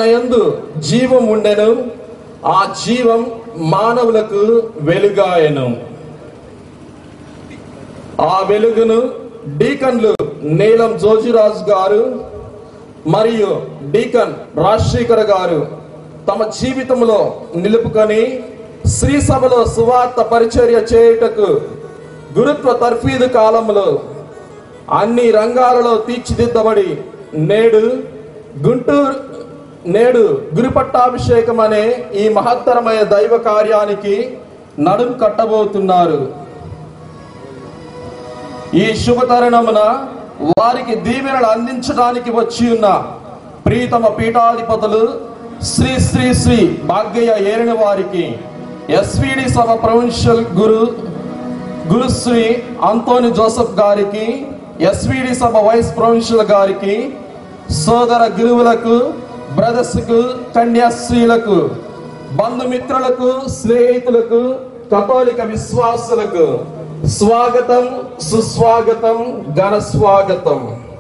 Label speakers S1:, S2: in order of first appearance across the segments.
S1: ఆయన యందు జీవం ఉండెను ఆ జీవం మానవులకు వెలుగాయను ఆ వెలుగును డీకన్లు నీలం జోజిరాజు గారు మరియు డీకన్ రాజశేఖర్ గారు తమ జీవితంలో నిలుపుకొని శ్రీ సభలో సువార్త పరిచర్య చేయుటకు గురుత్వ తర్ఫీదు కాలంలో అన్ని రంగాలలో తీర్చిదిద్దబడి నేడు గుంటూరు నేడు గురుపట్టాభిషేకం అనే ఈ మహత్తరమైన దైవ కార్యానికి నడుము కట్టబోతున్నారు ఈ శుభతరుణమున వారికి దీవెనలు అందించడానికి వచ్చి ఉన్న ప్రీతమ పీఠాధిపతులు శ్రీ శ్రీ శ్రీ భాగ్యయ్య ఏరిన వారికి ఎస్విడి సభ ప్రొవిన్షియల్ గురు గురుశ్రీ అంతోని జోసఫ్ గారికి ఎస్విడి సభ వైస్ ప్రొవిన్షియల్ గారికి సోదర గురువులకు బ్రదర్స్కు కన్యాశ్రీలకు బంధుమిత్రులకు స్నేహితులకు కథోలిక విశ్వాసులకు స్వాగతం సుస్వాగతం ఘన స్వాగతం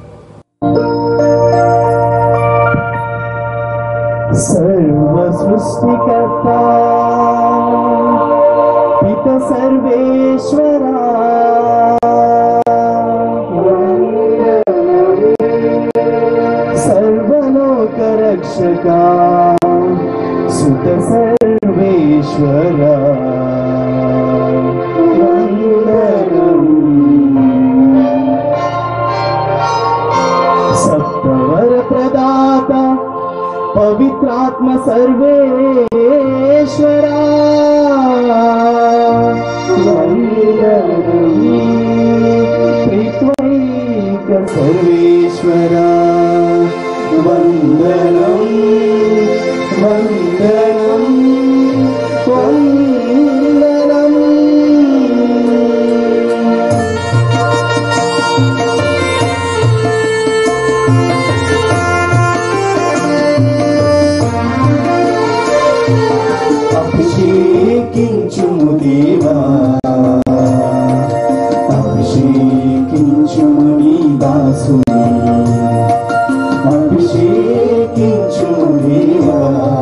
S2: సర్వ సృష్టికర్త పిత సర్వేశ్వర సర్వలోక రక్షక సుత సర్వేశ్వర వందనం. సప్తవర ప్రదాత పవిత్రాత్మ సర్వేశ్వరా వందనమీ త్రిత్వైక సర్వేశ్వరా వందనం వందనం వందనం అభిషేకించుము దేవా అభిషేకించుము నీ దాసుని అభిషేకించుము దేవా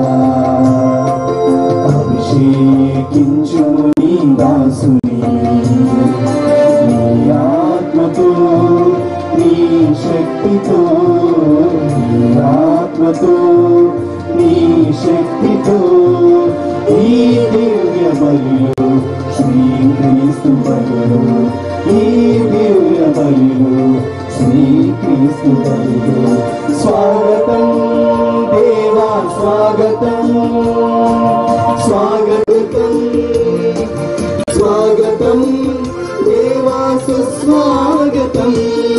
S2: అభిషేకించుము నీ దాసుని నీ ఆత్మతో నీ శక్తితో నీ ఆత్మతో నీ శక్తితో ఈ దివ్య బలిలో శ్రీక్రీస్తు బలిలో ఈ దివ్య బలిలో శ్రీక్రీస్తు బలిలో స్వాగతం దేవా స్వాగతం స్వాగతం స్వాగతం దేవా సుస్వాగతం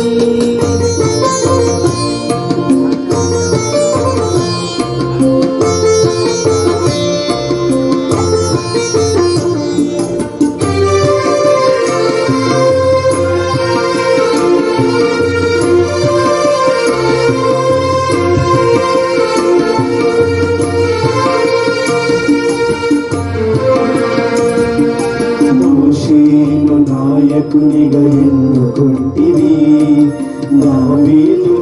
S2: దోషేను నాయకునిగా ఎన్నుకుంటివి దావీదును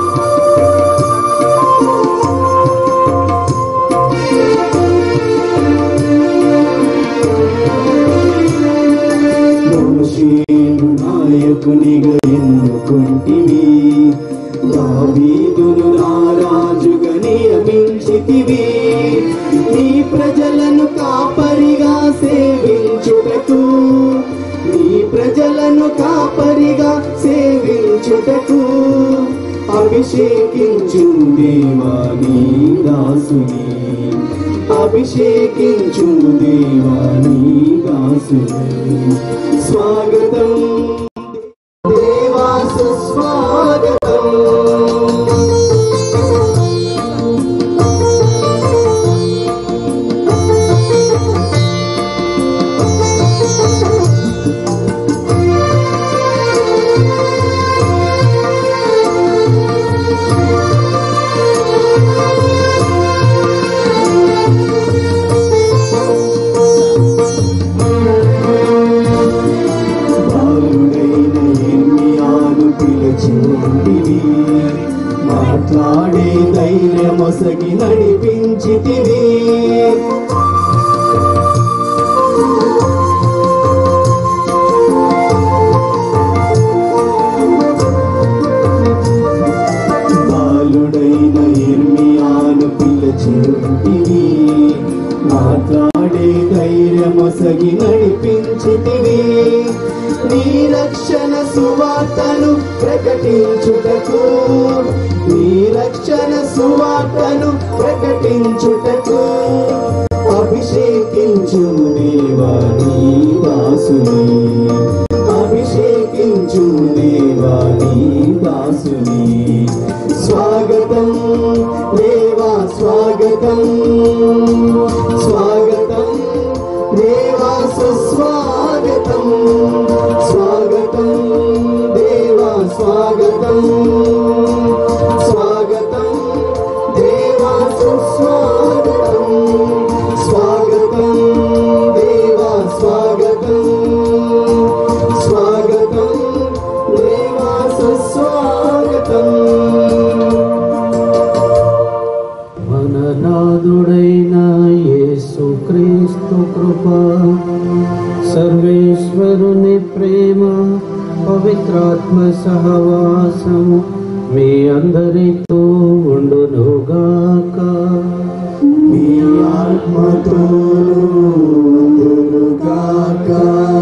S2: దోషేను నాయకునిగా ఎన్నుకుంటివి దావీదును రారాజుగా నియమించితివి నీ ప్రజలను కాపరిగా సేవించుటకు నీ ప్రజలను కాపరిగా సేవించుటకు అభిషేకించు దేవాని దాసుని అభిషేకించు దేవాని దాసుని స్వాగతం దేవా సుస్వాగతం నడిపించితివి బాలుడైన ఇర్మియాను పిలిచితివి మాట్లాడే ధైర్యమొసగి నడిపించితివి నీ రక్షణ సువార్తను ప్రకటించుటకు నీ రక్షణ సువార్తను ప్రకటించుటకు అభిషేకించు దేవా నీ దాసుని అభిషేకించు దేవా నీ దాసుని స్వాగతం దేవా స్వాగతం స్వాగతం దేవా సుస్వాగతం స్వాగతం దేవా స్వాగతం స్వాగతం దేవా సుస్వాగతం స్వాగతం దేవా స్వాగతం స్వాగతం దేవా సుస్వాగతం
S3: మననాథుడైన యేసుక్రీస్తు కృప సర్వేశ్వరుని ప్రేమ పవిత్రాత్మ సహవాసము మీ అందరితో ఉండునుగాక
S2: మీ ఆత్మతో ఉండునుగాక.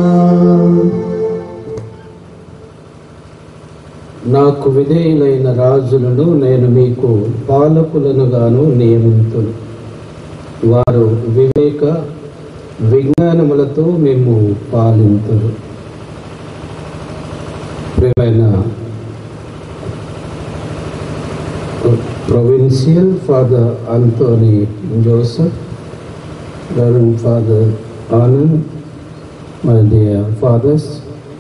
S3: నాకు విధేయులైన రాజులను నేను మీకు పాలకులను గాను నియమితులు వారు వివేక విజ్ఞానములతో మేము పాలింతులు ప్రియమైన provincial father Anthony Joseph reverend father Anand my dear fathers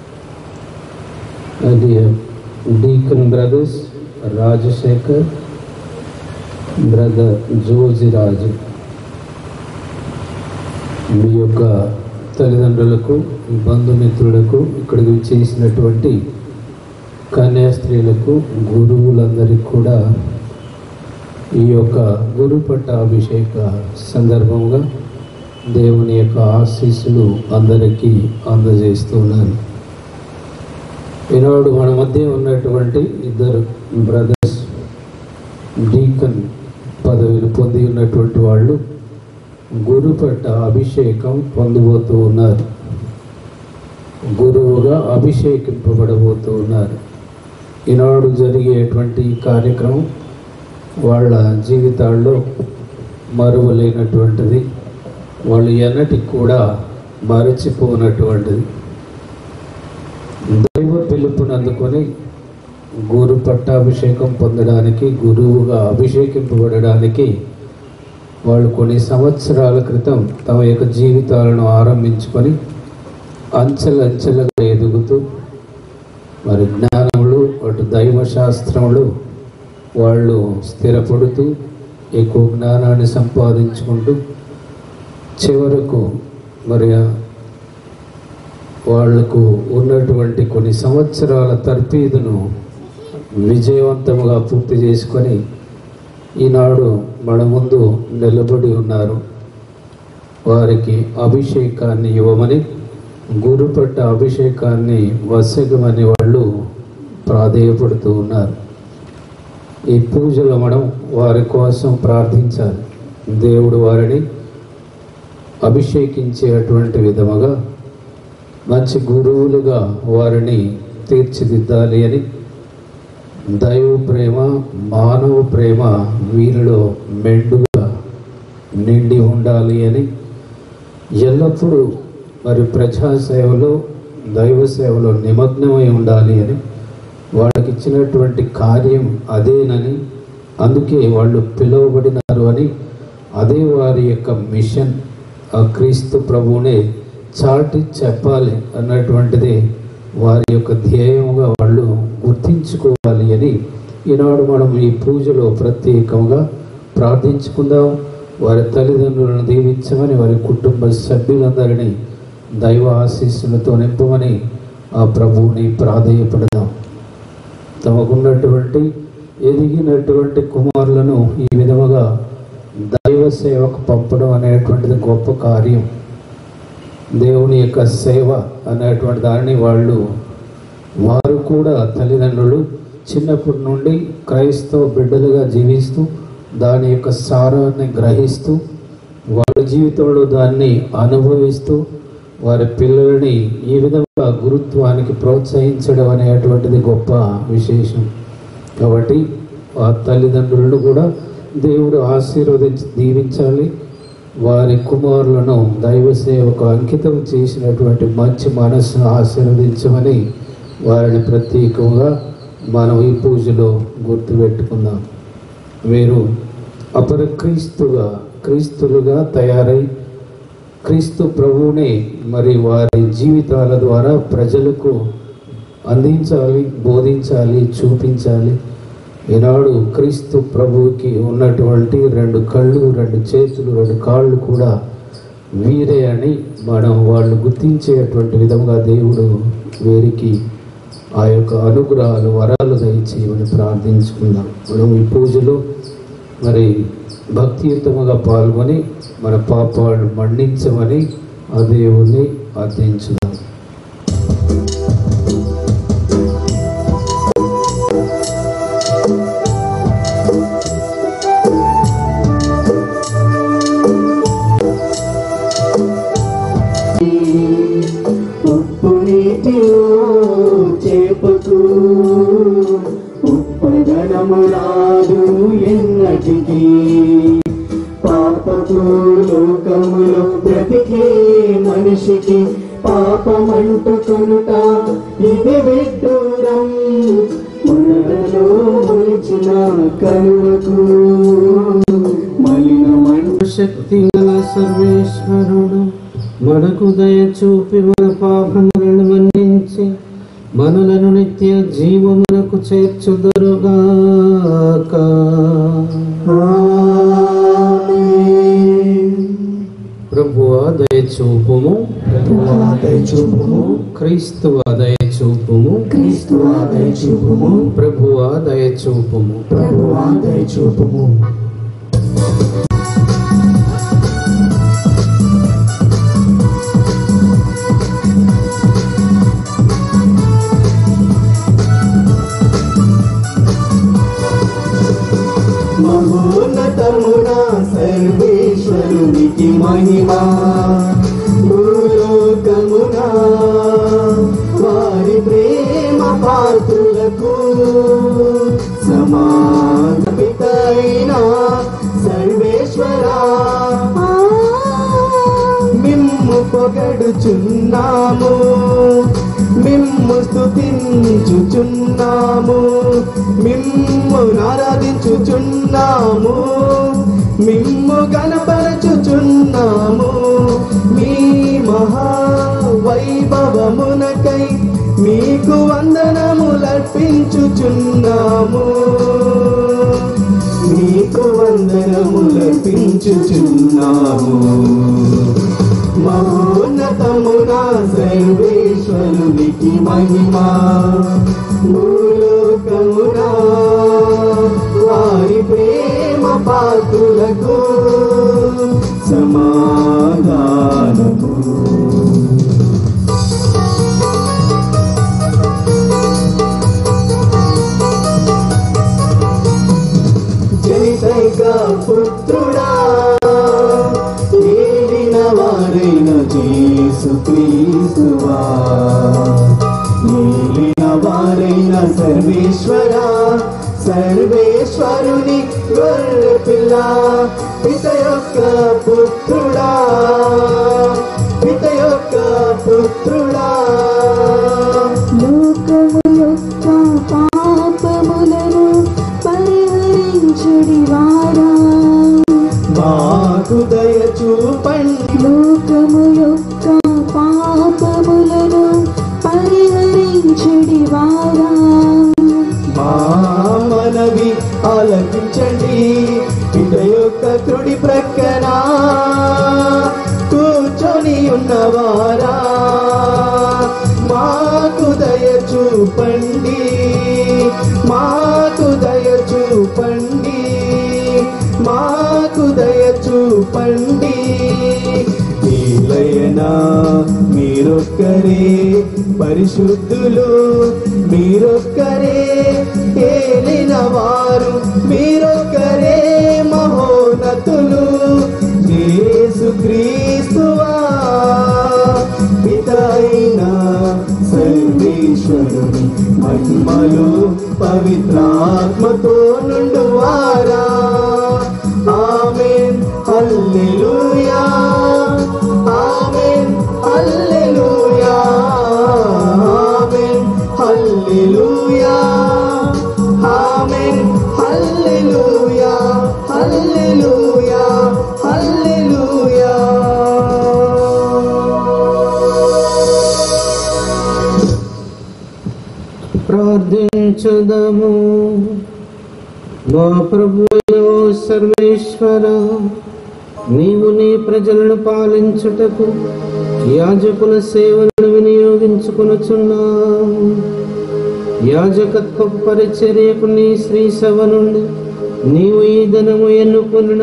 S3: my dear deacon brothers Rajashekar, brother Joji Raju మీ యొక్క తల్లిదండ్రులకు బంధుమిత్రులకు ఇక్కడికి చేసినటువంటి కన్యాస్త్రీలకు గురువులందరికీ కూడా ఈ యొక్క గురు పట్టాభిషేక సందర్భంగా దేవుని యొక్క ఆశీస్సులు అందరికీ అందజేస్తున్నాను ఈనాడు మన మధ్య ఉన్నటువంటి ఇద్దరు బ్రదర్స్ డీకన్ పదవిని పొంది ఉన్నటువంటి వాళ్ళు గురు పట్ట అభిషేకం పొందబోతూ ఉన్నారు గురువుగా అభిషేకింపబడబోతూ ఉన్నారు ఈనాడు జరిగేటువంటి ఈ కార్యక్రమం వాళ్ళ జీవితాల్లో మరువలేనటువంటిది వాళ్ళు ఎన్నటికి కూడా మరచిపోనటువంటిది దైవ పిలుపుని అందుకొని గురు పట్టాభిషేకం పొందడానికి గురువుగా అభిషేకింపబడడానికి వాళ్ళు కొన్ని సంవత్సరాల క్రితం తమ యొక్క జీవితాలను ఆరంభించుకొని అంచెలంచెలుగా ఎదుగుతూ మరి జ్ఞానములు అటు దైవ శాస్త్రములు వాళ్ళు స్థిరపడుతూ ఎక్కువ జ్ఞానాన్ని సంపాదించుకుంటూ చివరకు మరి ఆ వాళ్లకు ఉన్నటువంటి కొన్ని సంవత్సరాల తర్ఫీదును విజయవంతంగా పూర్తి చేసుకొని ఈనాడు మన ముందు నిలబడి ఉన్నారు వారికి అభిషేకాన్ని ఇవ్వమని గురుపట్ట అభిషేకాన్ని వసగమని వాళ్ళు ప్రాధేయపడుతూ ఉన్నారు ఈ పూజలో మనం వారి కోసం ప్రార్థించాలి దేవుడు వారిని అభిషేకించేటువంటి విధముగా మంచి గురువులుగా వారిని తీర్చిదిద్దాలి అని దైవ ప్రేమ మానవ ప్రేమ వీరిలో మెండుగా నిండి ఉండాలి అని ఎల్లప్పుడూ మరి ప్రజాసేవలో దైవ సేవలో నిమగ్నమై ఉండాలి అని వాళ్ళకి ఇచ్చినటువంటి కార్యం అదేనని అందుకే వాళ్ళు పిలువబడినారు అని అదే వారి యొక్క మిషన్ ఆ క్రీస్తు ప్రభువునే చాటి చెప్పాలి అన్నటువంటిది వారి యొక్క ధ్యేయంగా వాళ్ళు గుర్తించుకోవాలి అని ఈనాడు మనం ఈ పూజలో ప్రత్యేకంగా ప్రార్థించుకుందాం వారి తల్లిదండ్రులను దీవించమని వారి కుటుంబ సభ్యులందరినీ దైవ ఆశీస్సులతో నింపమని ఆ ప్రభువుని ప్రాధేయపడదాం తమకున్నటువంటి ఎదిగినటువంటి కుమారులను ఈ విధముగా సేవకు పంపడం అనేటువంటిది గొప్ప కార్యం దేవుని యొక్క సేవ అనేటువంటి దానిని వాళ్ళు వారు కూడా తల్లిదండ్రులు చిన్నప్పటి నుండి క్రైస్తవ బిడ్డలుగా జీవిస్తూ దాని యొక్క సారాన్ని గ్రహిస్తూ వాళ్ళ జీవితంలో దాన్ని అనుభవిస్తూ వారి పిల్లల్ని ఈ విధంగా గురుత్వానికి ప్రోత్సహించడం అనేటువంటిది గొప్ప విశేషం కాబట్టి ఆ తల్లిదండ్రులను కూడా దేవుడు ఆశీర్వదించి దీవించాలి వారి కుమారులను దైవ సేవకు అంకితం చేసినటువంటి మంచి మనస్సును ఆశీర్వదించమని వారిని ప్రత్యేకంగా మనం ఈ పూజలో గుర్తుపెట్టుకుందాం వీరు అపర క్రీస్తుగా క్రీస్తులుగా తయారై క్రీస్తు ప్రభువునే మరి వారి జీవితాల ద్వారా ప్రజలకు అందించాలి బోధించాలి చూపించాలి ఈనాడు క్రీస్తు ప్రభువుకి ఉన్నటువంటి రెండు కళ్ళు రెండు చేతులు రెండు కాళ్ళు కూడా వీరే అని మనం వాళ్ళు గుర్తించేటువంటి విధంగా దేవుడు వీరికి ఆ యొక్క అనుగ్రహాలు వరాలు దయచేయమని ప్రార్థించుకుందాం మనం ఈ పూజలో మరి భక్తియుతముగా పాల్గొని మన పాపాలను మన్నించమని ఆ దేవుణ్ణి అర్థించుదాం
S2: ఉప్పు నీటిలో చేపకు ఉప్పదనము రాదు ఎన్నటికి పాపకు లోకములో బ్రతికే మనిషికి పాపమంటు కొనుట ఇది విడ్డూరం మునలో మొలిచిన కలువకు మలినమంటు
S3: శక్తి గల సర్వేశ్వరుడు మనకు దయ చూపి మన పాపములను మన్నించి మనలను నిత్య జీవములకు చేర్చుదురుగాక ప్రభువా దయ చూపుము
S2: చూపుము
S3: క్రీస్తువా దయ చూపుము
S2: క్రీస్తు ఆదయ చూపుము
S3: ప్రభువా దయ చూపుము
S2: ప్రభు ఆదయ చూపుము మహోన్నతమున సర్వేశ్వరునికి మహిమా భూలోకమున వారి ప్రేమ పాత్రులకు సమాపితైన సర్వేశ్వరా మిమ్ము పొగడుచున్నాము మిమ్ము స్తుతించుచున్నాము మిమ్ము ఆరాధించుచున్నాము మిమ్ము గణపరచుచున్నాము మీ మహా వైభవమునకై మీకు వందనములర్పించుచున్నాము మీకు వందనములర్పించుచున్నాము మహోన్నతమున సర్వేశ్వరునికి మహిమా భూలోకమున వారి ప్రేమ పాత్రులకు సమాధానము జనితైక పుత్రుడా ఏలిన వారైన చేసు క్రీస్తువా ఏలిన వారైన సర్వేశ్వర సర్వేశ్వరుని గొర్రె పిల్ల పిత యొక్క పుత్రుడా పిత యొక్క పుత్రుడా
S4: లోకము యొక్క పాపములను పరిహరించుడి వారా
S2: మాకు దయ చూపండి
S4: లోకము యొక్క పాపములను పరిహరించుడి వారా
S2: మా మనవి ఆలకించండి పిత యొక్క కుడి ప్రక్కన కూర్చొని ఉన్నవారా మాకు దయ చూపండి మాకు దయ చూపండి మాకు దయ చూ చూపండి ఏలయనా మీరొక్కరే పరిశుద్ధులు మీరొక్కరే ఏలిన వారు మీరొక్కరే మహోన్నతులు యేసు క్రీస్తువా పితైన సర్వేశ్వరుని మహిమలు పవిత్రాత్మతో నుండువారా amen hallelujah amen hallelujah amen hallelujah amen hallelujah hallelujah hallelujah
S3: ప్రార్థించుదము మా ప్రభు సర్వేశ్వర నీవు నీ ప్రజలను పాలించుటకు యాజకుల సేవలను వినియోగించుకొనుచున్నావు యాజకత్వ పరిచర్యకు నీ శ్రీ సభ నుండి నీవు ఈ దినము ఎన్నుకొనిన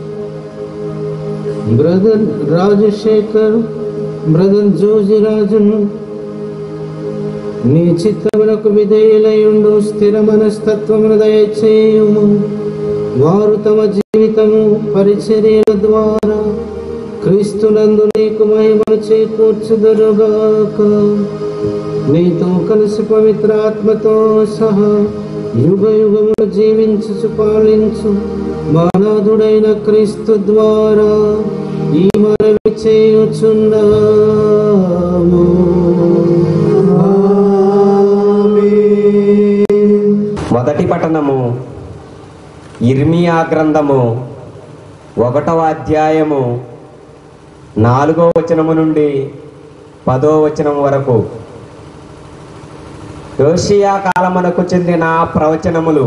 S3: బ్రదర్ రాజశేఖర్ బ్రదర్ జోజిరాజును నీ చిత్తములకు విధేయులయుండు స్థిర మనస్తత్వమును దయచేయుము వారు తమ జీవితము పరిచర్యల ద్వారా క్రీస్తునందు నీకు మహిమను చేకూర్చుదరుగాక నీతో కలిసి పవిత్ర ఆత్మతో సహా యుగ యుగములు జీవించు పాలించు మానాథుడైన క్రీస్తు ద్వారా ఈ మనవి చేయుచున్నాము
S5: మొదటి పట్టణము ఇర్మియా గ్రంథము ఒకటవ అధ్యాయము నాలుగో వచనము నుండి పదో వచనం వరకు యోషియా కాలమునకు చెందిన ప్రవచనములు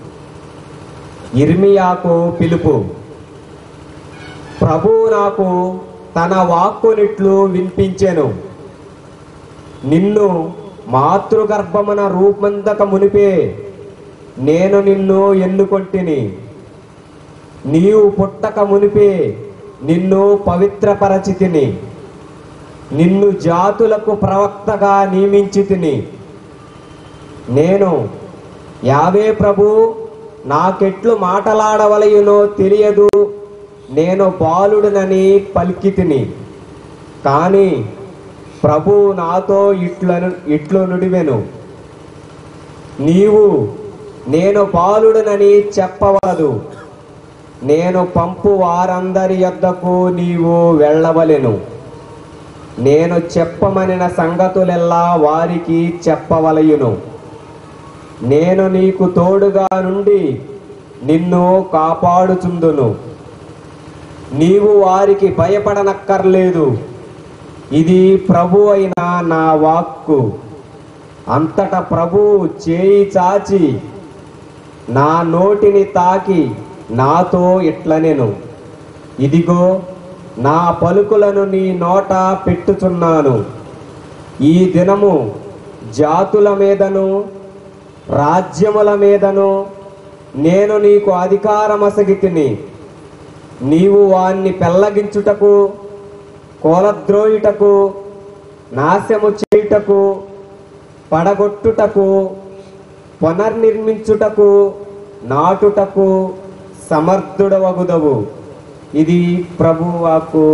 S5: ఇర్మియాకు పిలుపు ప్రభువు నాకు తన వాక్కునిట్లు వినిపించెను నిన్ను మాతృగర్భమున రూపొందక మునిపే నేను నిన్ను ఎన్నుకొంటిని నీవు పుట్టక మునిపే నిన్ను పవిత్రపరచితిని నిన్ను జాతులకు ప్రవక్తగా నియమించి తిని నేను యావే ప్రభు నాకెట్లు మాటలాడవలయునో తెలియదు నేను బాలుడనని పలికి తిని కానీ ప్రభు నాతో ఇట్లను ఇట్లు నుడివెను నీవు నేను బాలుడనని చెప్పవలదు నేను పంపు వారందరి యొద్దకు నీవు వెళ్ళవలెను నేను చెప్పమనిన సంగతులెల్లా వారికి చెప్పవలయును నేను నీకు తోడుగా నుండి నిన్ను కాపాడుచుందును నీవు వారికి భయపడనక్కర్లేదు ఇది ప్రభు అయిన నా వాక్కు అంతట ప్రభు చేయి చాచి నా నోటిని తాకి నాతో ఇట్లనెను ఇదిగో నా పలుకులను నీ నోట పెట్టుచున్నాను ఈ దినము జాతుల మీదను రాజ్యముల మీదను నేను నీకు అధికారమసగితిని నీవు వాణ్ణి పెల్లగించుటకు కోలద్రోయుటకు నాశము చేయుటకు పడగొట్టుటకు పునర్నిర్మించుటకు నాటుటకు సమర్థుడవగుదవు ఇది ప్రభువాకు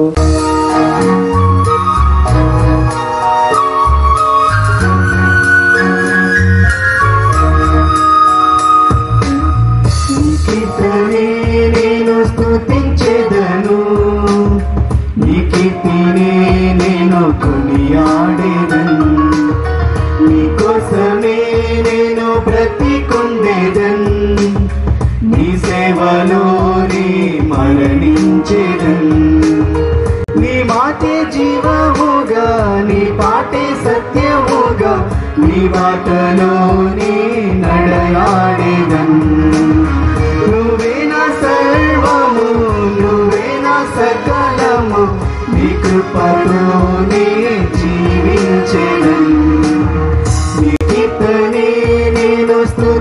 S2: కీర్తనే నేను స్తుతించెదను నీ కీర్తినే నేను కొనియాడేదను నీ కోసమే నేను బ్రతికొండేదన్ నీ సేవలోనే మరణించేదన్ నీ మాటే జీవముగా నీ పాటే సత్యముగా నీ బాటలోనే నడయాడేదన్ నువ్వే నా సర్వము నువ్వే నా సకలము నీ కృపతోనే జీవించేదన్ నీ కీర్తనే నేను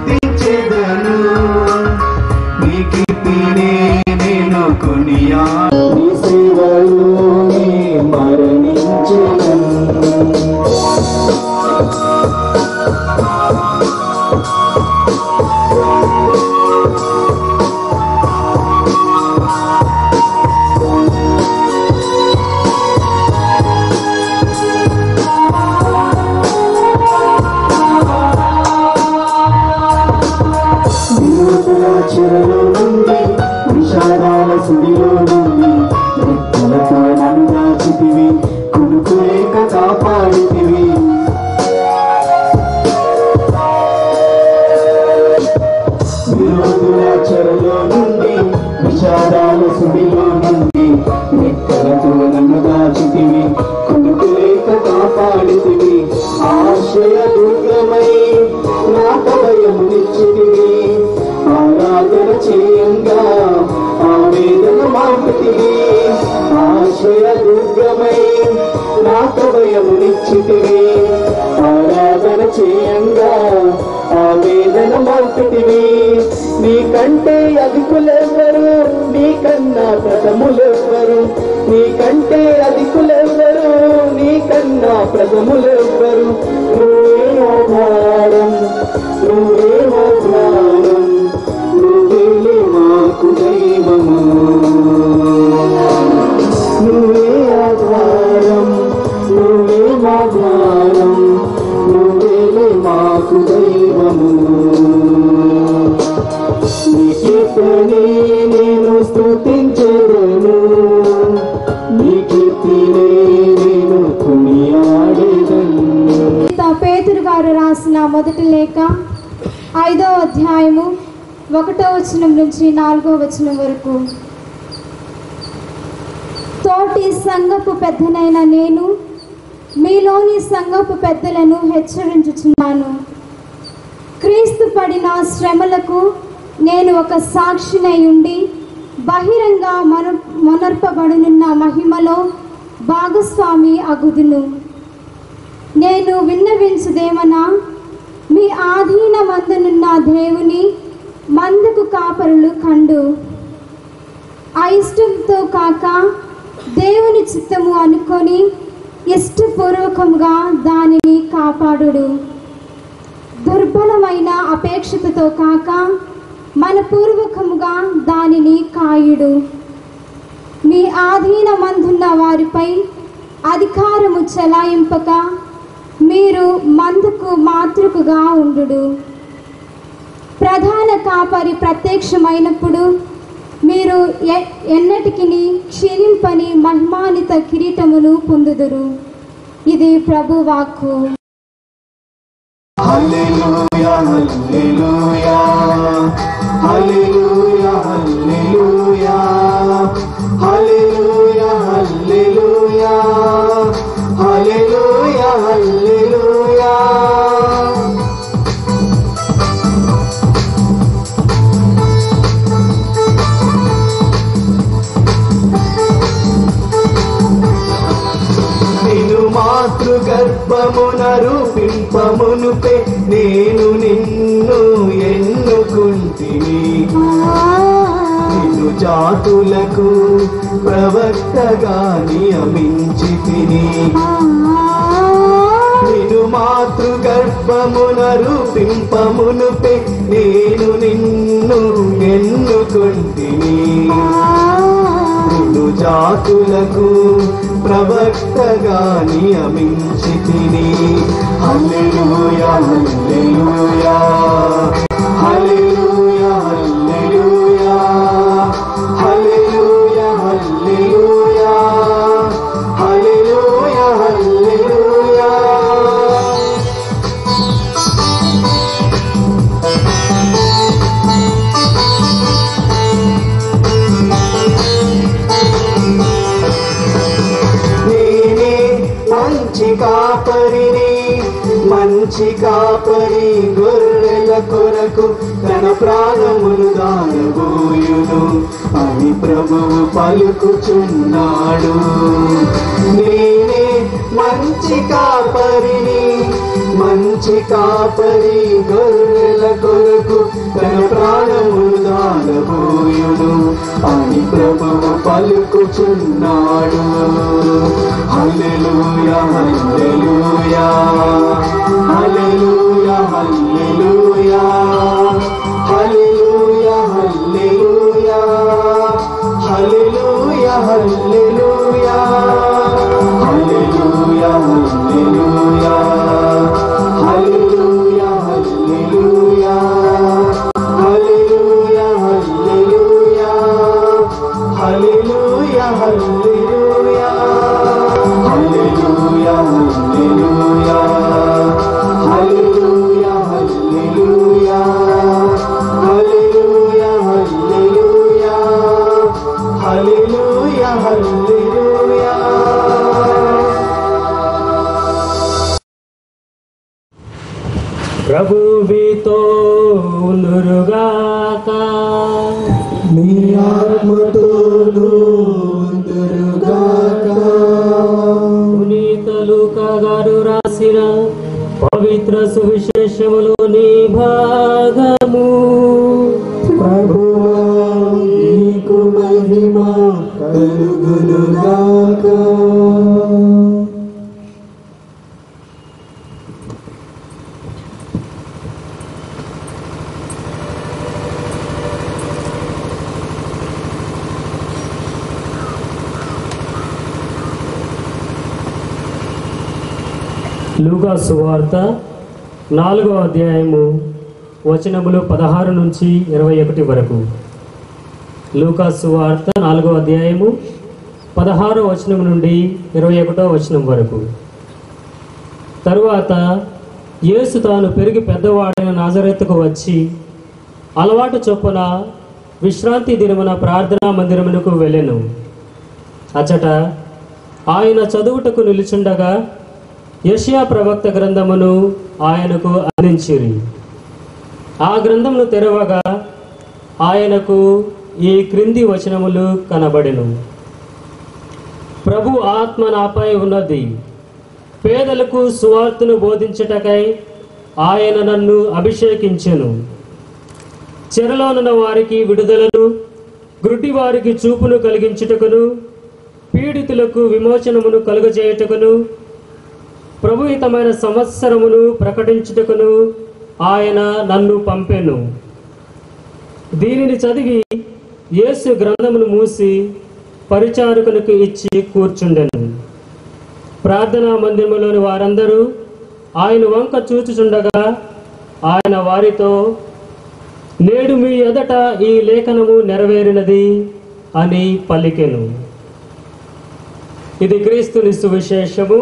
S2: స్తుతించెదను నీ కీర్తినే నేను కొనియా ఆశ్రయ దుర్గమై నాకు భయమునిచ్చితివి ఆరాధన చేయంగా ఆవేదన మాపితివి ఆశ్రయ దుర్గమై నాకు భయమునిచ్చితివి ఆరాధన చేయంగా ఆవేదన మాపితివి నీకంటే అధికులెవ్వరు నీకన్నా ప్రథములెవ్వరు నీకంటే అధికులెవ్వరు నీకన్నా ప్రథములెవ్వరు నువ్వే ఆధారం నువ్వే ఆధారం నువ్వే మాకు దైవము నువ్వే ఆధారం నువ్వే ఆధారం నువ్వే మాకు దైవము నీ కీర్తనే నేను స్తుతించెదను నీ కీర్తినే నేను కొనియాడేదను
S6: పునీత పేతురు గారు రాసిన మొదటి లేఖ ఐదో అధ్యాయము ఒకటో వచనం నుంచి నాలుగో వచనం వరకు తోటి సంఘపు పెద్దనైన నేను మీలోని సంఘపు పెద్దలను హెచ్చరించుచున్నాను క్రీస్తు పడిన శ్రమలకు నేను ఒక సాక్షినై ఉండి బహిరంగ మన మొనర్పబడునున్న మహిమలో భాగస్వామి అగుదును నేను విన్నవించుదేమనా మీ ఆధీన మందునున్న దేవుని మందుకు కాపరులు కండు అయిష్టంతో కాక దేవుని చిత్తము అనుకొని ఇష్టపూర్వకముగా దానిని కాపాడుడు దుర్బలమైన అపేక్షతతో కాక మనపూర్వకముగా దానిని కాయుడు మీ ఆధీన మందున్న వారిపై అధికారము చెలాయింపక మీరు మందుకు మాతృకుగా ఉండు ప్రధాన కాపరి ప్రత్యక్షమైనప్పుడు మీరు ఎ- ఎన్నటికిని క్షీణింపని మహిమానిత కిరీటమును పొందుదురు ఇది ప్రభు వాక్కు
S2: హల్లెలూయా hallelujah hallelujah hallelujah hallelujah hallelujah hallelujah హల్లెలూయా నిన్ను మాతృ గర్భమున రూపింపమునుపే నేను నిన్ను ఎన్నుకుంటిని నిన్ను జాతులకు ప్రవక్తగా నియమించి తిని నిన్ను మాతృ గర్భమున రూపింపమునుపే నేను నిన్ను ఎన్నుకుంటిని నిన్ను జాతులకు ప్రవక్తగా నియమించి తిని హల్లెలూయా hallelujah hallelujah hallelujah hallelujah hallelujah hallelujah హల్లెలూయా నేనే మంచి కాపరిని మంచి కాపరి గొర్రెల కొరకు తన ప్రాణములు దానబోయును అని ప్రభువు పలుకుచున్నాడు నేనే మంచి కాపరిని మంచి కాపరి గొర్రెల కొరకు తన ప్రాణములు దానబోయును అని ప్రభువు పలుకుచున్నాడు హల్లెలూయా hallelujah hallelujah hallelujah hallelujah hallelujah hallelujah hallelujah hallelujah hallelujah hallelujah hallelujah hallelujah hallelujah hallelujah hallelujah hallelujah హల్లెలూయా
S7: ప్రభు మీతో ఉందురుగాక
S2: నీ ఆత్మతోను ఉందురుగాక
S7: పునీత లూకా గారు రాసిన పవిత్ర సువిశేషములోని భాగము
S2: ప్రభువా నీకు మహిమ కలుగునుగాక
S7: లూకా సువార్త నాలుగో అధ్యాయము వచనములు పదహారు నుంచి ఇరవై ఒకటి వరకు లూకా సువార్త నాలుగో అధ్యాయము పదహారో వచనం నుండి ఇరవై ఒకటో వచనం వరకు తరువాత యేసు తాను పెరిగి పెద్దవాడైన నాజరెత్తుకు వచ్చి అలవాటు చొప్పున విశ్రాంతి దినమున ప్రార్థనా మందిరమునకు వెళ్ళెను అచట ఆయన చదువుటకు నిలుచుండగా యెషయా ప్రవక్త గ్రంథమును ఆయనకు అందించిరి ఆ గ్రంథమును తెరవగా ఆయనకు ఈ క్రింది వచనములు కనబడెను ప్రభు ఆత్మ నాపై ఉన్నది పేదలకు సువార్తను బోధించుటకై ఆయన నన్ను అభిషేకించెను చెరలోనున్న వారికి విడుదలను గ్రుడ్డి వారికి చూపును కలిగించుటకును పీడితులకు విమోచనమును కలుగజేయుటకును ప్రభుహితమైన సంవత్సరమును ప్రకటించుటకును ఆయన నన్ను పంపెను దీనిని చదివి యేసు గ్రంథమును మూసి పరిచారకునికి ఇచ్చి కూర్చుండెను ప్రార్థనా మందిరములోని వారందరూ ఆయన వంక చూచుచుండగా ఆయన వారితో నేడు మీ ఎదట ఈ లేఖనము నెరవేరినది అని పలికెను ఇది క్రీస్తుని సువిశేషము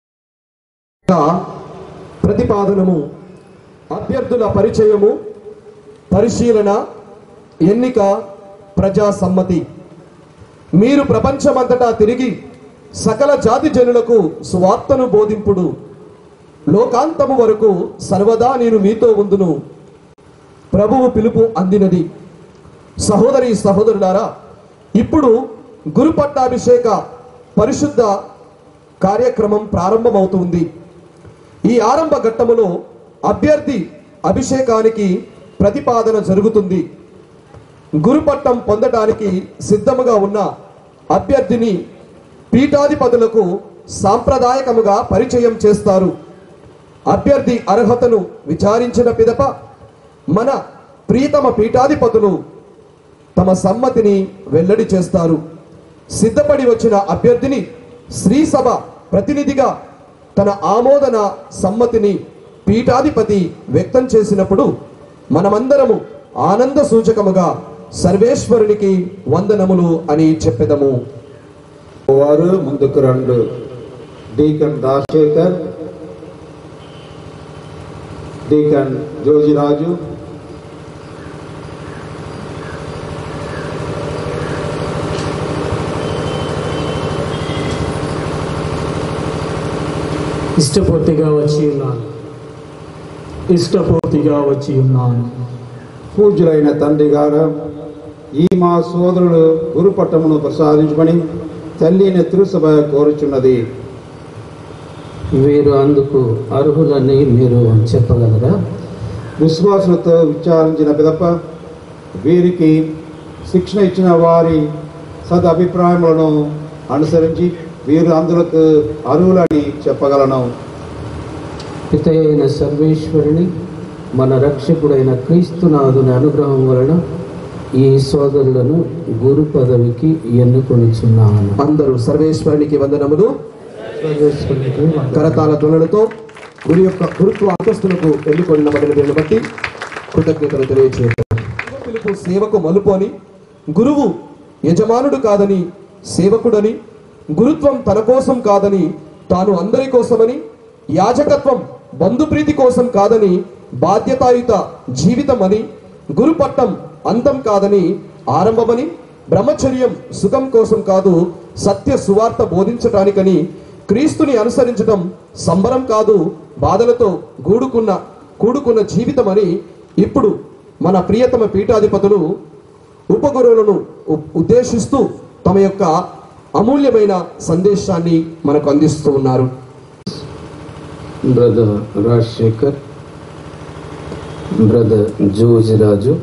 S1: ప్రతిపాదనము అభ్యర్థుల పరిచయము పరిశీలన ఎన్నిక ప్రజా సమ్మతి మీరు ప్రపంచమంతటా తిరిగి సకల జాతి జనులకు స్వార్థను బోధింపుడు లోకాంతము వరకు సర్వదా నేను మీతో ఉందును ప్రభువు పిలుపు అందినది సహోదరి సహోదరులారా ఇప్పుడు గురు పట్టాభిషేక పరిశుద్ధ కార్యక్రమం ప్రారంభమవుతుంది ఈ ఆరంభ ఘట్టములో అభ్యర్థి అభిషేకానికి ప్రతిపాదన జరుగుతుంది గురుపట్టం పొందడానికి సిద్ధముగా ఉన్న అభ్యర్థిని పీఠాధిపతులకు సాంప్రదాయకముగా పరిచయం చేస్తారు అభ్యర్థి అర్హతను విచారించిన పిదప మన ప్రీతమ పీఠాధిపతులు తమ సమ్మతిని వెల్లడి చేస్తారు సిద్ధపడి వచ్చిన అభ్యర్థిని శ్రీసభ ప్రతినిధిగా తన ఆమోదన సమ్మతిని పీఠాధిపతి వ్యక్తం చేసినప్పుడు మనమందరము ఆనంద సూచకముగా సర్వేశ్వరునికి వందనములు అని చెప్పెదము
S8: వారు ముందుకు రండు డీకన్ రాజశేఖర్ డీకన్ జోజిరాజు
S7: ఇష్టపూర్తిగా వచ్చి ఉన్నాను ఇష్టపూర్తిగా వచ్చి ఉన్నాను
S8: పూజ్యులైన తండ్రి గారు ఈ మా సోదరుడు గురుపట్టమును ప్రసాదించమని తల్లి నెతృసభ కోరుచున్నది
S3: వీరు అందుకు అర్హులని మీరు చెప్పగలరా
S8: విశ్వాసులతో విచారించిన పిదప వీరికి శిక్షణ ఇచ్చిన వారి సదభిప్రాయములను అనుసరించి వీరు అందులకు అర్హులని చెప్పగలను
S3: పిత అయిన సర్వేశ్వరుని మన రక్షకుడైన క్రీస్తునాథుని అనుగ్రహం వలన ఈ సోదరులను గురు పదవికి ఎన్నుకొనిచున్నాను
S1: అందరూ సర్వేశ్వరునికి వందనములు
S3: సర్వేశ్వరునికి వందనాలు.
S1: కరతాల ధ్వనులతో గురి యొక్క గురుత్వ అంతస్తులకు ఎన్నుకొనిన బడిన దీన్ని బట్టి కృతజ్ఞతలు తెలియచేయటం పిలుపు సేవకు మలుపు అని గురువు యజమానుడు కాదని సేవకుడని గురుత్వం తన కోసం కాదని తాను అందరి కోసమని యాజకత్వం బంధుప్రీతి కోసం కాదని బాధ్యతాయుత జీవితం అని గురుపట్టం అంతం కాదని ఆరంభమని బ్రహ్మచర్యం సుఖం కోసం కాదు సత్య సువార్త బోధించటానికని క్రీస్తుని అనుసరించటం సంబరం కాదు బాధలతో గూడుకున్న కూడుకున్న జీవితం అని ఇప్పుడు మన ప్రియతమ పీఠాధిపతులు ఉపగురువులను ఉ- ఉద్దేశిస్తూ తమ యొక్క అమూల్యమైన సందేశాన్ని మనకు అందిస్తూ ఉన్నారు
S3: brother Rajashekar brother Joji Raju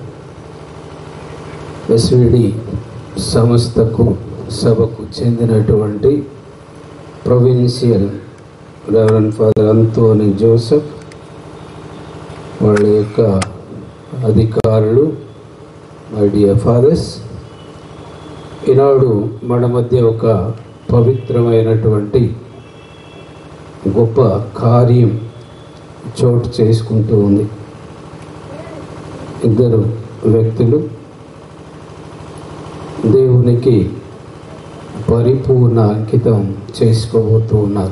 S3: SVD సంస్థకు సభకు చెందినటువంటి provincial reverend father Anthony Joseph వాళ్ళ యొక్క అధికారులు మై డియర్ ఫాదర్స్ ఈనాడు మన మధ్య ఒక పవిత్రమైనటువంటి గొప్ప కార్యం చోటు చేసుకుంటూ ఉంది ఇద్దరు వ్యక్తులు దేవునికి పరిపూర్ణ అంకితం చేసుకోబోతూ ఉన్నారు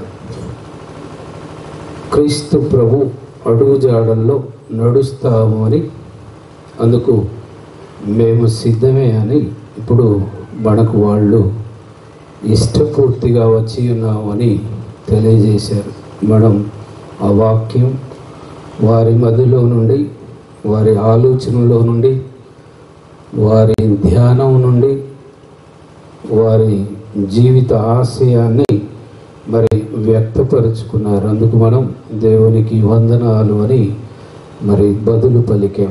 S3: క్రీస్తు ప్రభు అడుగుజాడల్లో నడుస్తాము అని అందుకు మేము సిద్ధమే అని ఇప్పుడు మనకు వాళ్ళు ఇష్టపూర్తిగా వచ్చి ఉన్నామని తెలియజేశారు మనం ఆ వాక్యం వారి మధ్యలో నుండి వారి ఆలోచనలో నుండి వారి ధ్యానం నుండి వారి జీవిత ఆశయాన్ని మరి వ్యక్తపరుచుకున్నారు అందుకు మనం దేవునికి వందనాలు అని మరి బదులు పలికాం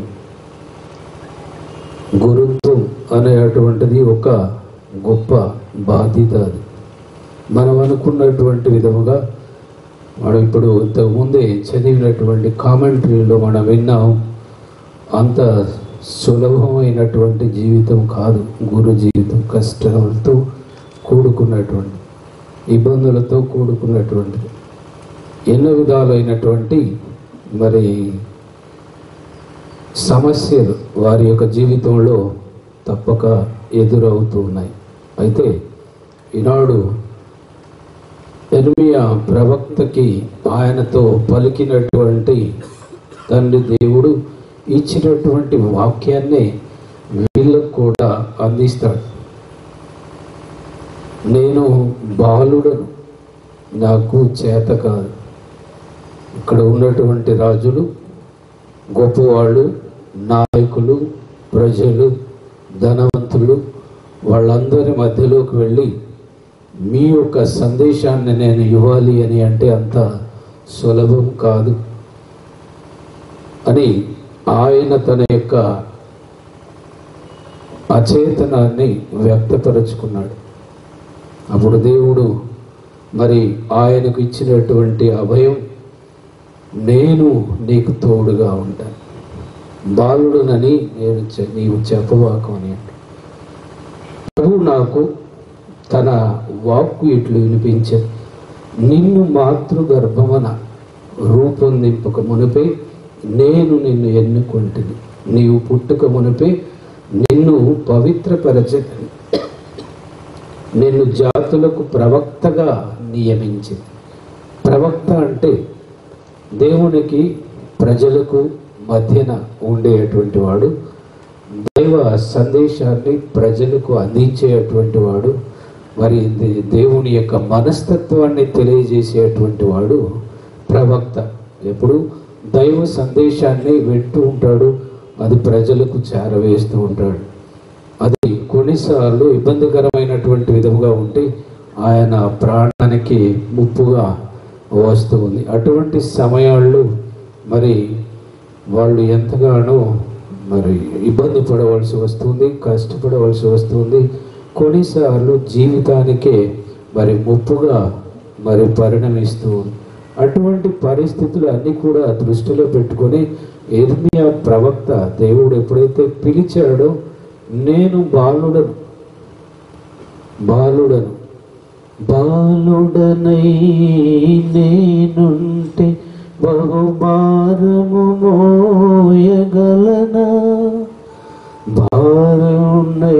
S3: గురుత్వం అనేటువంటిది ఒక గొప్ప బాధ్యత అది మనం అనుకున్నటువంటి విధముగా మనం ఇప్పుడు ఇంతకుముందే చదివినటువంటి కామెంటరీలో మనం విన్నాం అంత సులభమైనటువంటి జీవితం కాదు గురు జీవితం కష్టాలతో కూడుకున్నటువంటి ఇబ్బందులతో కూడుకున్నటువంటిది ఎన్నో విధాలైనటువంటి మరి సమస్యలు వారి యొక్క జీవితంలో తప్పక ఎదురవుతూ ఉన్నాయి అయితే ఈనాడు ఎర్మియా ప్రవక్తకి ఆయనతో పలికినటువంటి తండ్రి దేవుడు ఇచ్చినటువంటి వాక్యాన్ని వీళ్ళకు కూడా అందిస్తాడు నేను బాలుడను నాకు చేత కాదు ఇక్కడ ఉన్నటువంటి రాజులు గొప్పవాళ్ళు నాయకులు ప్రజలు ధనవంతులు వాళ్ళందరి మధ్యలోకి వెళ్ళి మీ యొక్క సందేశాన్ని నేను ఇవ్వాలి అని అంటే అంత సులభం కాదు అని ఆయన తన యొక్క అచేతనాన్ని వ్యక్తపరుచుకున్నాడు అప్పుడు దేవుడు మరి ఆయనకు ఇచ్చినటువంటి అభయం నేను నీకు తోడుగా ఉంటాను బాలుడునని నేను చె- నీవు చెప్పవాకు అని అంటాడు. ప్రభు నాకు తన వాక్కు ఇట్లు వినిపించను నిన్ను మాతృగర్భమున రూపొందింపక మునిపే నేను నిన్ను ఎన్నుకుంటుంది నీవు పుట్టుక మునిపే నిన్ను పవిత్రపరచని నిన్ను జాతులకు ప్రవక్తగా నియమించింది ప్రవక్త అంటే దేవునికి ప్రజలకు మధ్యన ఉండేటువంటి వాడు దైవ సందేశాన్ని ప్రజలకు అందించేటువంటి వాడు మరి దే- దేవుని యొక్క మనస్తత్వాన్ని తెలియజేసేటువంటి వాడు ప్రవక్త ఎప్పుడు దైవ సందేశాన్ని వింటూ ఉంటాడు అది ప్రజలకు చేరవేస్తూ ఉంటాడు అది కొన్నిసార్లు ఇబ్బందికరమైనటువంటి విధముగా ఉంటే ఆయన ప్రాణానికి ముప్పుగా వస్తూ ఉంది అటువంటి సమయాల్లో మరి వాళ్ళు ఎంతగానో మరి ఇబ్బంది పడవలసి వస్తుంది కష్టపడవలసి వస్తుంది కొన్నిసార్లు జీవితానికే మరి ముప్పుగా మరి పరిణమిస్తూ ఉంది అటువంటి పరిస్థితులు అన్నీ కూడా దృష్టిలో పెట్టుకొని ఎర్మియా ప్రవక్త దేవుడు ఎప్పుడైతే పిలిచాడో నేను బాలుడను బాలుడను బాలుడనై నేనుంటే బహుభారము మోయగలనా భారమునై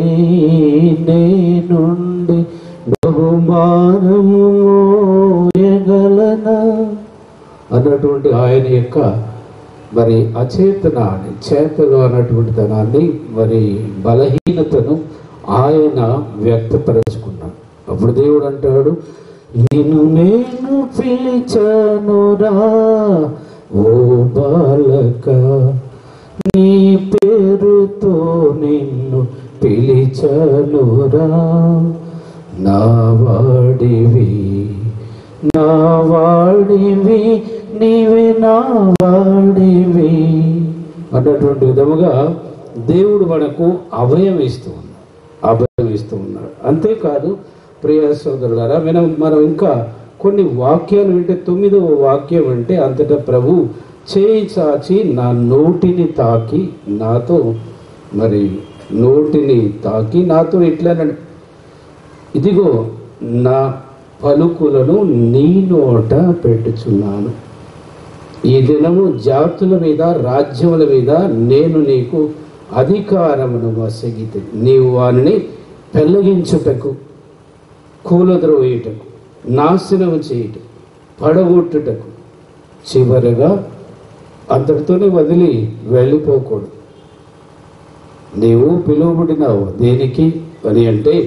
S3: నేనుండి బహుభారము మోయగలనా అన్నటువంటి ఆయన యొక్క మరి అచేతనాన్ని చేతలు అన్నటువంటి తనాన్ని మరి బలహీనతను ఆయన వ్యక్తపరచుకున్నాడు అప్పుడు దేవుడు అంటాడు నిన్ను నేను పిలిచానురా ఓ బాలక నీ పేరుతో నిన్ను పిలిచనురా నా వాడివి నా వాడివి నీవే నా వాడివి అన్నటువంటి విధముగా దేవుడు మనకు అభయం ఇస్తూ ఉన్నాడు అభయం ఇస్తూ ఉన్నాడు అంతేకాదు ప్రియ సోదరులారా మనం మనం ఇంకా కొన్ని వాక్యాలు వింటే తొమ్మిదవ వాక్యం అంటే అంతటా ప్రభు చేయి చాచి నా నోటిని తాకి నాతో మరి నోటిని తాకి నాతో ఇట్లన్నాడు ఇదిగో నా పలుకులను నీ నోట పెట్టుచున్నాను ఈ దినము జాతుల మీద రాజ్యముల మీద నేను నీకు అధికారమును వసగితే నీవు వారిని పెళ్ళగించుటకు కూలద్రోయుటకు నాశనము చేయుటకు పడగొట్టుటకు చివరగా అంతటితోనే వదిలి వెళ్ళిపోకూడదు నీవు పిలువబడినావు దేనికి అని అంటే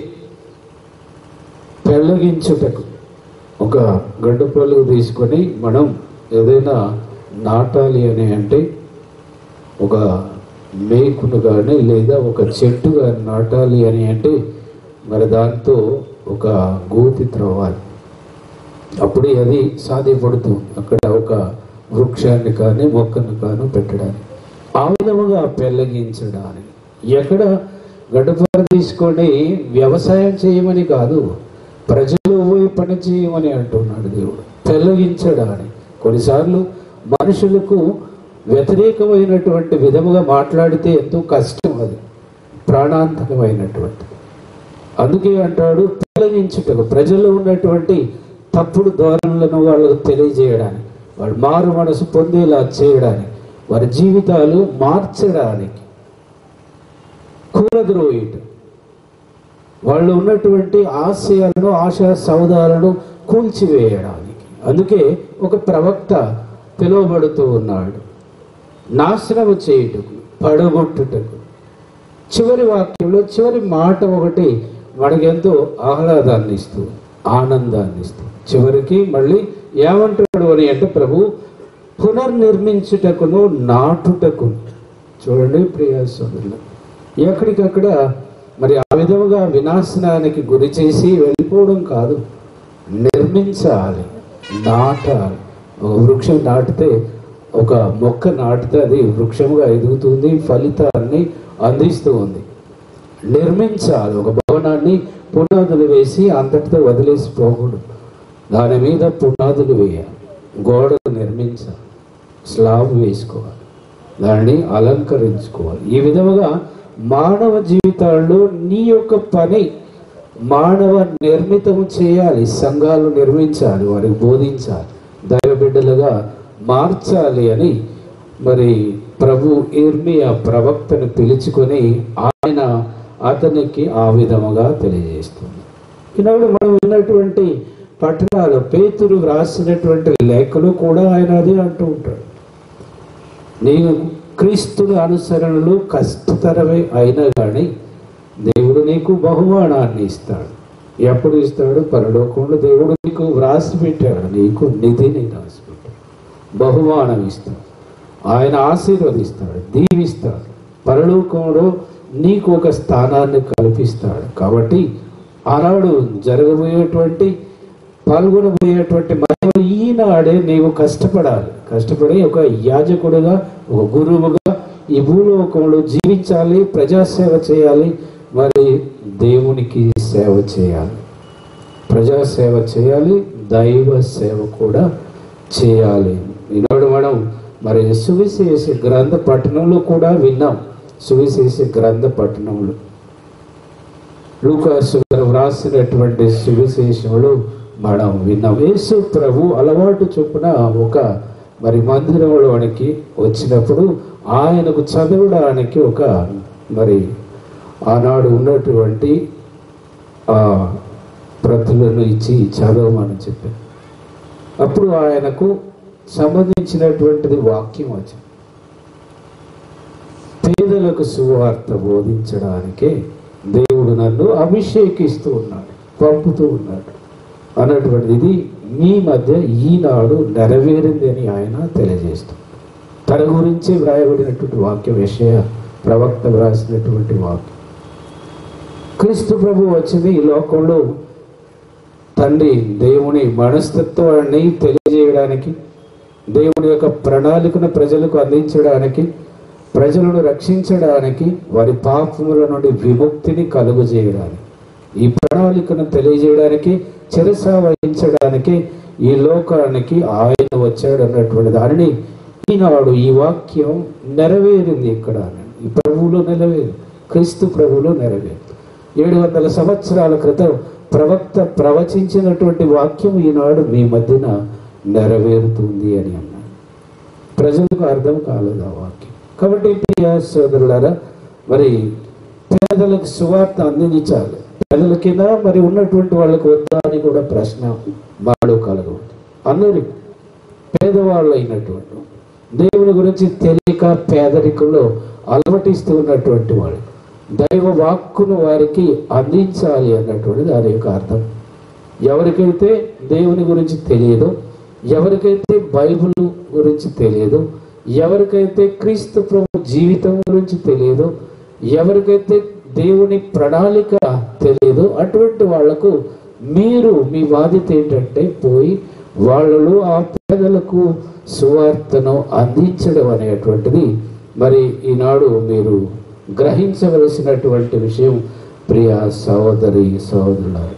S3: పెళ్ళగించుటకు ఒక గడ్డ పలుగు తీసుకొని మనం ఏదైనా నాటాలి అని అంటే ఒక మేకును కానీ లేదా ఒక చెట్టు కానీ నాటాలి అని అంటే మరి దాంతో ఒక గోతి త్రవ్వాలి అప్పుడే అది సాధ్యపడుతుంది అక్కడ ఒక వృక్షాన్ని కానీ మొక్కను కానీ పెట్టడానికి ఆ విధముగా పెళ్ళగించడానికి ఎక్కడ గడ్డపార తీసుకొని వ్యవసాయం చేయమని కాదు ప్రజలు పోయి పని చేయమని అంటున్నాడు దేవుడు పెళ్ళగించడానికి కొన్నిసార్లు మనుషులకు వ్యతిరేకమైనటువంటి విధముగా మాట్లాడితే ఎంతో కష్టం అది ప్రాణాంతకమైనటువంటి అందుకే అంటాడు తొలగించుటకు ప్రజల్లో ఉన్నటువంటి తప్పుడు ధోరణులను వాళ్ళకు తెలియజేయడానికి వాళ్ళు మారు మనసు పొందేలా చేయడానికి వారి జీవితాలు మార్చడానికి కూరద్రోయుట వాళ్ళు ఉన్నటువంటి ఆశయాలను ఆశా సౌదాలను కూల్చివేయడానికి అందుకే ఒక ప్రవక్త పిలువబడుతూ ఉన్నాడు నాశనము చేయుటకు పడగొట్టుటకు చివరి వాక్యంలో చివరి మాట ఒకటి మనకెంతో ఆహ్లాదాన్ని ఇస్తూ ఆనందాన్ని ఇస్తూ చివరికి మళ్ళీ ఏమంటాడు అని అంటే ప్రభు పునర్నిర్మించుటకును నాటుటకు చూడండి ప్రియ సోదరులు ఎక్కడికక్కడ మరి ఆ విధముగా వినాశనానికి గురి చేసి వెళ్ళిపోవడం కాదు నిర్మించాలి నాటాలి ఒక వృక్షం నాటితే ఒక మొక్క నాటితే అది వృక్షముగా ఎదుగుతుంది ఫలితాన్ని అందిస్తూ ఉంది నిర్మించాలి ఒక భవనాన్ని పునాదులు వేసి అంతటితో వదిలేసి పోకూడదు దాని మీద పునాదులు వేయాలి గోడలు నిర్మించాలి స్లాబ్ వేసుకోవాలి దాన్ని అలంకరించుకోవాలి ఈ విధముగా మానవ జీవితాల్లో నీ యొక్క పని మానవ నిర్మితము చేయాలి సంఘాలు నిర్మించాలి వారికి బోధించాలి దైవ బిడ్డలుగా మార్చాలి అని మరి ప్రభు ఇర్మియా ప్రవక్తను పిలుచుకొని ఆయన అతనికి ఆ విధముగా తెలియజేస్తుంది ఈనాడు మనం విన్నటువంటి పట్టణాలు పేతురు వ్రాసినటువంటి లేఖలు కూడా ఆయన అదే అంటూ ఉంటాడు నేను క్రీస్తుని అనుసరణలు కష్టతరమే అయినా కానీ దేవుడు నీకు బహుమానాన్ని ఇస్తాడు ఎప్పుడు ఇస్తాడు పరలోకంలో దేవుడు నీకు వ్రాసి పెట్టాడు నీకు నిధిని రాసి పెట్టాడు బహుమానం ఇస్తాడు ఆయన ఆశీర్వదిస్తాడు దీవిస్తాడు పరలోకంలో నీకు ఒక స్థానాన్ని కల్పిస్తాడు కాబట్టి ఆనాడు జరగబోయేటువంటి పాల్గొనబోయేటువంటి మహిమ ఈనాడే నీవు కష్టపడాలి కష్టపడి ఒక యాజకుడుగా ఒక గురువుగా ఈ భూలోకంలో జీవించాలి ప్రజాసేవ చేయాలి మరి దేవునికి సేవ చేయాలి ప్రజాసేవ చేయాలి దైవ సేవ కూడా చేయాలి ఈనాడు మనం మరి సువిశేష గ్రంథ పట్టణంలో కూడా విన్నాం సువిశేష గ్రంథ పట్టణంలో లూకాసు గారు వ్రాసినటువంటి సువిశేషములు మనం విన్నాం యేసు ప్రభు అలవాటు చొప్పున ఒక మరి మందిరంలోనికి వచ్చినప్పుడు ఆయనకు చదవడానికి ఒక మరి ఆనాడు ఉన్నటువంటి ఆ ప్రతులను ఇచ్చి చదవమని చెప్పారు అప్పుడు ఆయనకు సంబంధించినటువంటిది వాక్యం వచ్చింది పేదలకు సువార్త బోధించడానికే దేవుడు నన్ను అభిషేకిస్తూ ఉన్నాడు పంపుతూ ఉన్నాడు అన్నటువంటిది ఇది
S9: మీ మధ్య ఈనాడు నెరవేరింది అని ఆయన తెలియజేస్తాం తన గురించి వ్రాయబడినటువంటి వాక్యం విషయ ప్రవక్త వ్రాసినటువంటి వాక్యం క్రీస్తు ప్రభు వచ్చింది ఈ లోకంలో తండ్రి దేవుని మనస్తత్వాన్ని తెలియజేయడానికి దేవుని యొక్క ప్రణాళికను ప్రజలకు అందించడానికి ప్రజలను రక్షించడానికి వారి పాపముల నుండి విముక్తిని కలుగు చేయడానికి ఈ ప్రణాళికను తెలియజేయడానికి చెరస వహించడానికి ఈ లోకానికి ఆయన వచ్చాడు అన్నటువంటి దానిని ఈనాడు ఈ వాక్యం నెరవేరింది ఇక్కడ ఈ ప్రభువులో నెరవేరు క్రీస్తు ప్రభువులో నెరవేరు ఏడు వందల సంవత్సరాల క్రితం ప్రవక్త ప్రవచించినటువంటి వాక్యం ఈనాడు మీ మధ్యన నెరవేరుతుంది అని అన్నాడు ప్రజలకు అర్థం కాలేదు ఆ వాక్యం కాబట్టి ప్రియ సోదరులారా మరి పేదలకు సువార్త అందించాలి పేదల కింద మరి ఉన్నటువంటి వాళ్ళకు వద్దా అని కూడా ప్రశ్న మాడు కలగవచ్చు అందరికి పేదవాళ్ళు అయినటువంటి దేవుని గురించి తెలియక పేదరికంలో అలవటిస్తూ ఉన్నటువంటి వాళ్ళు దైవ వాక్కును వారికి అందించాలి అన్నటువంటి దాని యొక్క అర్థం ఎవరికైతే దేవుని గురించి తెలియదో ఎవరికైతే బైబిల్ గురించి తెలియదో ఎవరికైతే క్రీస్తు ప్రభు జీవితం గురించి తెలియదో ఎవరికైతే దేవుని ప్రణాళిక తెలియదో అటువంటి వాళ్లకు మీరు మీ బాధ్యత ఏంటంటే పోయి వాళ్ళలో ఆ పేదలకు సువార్తను అందించడం అనేటువంటిది మరి ఈనాడు మీరు గ్రహించవలసినటువంటి విషయం ప్రియ సహోదరి సహోదరులారు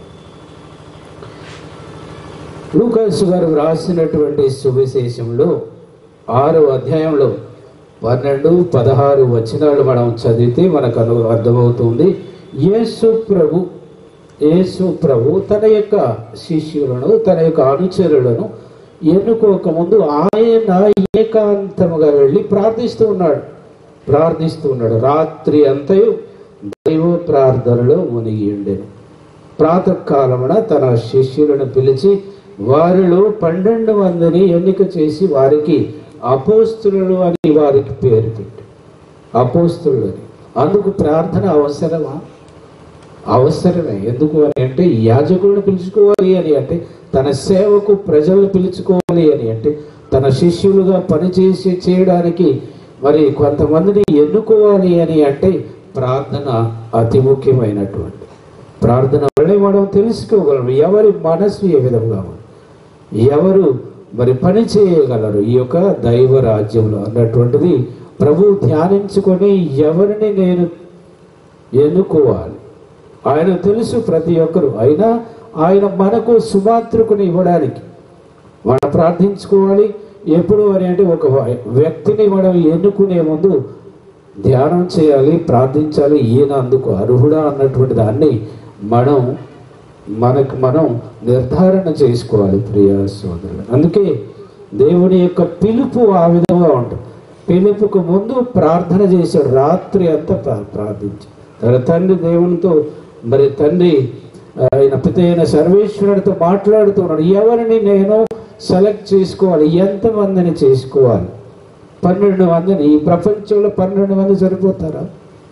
S9: లూకాసు గారు రాసినటువంటి సువిశేషంలో ఆరో అధ్యాయంలో పన్నెండు పదహారు వచనాలు మనం చదివితే మనకు అను అర్థమవుతుంది యేసు ప్రభు యేసు ప్రభు తన యొక్క శిష్యులను తన యొక్క అనుచరులను ఎన్నుకోకముందు ఆయన ఏకాంతముగా వెళ్ళి ప్రార్థిస్తూ ఉన్నాడు ప్రార్థిస్తూ ఉన్నాడు రాత్రి అంతయు దైవ ప్రార్థనలో మునిగి ఉండేను ప్రాతకాలమున తన శిష్యులను పిలిచి వారిలో పన్నెండు మందిని ఎన్నిక చేసి వారికి అపోస్తులు అని వారికి పేరు పెట్టి అపోస్తులు అని అందుకు ప్రార్థన అవసరమా అవసరమే ఎందుకు అని అంటే యాజకులను పిలుచుకోవాలి అని అంటే తన సేవకు ప్రజలను పిలుచుకోవాలి అని అంటే తన శిష్యులుగా పనిచేసి చేయడానికి మరి కొంతమందిని ఎన్నుకోవాలి అని అంటే ప్రార్థన అతి ముఖ్యమైనటువంటి ప్రార్థన వల్లే మనం తెలుసుకోగలం ఎవరి మనస్సు ఏ విధంగా ఉంది ఎవరు మరి పని చేయగలరు ఈ యొక్క దైవ రాజ్యంలో అన్నటువంటిది ప్రభు ధ్యానించుకొని ఎవరిని నేను ఎన్నుకోవాలి ఆయన తెలుసు ప్రతి ఒక్కరు అయినా ఆయన మనకు సుమాతృకుని ఇవ్వడానికి మనం ప్రార్థించుకోవాలి ఎప్పుడు అని అంటే ఒక వ్యక్తిని మనం ఎన్నుకునే ముందు ధ్యానం చేయాలి ప్రార్థించాలి ఈయన అందుకు అర్హుడా అన్నటువంటి దాన్ని మనం మనకు మనం నిర్ధారణ చేసుకోవాలి ప్రియ సోదరులు అందుకే దేవుని యొక్క పిలుపు ఆ విధంగా ఉంటుంది పిలుపుకు ముందు ప్రార్థన చేశాడు రాత్రి అంతా ప్రా- ప్రార్థించాడు తన తండ్రి దేవునితో మరి తండ్రి ఆయన పితైన సర్వేశ్వరుడితో మాట్లాడుతున్నాడు ఎవరిని నేను సెలెక్ట్ చేసుకోవాలి ఎంతమందిని చేసుకోవాలి పన్నెండు మందిని ఈ ప్రపంచంలో పన్నెండు మంది సరిపోతారా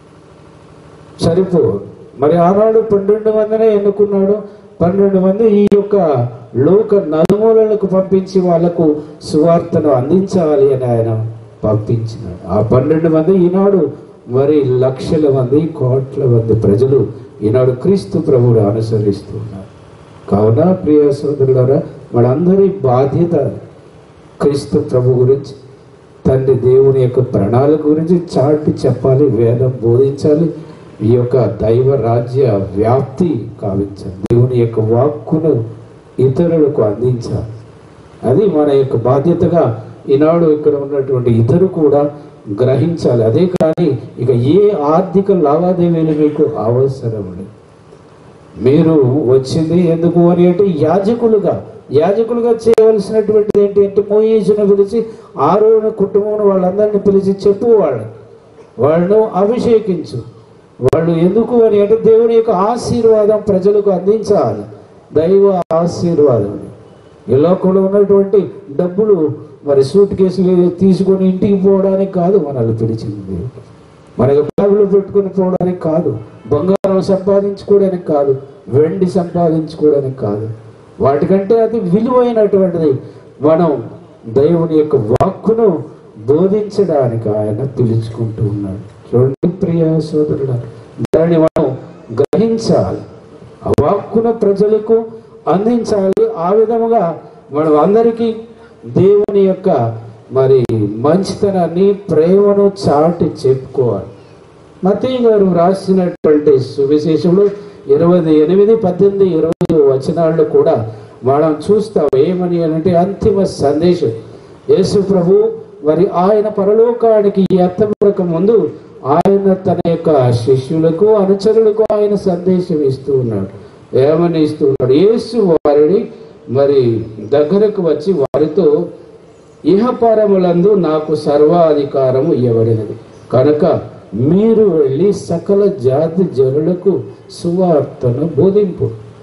S9: సరిపో మరి ఆనాడు పన్నెండు మందినే ఎన్నుకున్నాడు పన్నెండు మంది ఈ యొక్క లోక నలుమూలలకు పంపించి వాళ్ళకు సువార్తను అందించాలి అని ఆయన పంపించినాడు ఆ పన్నెండు మంది ఈనాడు మరి లక్షల మంది కోట్ల మంది ప్రజలు ఈనాడు క్రీస్తు ప్రభువును అనుసరిస్తున్నారు కావున ప్రియ సోదరులారా మనందరి బాధ్యత క్రీస్తు ప్రభు గురించి తండ్రి దేవుని యొక్క ప్రణాళిక గురించి చాటి చెప్పాలి వేదం బోధించాలి ఈ యొక్క దైవ రాజ్య వ్యాప్తి కావించాలి దేవుని యొక్క వాక్కును ఇతరులకు అందించాలి అది మన యొక్క బాధ్యతగా ఈనాడు ఇక్కడ ఉన్నటువంటి ఇతరు కూడా గ్రహించాలి అదే కానీ ఇక ఏ ఆర్థిక లావాదేవీలు మీకు అవసరం లేదు మీరు వచ్చింది ఎందుకు అని అంటే యాజకులుగా యాజకులుగా చేయవలసినటువంటిది ఏంటి అంటే మోయేసును పిలిచి ఆరోన కుటుంబం వాళ్ళందరినీ పిలిచి చెప్పు వాళ్ళు వాళ్ళను అభిషేకించు వాళ్ళు ఎందుకు అని అంటే దేవుని యొక్క ఆశీర్వాదం ప్రజలకు అందించాలి దైవ ఆశీర్వాదం ఈ లోకంలో ఉన్నటువంటి డబ్బులు మరి సూట్ కేసులు తీసుకొని ఇంటికి పోవడానికి కాదు మనల్ని పిలిచింది మనకి బ్యాగులో పెట్టుకొని పోవడానికి కాదు బంగారం సంపాదించుకోవడానికి కాదు వెండి సంపాదించుకోవడానికి కాదు వాటికంటే అది విలువైనటువంటిది మనం దేవుని యొక్క వాక్కును బోధించడానికి ఆయన పిలుచుకుంటూ ఉన్నాడు చూడండి ప్రియ సోదరుడు దాన్ని మనం గ్రహించాలి ఆ వాక్కును ప్రజలకు అందించాలి ఆ విధముగా మనం అందరికీ దేవుని యొక్క మరి మంచితనాన్ని ప్రేమను చాటి చెప్పుకోవాలి మతీ గారు రాసినటువంటి సువిశేషంలో ఇరవై ఎనిమిది పద్దెనిమిది ఇరవై వచనాల్లో కూడా మనం చూస్తాం ఏమని అంటే అంతిమ సందేశం యేసు ప్రభు మరి ఆయన పరలోకానికి ఎత్తబడక ముందు ఆయన తన యొక్క శిష్యులకు అనుచరులకు ఆయన సందేశం ఇస్తూ ఉన్నాడు ఏమని ఇస్తూ ఉన్నాడు యేసు వారిని మరి దగ్గరకు వచ్చి వారితో ఇహపరములందు నాకు సర్వాధికారము ఇవ్వబడినది కనుక మీరు వెళ్ళి సకల జాతి జనులకు సువార్తను బోధింపు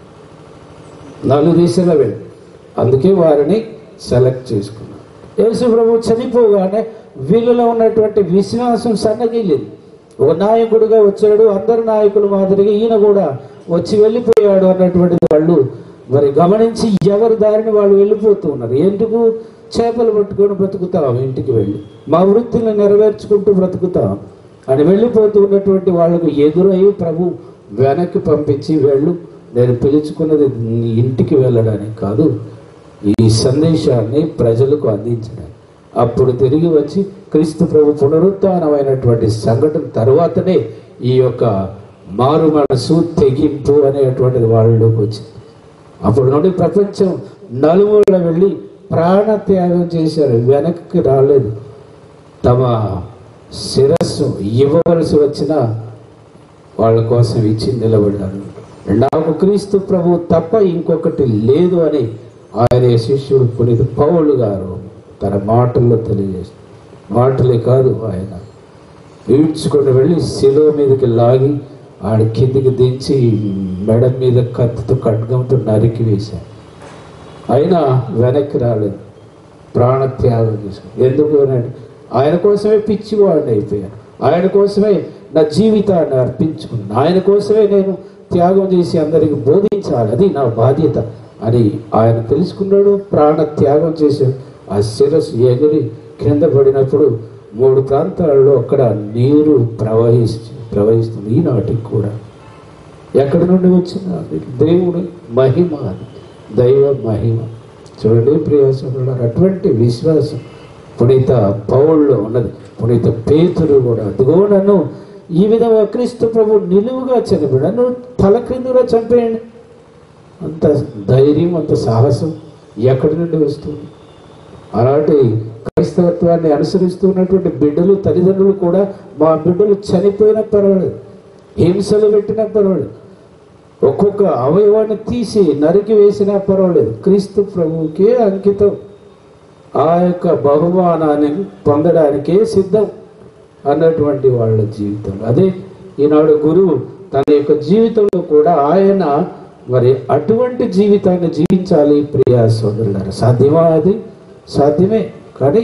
S9: నలుగు దిశల వెళ్ళి అందుకే వారిని సెలెక్ట్ చేసుకున్నాను యేసు ప్రభు చనిపోగానే వీళ్ళలో ఉన్నటువంటి విశ్వాసం సన్నగిల్లింది ఒక నాయకుడిగా వచ్చాడు అందరు నాయకుల మాదిరిగా ఈయన కూడా వచ్చి వెళ్ళిపోయాడు అన్నటువంటిది వాళ్ళు మరి గమనించి ఎవరి దారిని వాళ్ళు వెళ్ళిపోతూ ఉన్నారు ఎందుకు చేపలు పట్టుకొని బ్రతుకుతాం ఇంటికి వెళ్ళి మా వృత్తిని నెరవేర్చుకుంటూ బ్రతుకుతాం అని వెళ్ళిపోతూ ఉన్నటువంటి వాళ్ళకు ఎదురై ప్రభు వెనక్కి పంపించి వెళ్ళు నేను పిలుచుకున్నది నీ ఇంటికి వెళ్ళడానికి కాదు ఈ సందేశాన్ని ప్రజలకు అందించడానికి అప్పుడు తిరిగి వచ్చి క్రీస్తు ప్రభు పునరుత్నమైనటువంటి సంఘటన తర్వాతనే ఈ యొక్క మారు మనసు తెగింపు అనేటువంటిది వాళ్ళలోకి వచ్చింది అప్పుడు నుండి ప్రపంచం నలుమూల వెళ్ళి ప్రాణత్యాగం చేశారు వెనక్కి రాలేదు తమ శిరస్సు ఇవ్వవలసి వచ్చిన వాళ్ళ కోసం ఇచ్చి నిలబడ్డారు నాకు క్రీస్తు ప్రభు తప్ప ఇంకొకటి లేదు అని ఆయన శిష్యుడు పునీత పౌలు గారు తన మాటల్లో తెలియజేస్తారు మాటలే కాదు ఆయన ఈడ్చుకొని వెళ్ళి శిలువ మీదకి లాగి ఆడ కిందికి దించి మెడ మీద కత్తితో ఖడ్గంతో నరికి వేశారు అయినా వెనక్కి రాలేదు ప్రాణత్యాగం చేసుకుని ఎందుకు అనంటే ఆయన కోసమే పిచ్చివాడిని అయిపోయాను ఆయన కోసమే నా జీవితాన్ని అర్పించుకున్నాను ఆయన కోసమే నేను త్యాగం చేసి అందరికి బోధించాలి అది నా బాధ్యత అని ఆయన తెలుసుకున్నాడు ప్రాణ త్యాగం చేశాడు ఆ శిరస్సు ఎగిరి కింద పడినప్పుడు మూడు ప్రాంతాల్లో అక్కడ నీరు ప్రవహిస్తు ప్రవహిస్తుంది ఈనాటికి కూడా ఎక్కడి నుండి వచ్చిన అది దేవుని మహిమ అది దైవ మహిమ చూడండి ప్రియాసంలో అటువంటి విశ్వాసం పునీత పౌల్లో ఉన్నది పునీత పేతురు కూడా అదిగో నన్ను ఈ విధంగా క్రీస్తు ప్రభు నిలువుగా చనిపోయాడు నన్ను తల క్రిందుగా చంపేయండి అంత ధైర్యం అంత సాహసం ఎక్కడి నుండి వస్తుంది అలాంటి క్రైస్తవత్వాన్ని అనుసరిస్తున్నటువంటి బిడ్డలు తల్లిదండ్రులు కూడా మా బిడ్డలు చనిపోయినా పర్వాలేదు హింసలు పెట్టినా పర్వాలేదు ఒక్కొక్క అవయవాన్ని తీసి నరికి వేసినా పర్వాలేదు క్రీస్తు ప్రభువుకే అంకితం ఆ యొక్క బహుమానాన్ని పొందడానికే సిద్ధం అన్నటువంటి వాళ్ళ జీవితం అదే ఈనాడు గురువు తన యొక్క జీవితంలో కూడా ఆయన మరి అటువంటి జీవితాన్ని జీవించాలి ప్రియా సోదరులారా సాధ్యమా అది సాధ్యమే కానీ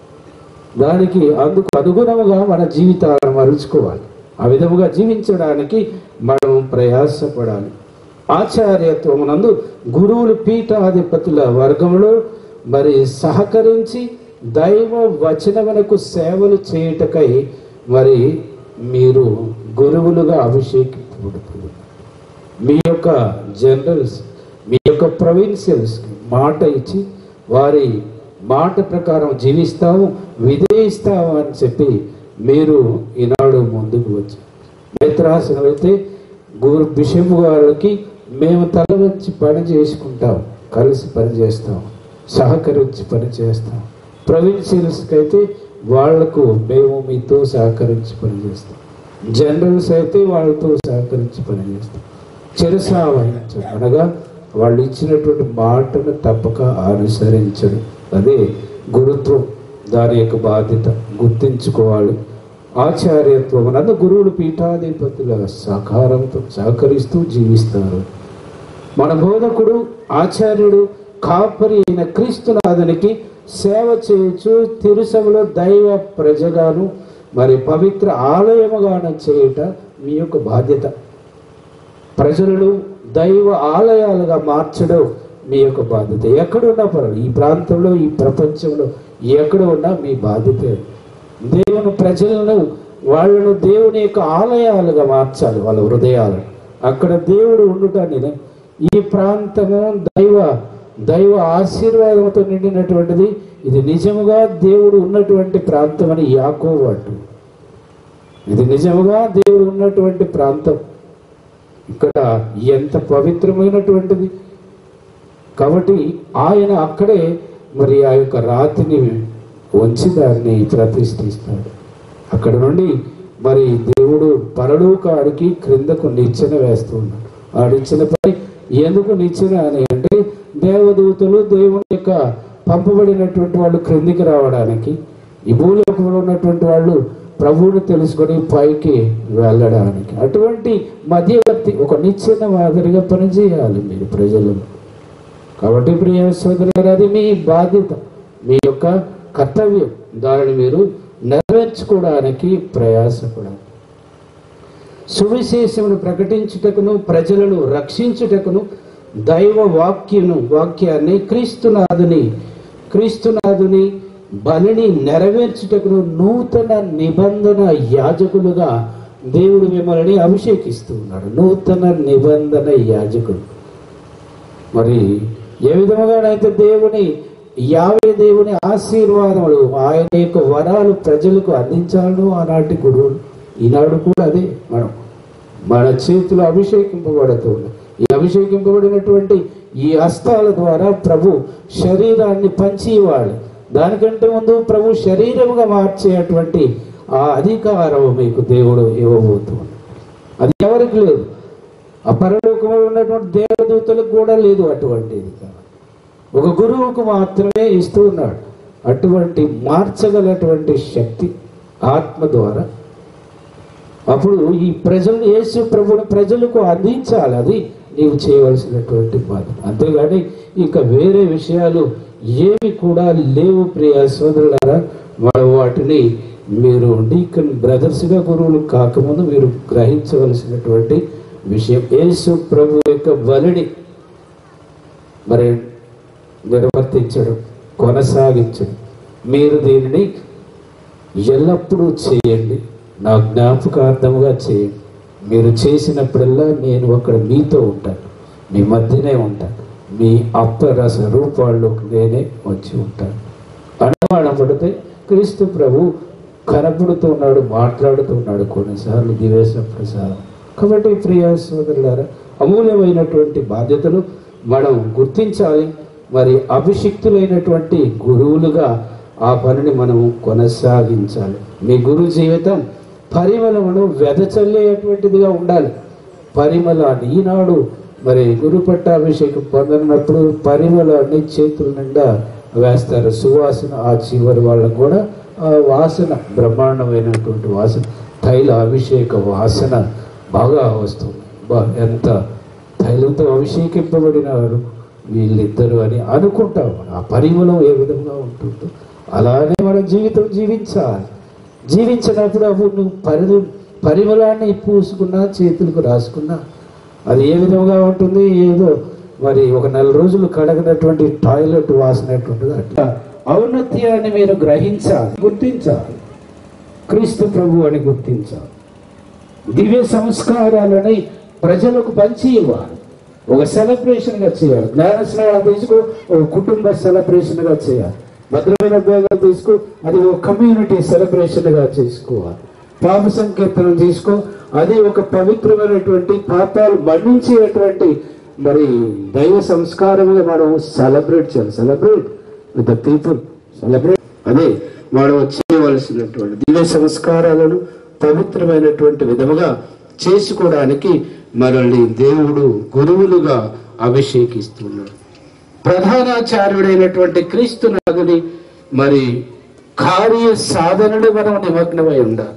S9: దానికి అందుకు అనుగుణముగా మన జీవితాలను మలుచుకోవాలి ఆ విధముగా జీవించడానికి మనం ప్రయాసపడాలి ఆచార్యత్వమునందు గురువులు పీఠాధిపతుల వర్గంలో మరి సహకరించి దైవ వచనమునకు సేవలు చేయుటకై మరి మీరు గురువులుగా అభిషేకించబడుతుంది మీ యొక్క జనరల్స్ మీ యొక్క ప్రొవిన్షియల్స్ మాట ఇచ్చి వారి మాట ప్రకారం జీవిస్తాము విధేయిస్తాము అని చెప్పి మీరు ఈనాడు ముందుకు వచ్చి నేత్రాసనం అయితే గురు బిషప్ గారికి మేము తల వచ్చి పని చేసుకుంటాం కలిసి పని చేస్తాం సహకరించి పని చేస్తాం ప్రొవిన్షియల్స్కి అయితే వాళ్లకు మేము మీతో సహకరించి పని చేస్తాం జనరల్స్ అయితే వాళ్ళతో సహకరించి పని చేస్తాం చెరసా వహించడం అనగా వాళ్ళు ఇచ్చినటువంటి మాటను తప్పక అనుసరించడం అదే గురుత్వం దాని యొక్క బాధ్యత గుర్తించుకోవాలి ఆచార్యత్వం అన్నది గురువులు పీఠాధిపతుల సహకారంతో సహకరిస్తూ జీవిస్తారు మన బోధకుడు ఆచార్యుడు కాపరి అయిన క్రీస్తునాథునికి సేవ చేయొచ్చు తిరుసభలో దైవ ప్రజగాను మరి పవిత్ర ఆలయముగాను చేయుట మీ యొక్క బాధ్యత ప్రజలను దైవ ఆలయాలుగా మార్చడం మీ యొక్క బాధ్యత ఎక్కడ ఉన్నా పర్వాలేదు ఈ ప్రాంతంలో ఈ ప్రపంచంలో ఎక్కడ ఉన్నా మీ బాధ్యత దేవుని ప్రజలను వాళ్ళను దేవుని యొక్క ఆలయాలుగా మార్చాలి వాళ్ళ హృదయాలను అక్కడ దేవుడు ఉండుటాన్ని ఈ ప్రాంతము దైవ దైవ ఆశీర్వాదంతో నిండినటువంటిది ఇది నిజముగా దేవుడు ఉన్నటువంటి ప్రాంతం అని యాకోబు అంటు ఇది నిజముగా దేవుడు ఉన్నటువంటి ప్రాంతం ఇక్కడ ఎంత పవిత్రమైనటువంటిది కాబట్టి ఆయన అక్కడే మరి ఆ యొక్క రాతిని ఉంచి దాన్ని ప్రతిష్ఠిస్తాడు అక్కడ నుండి మరి దేవుడు పరలోకాడికి క్రిందకు నిచ్చెన వేస్తూ ఉన్నాడు ఆ నిచ్చెన పై ఎందుకు నిచ్చెన అని అంటే దేవదూతలు దేవుని యొక్క పంపబడినటువంటి వాళ్ళు క్రిందికి రావడానికి ఈ భూలోకంలో ఉన్నటువంటి వాళ్ళు ప్రభువుని తెలుసుకొని పైకి వెళ్ళడానికి అటువంటి మధ్యవర్తి ఒక నిచ్చెన మాదిరిగా పనిచేయాలి మీరు ప్రజలు కాబట్టి ప్రియ సోదరులారా అది మీ బాధ్యత మీ యొక్క కర్తవ్యం దానిని మీరు నెరవేర్చుకోవడానికి ప్రయాసపడాలి సువిశేషమును ప్రకటించుటకును ప్రజలను రక్షించుటకును దైవ వాక్యను వాక్యాన్ని క్రీస్తునాథుని క్రీస్తునాథుని బలిని నెరవేర్చుటకును నూతన నిబంధన యాజకులుగా దేవుడు మిమ్మల్ని అభిషేకిస్తూ ఉన్నాడు నూతన నిబంధన యాజకుడు మరి ఏ విధముగానైతే దేవుని యావే దేవుని ఆశీర్వాదములు ఆయన యొక్క వరాలు ప్రజలకు అందించాలను ఆనాటి గురువులు ఈనాడు కూడా అదే మనం మన చేతులు అభిషేకింపబడుతూ ఉన్నాయి. ఈ అభిషేకింపబడినటువంటి ఈ హస్తాల ద్వారా ప్రభు శరీరాన్ని పంచి ఇవ్వాలి దానికంటే ముందు ప్రభు శరీరముగా మార్చేటువంటి ఆ అధికారం మీకు దేవుడు ఇవ్వబోతున్నాడు అది ఎవరికి లేదు ఆ పరలోకంలో ఉన్నటువంటి దేవదూతలకు కూడా లేదు అటువంటిది ఒక గురువుకు మాత్రమే ఇస్తూ ఉన్నాడు అటువంటి మార్చగలటువంటి శక్తి ఆత్మ ద్వారా అప్పుడు ఈ ప్రజలు యేసు ప్రభుని ప్రజలకు అందించాలి అది నీవు చేయవలసినటువంటి బాధ్యత అంతేగాని ఇక వేరే విషయాలు ఏవి కూడా లేవు ప్రియ సోదరులారా మన వాటిని మీరు డీకన్ బ్రదర్స్గా గురువులు కాకముందు మీరు గ్రహించవలసినటువంటి విషయం యేసు ప్రభు యొక్క బలిని మరి నిర్వర్తించడం కొనసాగించడం మీరు దీనిని ఎల్లప్పుడూ చేయండి నా జ్ఞాపకార్థముగా చేయండి మీరు చేసినప్పుడల్లా నేను అక్కడ మీతో ఉంటాను మీ మధ్యనే ఉంటాను మీ అప్పరస రూపాల్లోకి నేనే వచ్చి ఉంటాను అనబడపడితే క్రీస్తు ప్రభు కనపడుతున్నాడు మాట్లాడుతున్నాడు కొన్నిసార్లు దివేశ ప్రసాదం కాబట్టి ప్రియ సోదరులారా అమూల్యమైనటువంటి బాధ్యతలు మనం గుర్తించాలి మరి అభిషిక్తులైనటువంటి గురువులుగా ఆ పనిని మనం కొనసాగించాలి మీ గురువు జీవితం పరిమళమును వెదచల్లేటువంటిదిగా ఉండాలి పరిమళాన్ని ఈనాడు మరి గురు పట్టాభిషేకం పొందనప్పుడు పరిమళాన్ని చేతుల నిండా వేస్తారు సువాసన ఆ చివరి వాళ్ళకు కూడా ఆ వాసన బ్రహ్మాండమైనటువంటి వాసన తైల అభిషేక వాసన బాగా వస్తుంది బా ఎంత తైలంతో అభిషేకింపబడినారు వీళ్ళిద్దరు అని అనుకుంటాం మనం. ఆ పరిమళం ఏ విధంగా ఉంటుందో అలానే మన జీవితం జీవించాలి జీవించినప్పుడు అప్పుడు నువ్వు పరి పరిమళాన్ని పూసుకున్నా చేతులకు రాసుకున్నా అది ఏ విధంగా ఉంటుంది ఏదో మరి ఒక నెల రోజులు కడగనటువంటి టాయిలెట్ వాసినటువంటిది అట్లా ఔన్నత్యాన్ని మీరు గ్రహించాలి గుర్తించాలి క్రీస్తు ప్రభు అని గుర్తించాలి దివ్య సంస్కారాలని ప్రజలకు పంచి ఇవ్వాలి ఒక సెలబ్రేషన్ గా చేయాలి జ్ఞాన స్నానం తీసుకో ఒక కుటుంబ సెలబ్రేషన్ గా చేయాలి భద్రమైన భోగాలు తీసుకో అది ఒక కమ్యూనిటీ సెలబ్రేషన్ గా చేసుకోవాలి పాప సంకీర్తనం తీసుకో అది ఒక పవిత్రమైనటువంటి పాపాలు మన్నించేటువంటి మరి దైవ సంస్కారంగా మనం సెలబ్రేట్ చేయాలి celebrate with the people celebrate అదే మనం చేయవలసినటువంటి దివ్య సంస్కారాలను పవిత్రమైనటువంటి విధముగా చేసుకోవడానికి మనల్ని దేవుడు గురువులుగా అభిషేకిస్తున్నాడు ప్రధానాచార్యుడైనటువంటి క్రీస్తునాథుని మరి కార్య సాధనలు మనం నిమగ్నమై ఉండాలి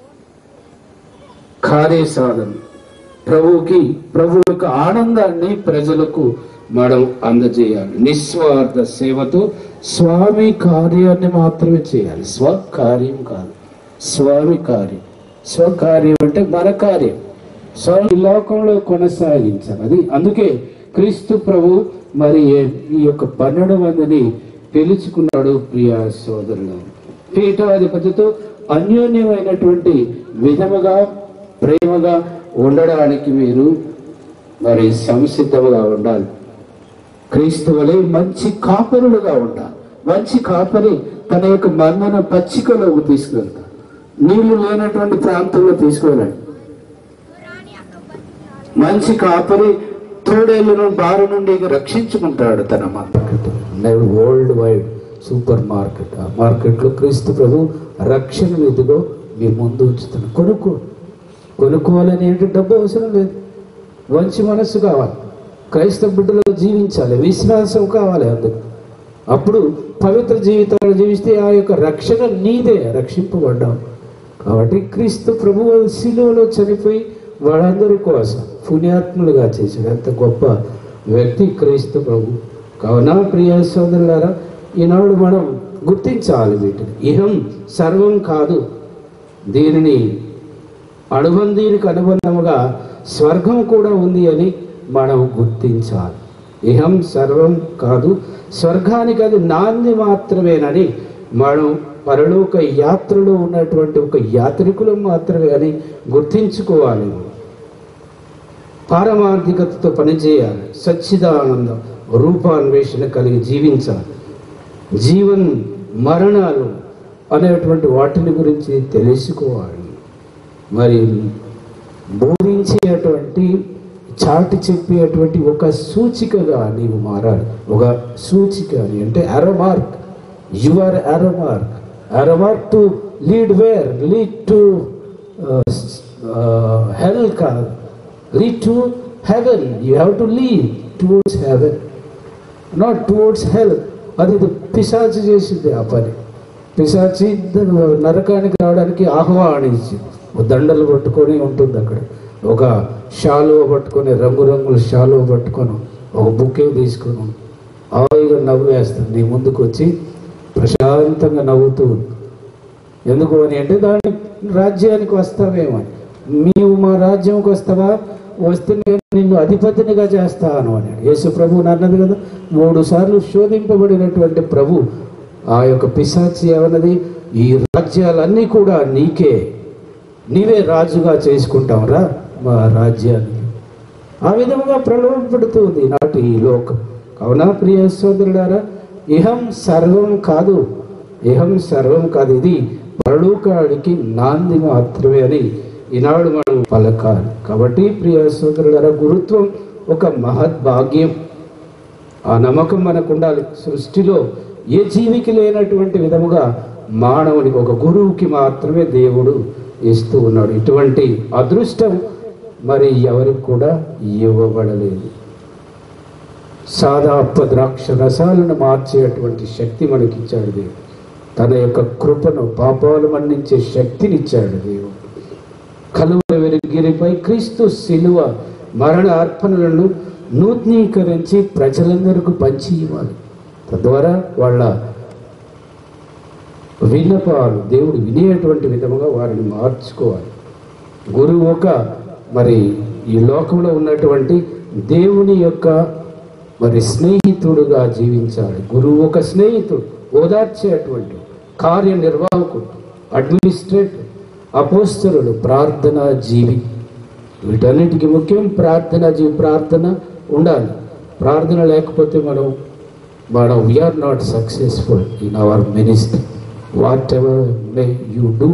S9: కార్య సాధన ప్రభువుకి ప్రభు యొక్క ఆనందాన్ని ప్రజలకు మనం అందజేయాలి నిస్వార్థ సేవతో స్వామి కార్యాన్ని మాత్రమే చేయాలి స్వకార్యం కాదు స్వామి కార్యం స్వకార్యం అంటే మన కార్యం స్వామి ఈ లోకంలో కొనసాగించాలి అది అందుకే క్రీస్తు ప్రభు మరి ఈ యొక్క పన్నెండు మందిని పిలుచుకున్నాడు ప్రియ సోదరులు పీఠాధిపతితో అన్యోన్యమైనటువంటి విధముగా ప్రేమగా ఉండడానికి మీరు మరి సంసిద్ధముగా ఉండాలి క్రీస్తు వలె మంచి కాపరులుగా ఉండాలి మంచి కాపరి తన యొక్క మందన పచ్చికలోకి తీసుకెళ్తాడు నీళ్లు లేనటువంటి ప్రాంతంలో తీసుకువెళ్ళండి మంచి కాపరి తోడేళ్లను బారి నుండి రక్షించుకుంటాడు తన market worldwide supermarket ఆ మార్కెట్లో క్రీస్తు ప్రభు రక్షణ ఇదిగో మీ ముందు ఉంచుతున్నాడు కొనుక్కో కొనుక్కోవాలని ఏంటి డబ్బు అవసరం లేదు మంచి మనస్సు కావాలి క్రైస్తవ బిడ్డలో జీవించాలి విశ్వాసం కావాలి అందుకు అప్పుడు పవిత్ర జీవితాలు జీవిస్తే ఆ యొక్క రక్షణ నీదే రక్షింపబడ్డావు కాబట్టి క్రీస్తు ప్రభు శిలువలో చనిపోయి వాళ్ళందరి కోసం పుణ్యాత్ములుగా చేశాడు అంత గొప్ప వ్యక్తి క్రీస్తు ప్రభు కావున ప్రియ సోదరులారా ఈనాడు మనం గుర్తించాలి వీటిని ఇహం సర్వం కాదు దీనిని అనుబంధీనికి అనుబంధముగా స్వర్గం కూడా ఉంది అని మనం గుర్తించాలి ఇహం సర్వం కాదు స్వర్గానికి అది నాంది మాత్రమేనని మనం పరలోక యాత్రలో ఉన్నటువంటి ఒక యాత్రికులం మాత్రమే అని గుర్తించుకోవాలి పారమార్థికతతో పనిచేయాలి సచ్చిదానందం రూపాన్వేషణ కలిగి జీవించాలి జీవన్ మరణాలు అనేటువంటి వాటిని గురించి తెలుసుకోవాలి మరి బోధించేటువంటి చాటి చెప్పేటువంటి ఒక సూచికగా నీవు మారాలి ఒక సూచిక అని అంటే arrow mark your arrow mark arrow mark to lead where lead to hell కాదు lead to heaven you have to lead towards heaven not towards hell అది ఇది పిశాచి చేసింది ఆ పని పిశాచి నరకానికి రావడానికి ఆహ్వానించి ఓ దండలు పట్టుకొని ఉంటుంది అక్కడ ఒక షాలువ పట్టుకొని రంగురంగుల షాలువ పట్టుకొని ఒక బుక్కే తీసుకొని హాయిగా నవ్వేస్తుంది నీ ముందుకు వచ్చి ప్రశాంతంగా నవ్వుతూ ఉంది. ఎందుకు అని అంటే దాని రాజ్యానికి వస్తావేమని నీవు మా రాజ్యంకి వస్తావా వస్తే నేను నిన్ను అధిపతినిగా చేస్తాను అన్నాడు యేసు ప్రభు అన్నది కదా మూడు సార్లు శోధింపబడినటువంటి ప్రభు ఆ యొక్క పిశాచి ఏమన్నది ఈ రాజ్యాలన్నీ కూడా నీకే నీవే రాజుగా చేసుకుంటావురా మా రాజ్యాన్ని ఆ విధముగా ప్రలోభపెడుతుంది నాటి ఈ లోకం కావున ప్రియ సోదరుడారా ఇహం సర్వం కాదు ఇహం సర్వం కాదు ఇది పరలోకానికి నాంది మాత్రమే అని ఈనాడు మనం పలకాలి కాబట్టి ప్రియ సోదరులారా గురుత్వం ఒక మహద్భాగ్యం ఆ నమ్మకం మనకు ఉండాలి సృష్టిలో ఏ జీవికి లేనటువంటి విధముగా మానవునికి ఒక గురువుకి మాత్రమే దేవుడు ఇస్తూ ఉన్నాడు ఇటువంటి అదృష్టం మరి ఎవరికి కూడా ఇవ్వబడలేదు సాదా అప్ప ద్రాక్ష రసాలను మార్చేటువంటి శక్తి మనకిచ్చాడు దేవుడు తన యొక్క కృపను పాపాలు మన్నించే శక్తినిచ్చాడు దేవుడు కలువ వెలుగిరిపై క్రీస్తు శిలువ మరణ అర్పణలను నూతనీకరించి ప్రజలందరికీ పంచి ఇవ్వాలి తద్వారా వాళ్ళ విన్నపాలు దేవుడు వినేటువంటి విధముగా వారిని మార్చుకోవాలి గురువు ఒక మరి ఈ లోకంలో ఉన్నటువంటి దేవుని యొక్క మరి స్నేహితుడుగా జీవించాలి గురువు ఒక స్నేహితుడు ఓదార్చేటువంటి కార్యనిర్వాహకుడు అడ్మినిస్ట్రేటర్ అపోస్తరుడు ప్రార్థన జీవి వీటన్నిటికీ ముఖ్యం ప్రార్థన జీవి ప్రార్థన ఉండాలి ప్రార్థన లేకపోతే మనం మనం we are not successful in our ministry whatever may you do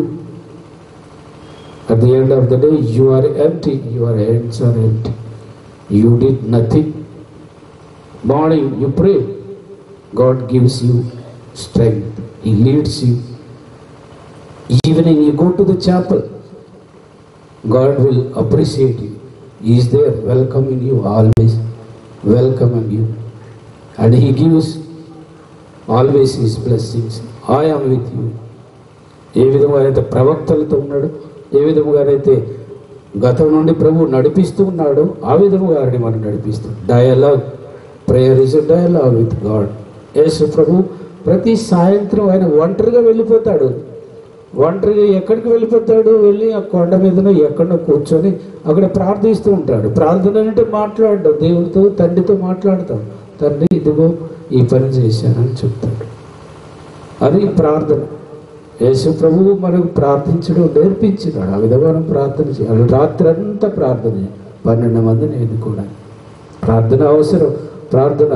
S9: At the end of the day, you are empty, your hands are empty. You did nothing. Morning, you pray. God gives you strength. He leads you. Evening, you go to the chapel. God will appreciate you. He is there, welcoming you always, welcoming you. And He gives always His blessings. I am with you. ఏ విధంగా అయితే ప్రవక్తలతో ఉన్నాడు ఏ విధముగానైతే గతం నుండి ప్రభు నడిపిస్తూ ఉన్నాడో ఆ విధముగా ఆయన మనం నడిపిస్తాం dialogue prayer is dialogue with God యేసు ప్రభు ప్రతి సాయంత్రం ఆయన ఒంటరిగా వెళ్ళిపోతాడు ఒంటరిగా ఎక్కడికి వెళ్ళిపోతాడు వెళ్ళి ఆ కొండ మీదనో ఎక్కడో కూర్చొని అక్కడ ప్రార్థిస్తూ ఉంటాడు ప్రార్థన అంటే మాట్లాడడం దేవుడితో తండ్రితో మాట్లాడతాం తండ్రి ఇదిగో ఈ పని చేశానని చెప్తాడు అది ప్రార్థన యేసు ప్రభువు మనకు ప్రార్థించడం నేర్పించినాడు ఆ విధమైన ప్రార్థన చేయాలి రాత్రి అంతా ప్రార్థన చేయాలి. పన్నెండు మందిని ఎన్నుకోవడానికి ప్రార్థన అవసరం ప్రార్థన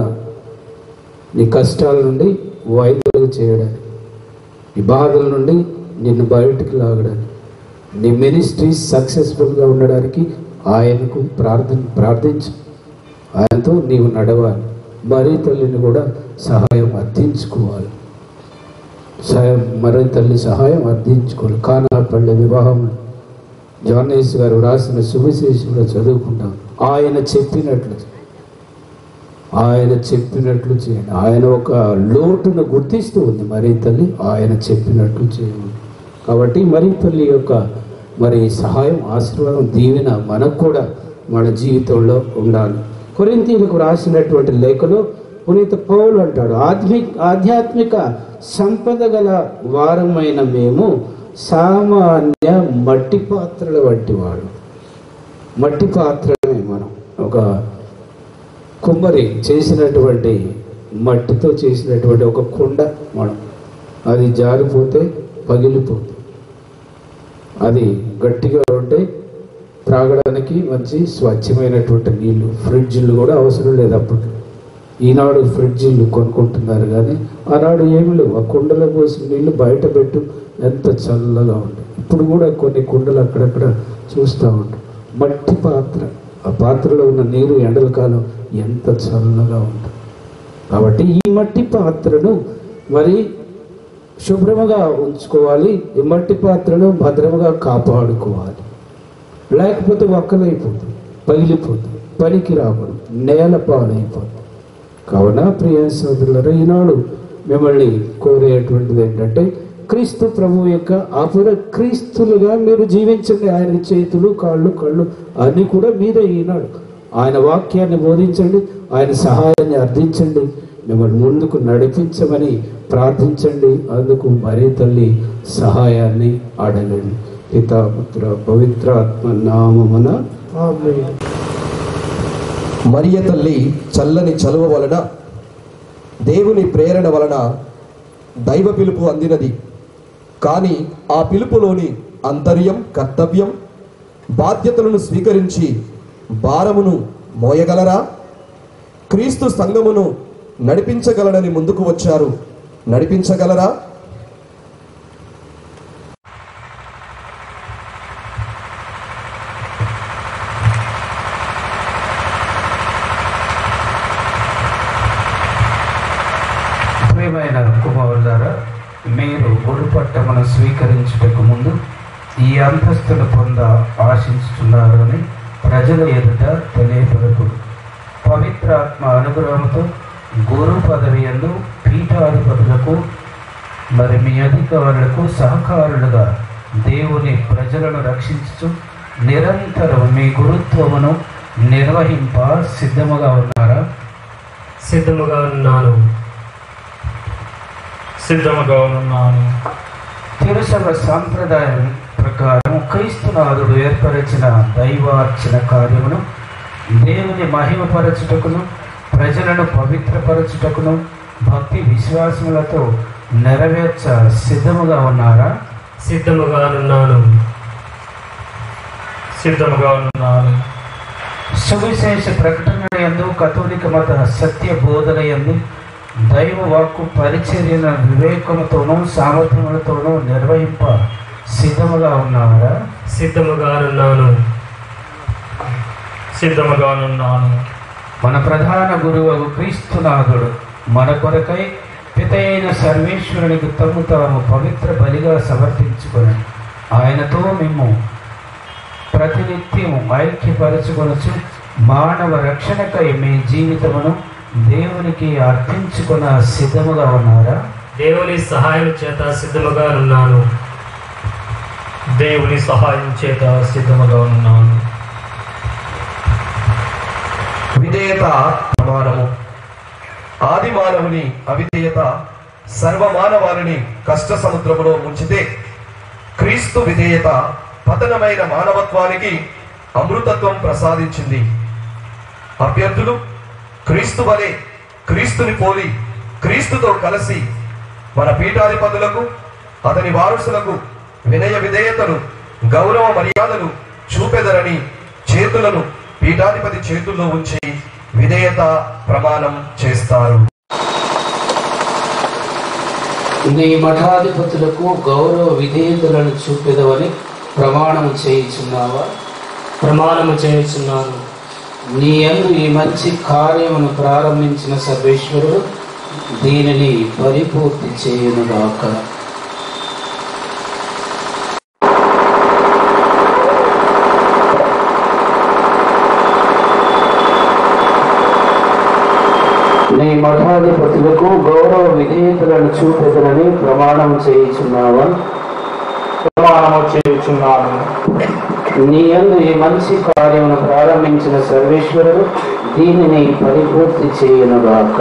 S9: నీ కష్టాల నుండి వైద్యులు చేయడానికి నీ బాధల నుండి నిన్ను బయటికి లాగడానికి నీ మినిస్ట్రీ సక్సెస్ఫుల్గా ఉండడానికి ఆయనకు ప్రార్థన ప్రార్థించు ఆయనతో నీవు నడవాలి మరీ తల్లిని కూడా సహాయం అర్థించుకోవాలి సహాయం మరీ తల్లి సహాయం అర్థించుకోవాలి కానాపల్లి వివాహం జోనేష్ గారు రాసిన సువిశేషంలో చదువుకుంటాం ఆయన చెప్పినట్లు ఆయన చెప్పినట్లు చేయండి ఆయన ఒక లోటును గుర్తిస్తూ ఉంది మరీ తల్లి ఆయన చెప్పినట్లు చేయండి కాబట్టి మరీ తల్లి యొక్క మరి సహాయం ఆశీర్వాదం దీవెన మనకు కూడా మన జీవితంలో ఉండాలి కొరింతీలకు రాసినటువంటి లేఖలో పునీత పౌలు అంటాడు ఆధ్మిక ఆధ్యాత్మిక సంపద గల వారమైన మేము సామాన్య మట్టి పాత్రల వంటి వాడు మట్టి పాత్రమే మనం ఒక కుమ్మరి చేసినటువంటి మట్టితో చేసినటువంటి ఒక కుండ మనం అది జారిపోతే పగిలిపోతుంది అది గట్టిగా ఉంటే త్రాగడానికి మంచి స్వచ్ఛమైనటువంటి నీళ్లు ఫ్రిడ్జ్లు కూడా అవసరం లేదు అప్పట్లో ఈనాడు ఫ్రిడ్జ్లు కొనుక్కుంటున్నారు కానీ ఆనాడు ఏమి లేవు ఆ కుండలో పోసిన నీళ్లు బయట పెట్టు ఎంత చల్లగా ఉంటాయి ఇప్పుడు కూడా కొన్ని కుండలు అక్కడక్కడ చూస్తూ ఉంటాం మట్టి పాత్ర ఆ పాత్రలో ఉన్న నీరు ఎండల కాలం ఎంత చల్లగా ఉంటుంది కాబట్టి ఈ మట్టి పాత్రను మరి శుభ్రముగా ఉంచుకోవాలి ఈ మట్టి పాత్రను భద్రముగా కాపాడుకోవాలి లేకపోతే ఒక్కలైపోతుంది పగిలిపోతుంది పనికి రాకూడదు నేల పాలైపోతుంది కావున ప్రియ సోదరులరా ఈనాడు మిమ్మల్ని కోరేటువంటిది ఏంటంటే క్రీస్తు ప్రభు యొక్క అపుర క్రీస్తులుగా మీరు జీవించండి ఆయన చేతులు కాళ్ళు కళ్ళు అన్నీ కూడా మీరే ఈనాడు ఆయన వాక్యాన్ని బోధించండి ఆయన సహాయాన్ని అర్థించండి మిమ్మల్ని ముందుకు నడిపించమని ప్రార్థించండి అందుకు మరీ తల్లి సహాయాన్ని అడగండి పితాపుత్ర పవిత్రాత్మ నామమున ఆమేన్.
S1: మరియ తల్లి చల్లని చలువ వలన దేవుని ప్రేరణ వలన దైవ పిలుపు అందినది కానీ ఆ పిలుపులోని అంతర్యం కర్తవ్యం బాధ్యతలను స్వీకరించి భారమును మోయగలరా క్రీస్తు సంఘమును నడిపించగలనని ముందుకు వచ్చారు నడిపించగలరా
S9: ప్రియమైన కుమారులారా మీరు గురు పట్టమును స్వీకరించుటకు ముందు ఈ అంతస్తును పొంద ఆశించుతున్నారని ప్రజల ఎదుట తెలియపరకు పవిత్రాత్మ అనుగ్రహంతో గురు పదవి ఎందు పీఠాధిపతులకు మరి మీ అధికారులకు సహకారులుగా దేవుని ప్రజలను రక్షించు నిరంతరం మీ గురుత్వమును నిర్వహింప సిద్ధముగా ఉన్నారా
S7: సిద్ధముగా ఉన్నాను
S10: సిద్ధముగా ఉన్నాను
S9: తిరుసభ సాంప్రదాయం ప్రకారం క్రీస్తునాథుడు ఏర్పరిచిన దైవార్చన కార్యమును దేవుని మహిమపరచుటకును ప్రజలను పవిత్రపరచుటకును భక్తి విశ్వాసములతో నెరవేర్చ సిద్ధముగా ఉన్నారా
S7: సిద్ధముగా ఉన్నాను
S10: సిద్ధముగా ఉన్నాను
S9: సువిశేష ప్రకటన యందు కథోలిక మత సత్య బోధన యందు దైవ వాక్కు పరిచర్యన వివేకముతోనూ సామర్థ్యములతోనూ నిర్వహింప సిద్ధముగా ఉన్నారా
S7: సిద్ధముగా ఉన్నాను
S10: సిద్ధముగా ఉన్నాను
S9: మన ప్రధాన గురువు క్రీస్తునాథుడు మన కొరకై పితైన సర్వేశ్వరునికి తమ్ము తాము పవిత్ర బలిగా సమర్పించుకొని ఆయనతో మేము ప్రతినిత్యం ఐక్యపరచుకొనచ్చు మానవ రక్షణకై మీ జీవితమును దేవునికి అర్పించుకున్న సిద్ధముగా ఉన్నారా
S7: దేవుని సహాయం చేత సిద్ధముగా ఉన్నాను
S10: దేవుని సహాయం చేత సిద్ధముగా ఉన్నాను
S1: విధేయత ప్రమాణము ఆది మానవుని అవిధేయత సర్వమానవాళిని కష్ట సముద్రములో ముంచితే క్రీస్తు విధేయత పతనమైన మానవత్వానికి అమృతత్వం ప్రసాదించింది అభ్యర్థులు క్రీస్తు వలె క్రీస్తుని పోలి క్రీస్తుతో కలిసి మన పీఠాధిపతులకు అతని వారసులకు వినయ విధేయతను గౌరవ మర్యాదలు చూపెదరని చేతులను పీఠాధిపతి చేతుల్లో ఉంచి విధేయత ప్రమాణం చేస్తారు
S9: నీ మఠాధిపతులకు గౌరవ విధేయతలను చూపెదవని ప్రమాణము చేయించున్నావా
S7: ప్రమాణము చేయుచున్నాను
S9: నీ యందు ఈ మంచి కార్యమును ప్రారంభించిన సర్వేశ్వరుడు దీనిని పరిపూర్తి చేయునుగాక నీ మఠాధిపతులకు గౌరవ విధేయతలను చూపెదనని ప్రమాణం చేయించున్నావా
S10: ప్రమాణము చేయుచున్నాను
S9: నీ యందు ఈ మంచి కార్యమును ప్రారంభించిన సర్వేశ్వరుడు దీనిని పరిపూర్తి చేయునుగాక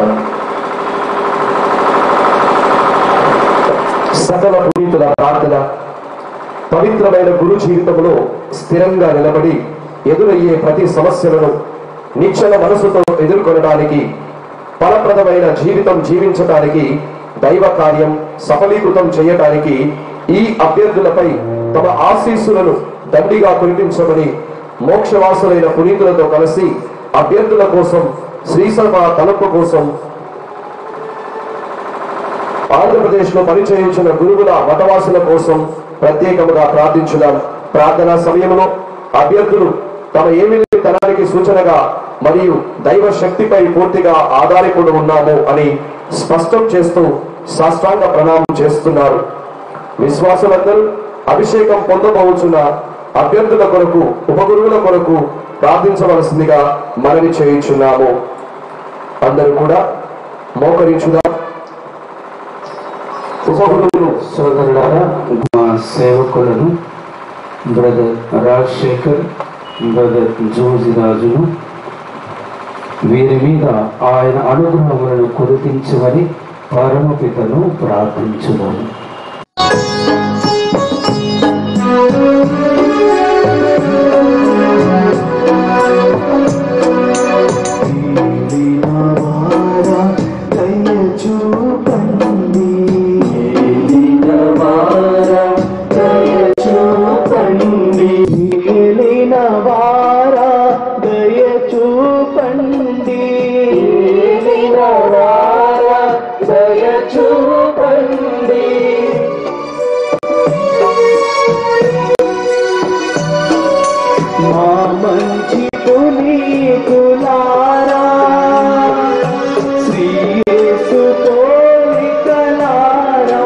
S1: సకల పునీతుల ప్రార్థన పవిత్రమైన గురు జీవితంలో స్థిరంగా నిలబడి ఎదురయ్యే ప్రతి సమస్యలను నిశ్చల మనసుతో ఎదుర్కొనడానికి ఫలప్రదమైన జీవితం జీవించడానికి దైవ కార్యం సఫలీకృతం చేయడానికి ఈ అభ్యర్థులపై తమ ఆశీస్సులను దండిగా కురిపించమని మోక్షవాసులైన పునీతులతో కలిసి అభ్యర్థుల కోసం శ్రీసభ తలుపు కోసం ఆంధ్రప్రదేశ్ లో పనిచేయించిన గురువుల మతవాసుల కోసం ప్రత్యేకముగా ప్రార్థించుదాం ప్రార్థనా సమయంలో అభ్యర్థులు తమ ఏమి తనానికి సూచనగా మరియు దైవ శక్తిపై పూర్తిగా ఆధారపడి ఉన్నాము అని స్పష్టం చేస్తూ సాష్టాంగ ప్రణామం చేస్తున్నారు విశ్వాసులందరూ అభిషేకం పొందబోచున్న అభ్యర్థుల కొరకు ఉపగురువుల కొరకు ప్రార్థించవలసిందిగా మనవి చేయించున్నాము అందరూ కూడా మోకరించుదాం ఉపగురువులు
S9: సోదరులారా మా సేవకులను బ్రదర్ రాజశేఖర్ బ్రదర్ జోజిరాజును వీరి మీద ఆయన అనుగ్రహములను కురిపించమని పరమపితను ప్రార్థించున్నాను
S2: మా మంచి పునీతులారా శ్రీ యేసు పోలికలారా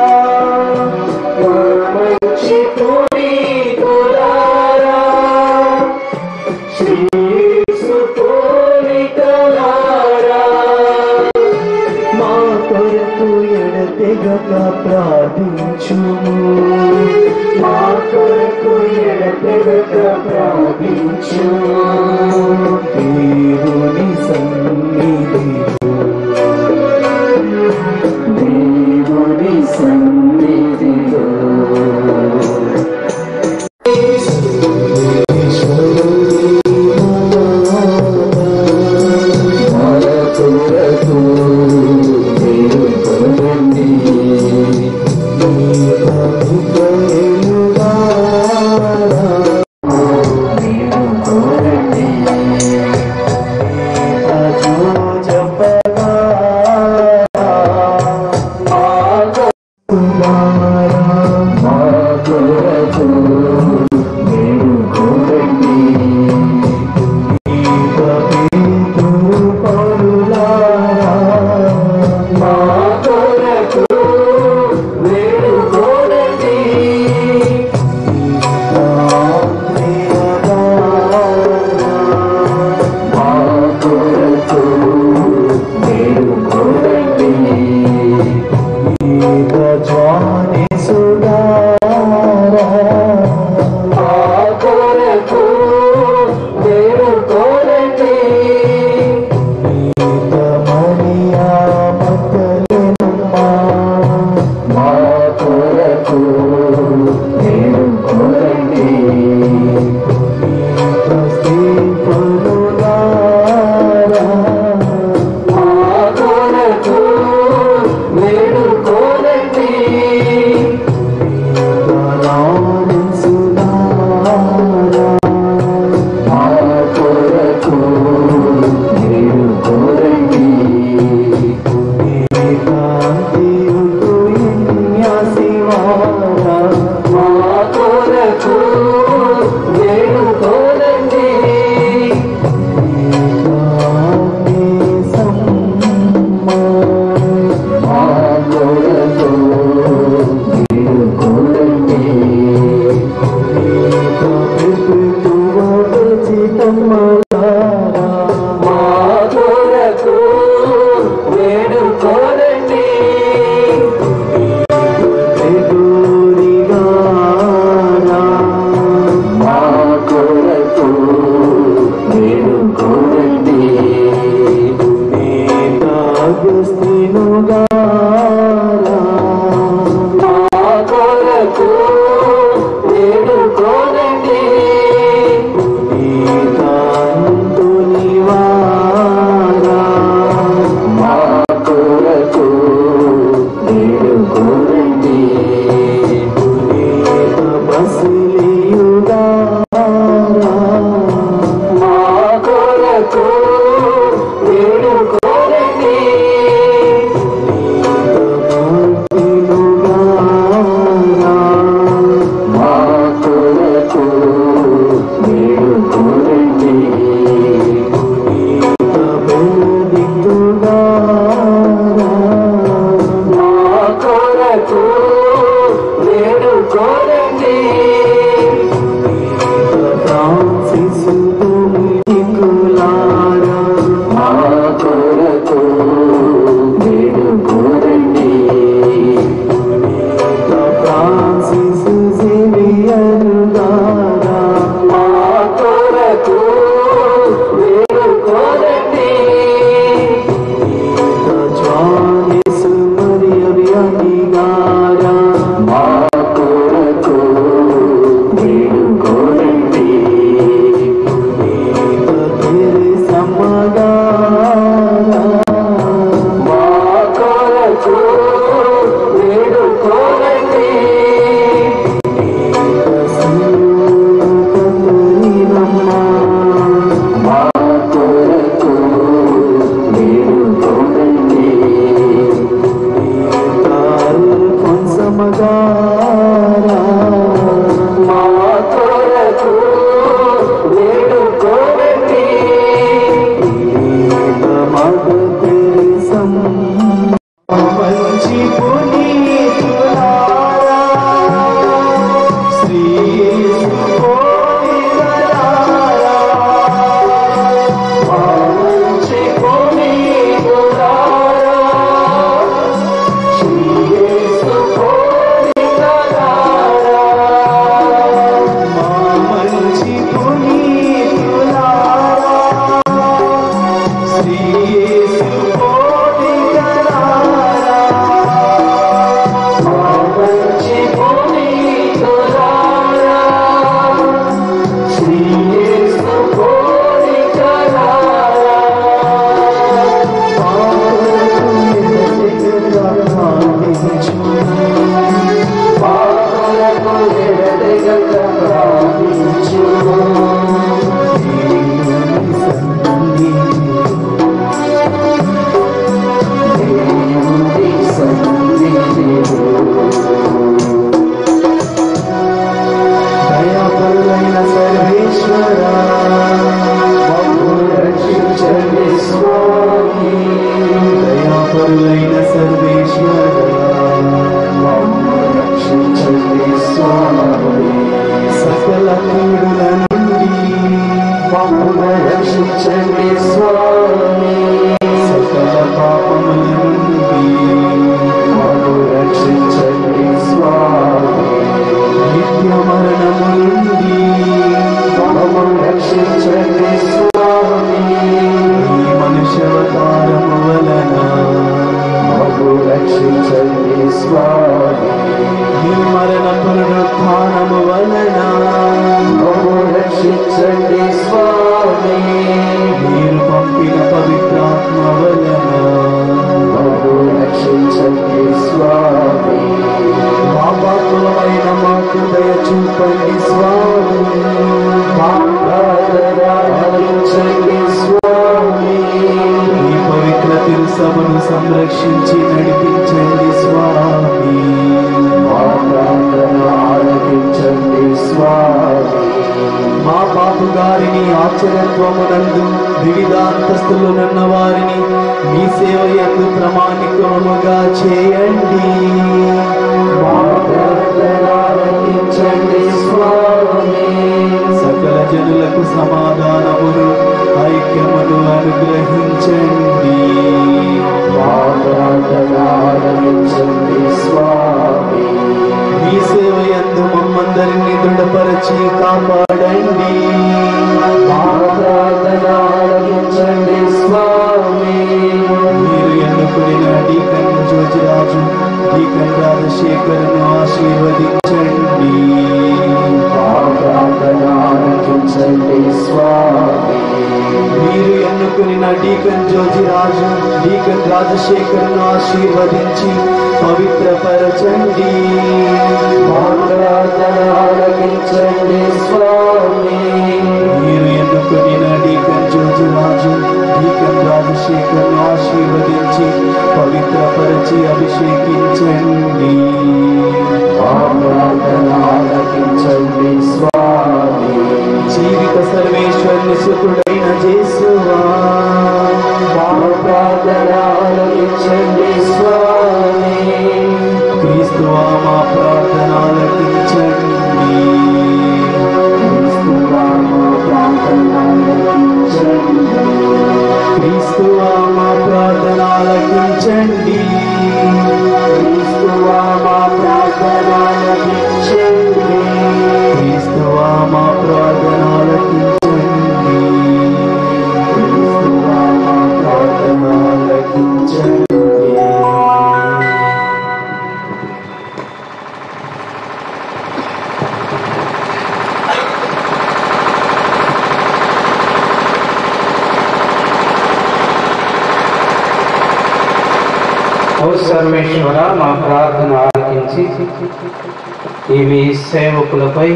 S2: మా మంచి పునీతులారా శ్రీ యేసు పోలికలారా మా కొరకు ఎడతెగక ప్రార్థించుము మా కొరకు ఎడతెగక ప్రార్థించు దేవుని సన్నిధిలో దేవుని సన్నిధిలో మన కొరకు మీరు కొనండి మా కొరకు వేడుకోనండి మా కొరకు వేడుకోనండి జ్వాని సుడారా మా కొరకు వేడుకోనండి మరియా మగ్దలేనమ్మా మా కొరకు కొరకు వేడుకోనండి మా కొరకు వేడుకోనండి మా కొరకు వేడుకోనండి మా కొరకు వేడుకోనండి మా కొరకు వేడుకోనండి మా కొరకు వేడుకోనండి మా కొరకు వేడుకోనండి మా కొరకు వేడుకోనండి మా కొరకు వేడుకోనండి మా కొరకు వేడుకోనండి మా కొరకు వేడుకోనండి మా కొరకు వేడుకోనండి మా కొరకు వేడుకోనండి మా కొరకు వేడుకోనండి మా కొరకు వేడుకోనండి
S11: మంచి పునీతులారా, శ్రీ కోవిదలారా,
S2: మంచి పునీతులారా, యేసు కోరికలారా,
S11: మా మంచి పునీతులారా, శ్రీ కోవిదలారా,
S2: మంచి పునీతులారా, శ్రీ యేసు కోరికలారా, మా కొరకు ఎడతెగక ప్రార్థించు. దేవుని సన్నిధిలో
S11: దయాపరులైన సర్వేశ్వర
S2: మమ్ము రక్షించండి స్వామి
S11: దయాపరులైన సర్వేశ్వర
S2: మమ్ము రక్షించండి స్వామి
S11: సకల కీడుల నుండి
S2: మమ్ము రక్షించండి స్వామి
S11: సకల పాపముల నుండి
S2: మమ్ము రక్షించండి స్వామి
S11: నిత్య మరణము నుండి
S2: మమ్ము రక్షించండి స్వామి
S11: ఈ మనుష్యవతారము వలన
S2: మమ్ము రక్షించండి స్వామి
S11: ఈ మరణ పునరుత్థానము వలన
S2: మమ్ము రక్షించండి స్వామి
S11: మీరు పంపిన పవిత్రాత్మ వలన
S2: మమ్ము రక్షించండి స్వామి
S11: పాపాత్ములమైన మాకు దయ చూపండి స్వామి
S2: మా ప్రార్థన ఆలకించండి స్వామి
S11: ఈ పవిత్ర తిరుసభను సంరక్షించి నడిపించండి స్వామి
S2: మా ప్రార్థన ఆలకించండి ఆలకించండి స్వామి
S11: మా బాబు గారిని ఆశ్చర్యత్వమునందు వివిధ అంతస్తులున్న వారిని మీ సేవ ఎందు ప్రమాణికముగా చేయండి
S2: మా ప్రార్థన ఆలకించండి స్వామి
S11: సకల జనులకు సమాధానమును ఐక్యమును అనుగ్రహించండి
S2: మా ప్రార్థన ఆలకించండి స్వామి
S11: మీ సేవ ఎందు మమ్మందరినీ దృఢపరచి కాపాడండి
S2: మా ప్రార్థన ఆలకించండి స్వామి
S11: మీరు ఎన్నుకున్న డీకన్ జ్యోతిరాజు డీకన్ రాజశేఖర్ను ఆశీర్వదించండి
S2: మా ప్రార్థన ఆలకించండి స్వామి
S11: మీరు ఎన్నుకున్న డీకన్ జ్యోతిరాజు డీకన్ రాజశేఖర్ను ఆశీర్వదించి పవిత్రపరచండి
S2: మా ప్రార్థన ఆలకించండి స్వామి
S11: మీరు ఎన్నుకున్న డీకన్ జ్యోతిరాజు డీకన్ రాజశేఖర్ను ఆశీర్వదించి పవిత్రపరచి అభిషేకించండి
S2: మా ప్రార్థన ఆలకించండి స్వామి
S11: జీవిత సర్వేశ్వరుని సుతుడైన జేసువా
S2: మా ప్రార్థన ఆలకించండి స్వామి
S11: క్రీస్తువా మా ప్రార్థన ఆలకించండి
S2: క్రీస్తువా మా ప్రార్థన ఆలకించండి
S11: క్రీస్తువా మా ప్రార్థన ఆలకించండి
S2: క్రీస్తువా మా ప్రార్థన ఆలకించండి
S11: క్రీస్తువా మా ప్రార్థన ఆలకించండి
S2: క్రీస్తువా మా ప్రార్థన ఆలకించండి
S9: ఓ సర్వేశ్వర మా ప్రార్థన ఆలకించి ఈ మీ సేవకులపై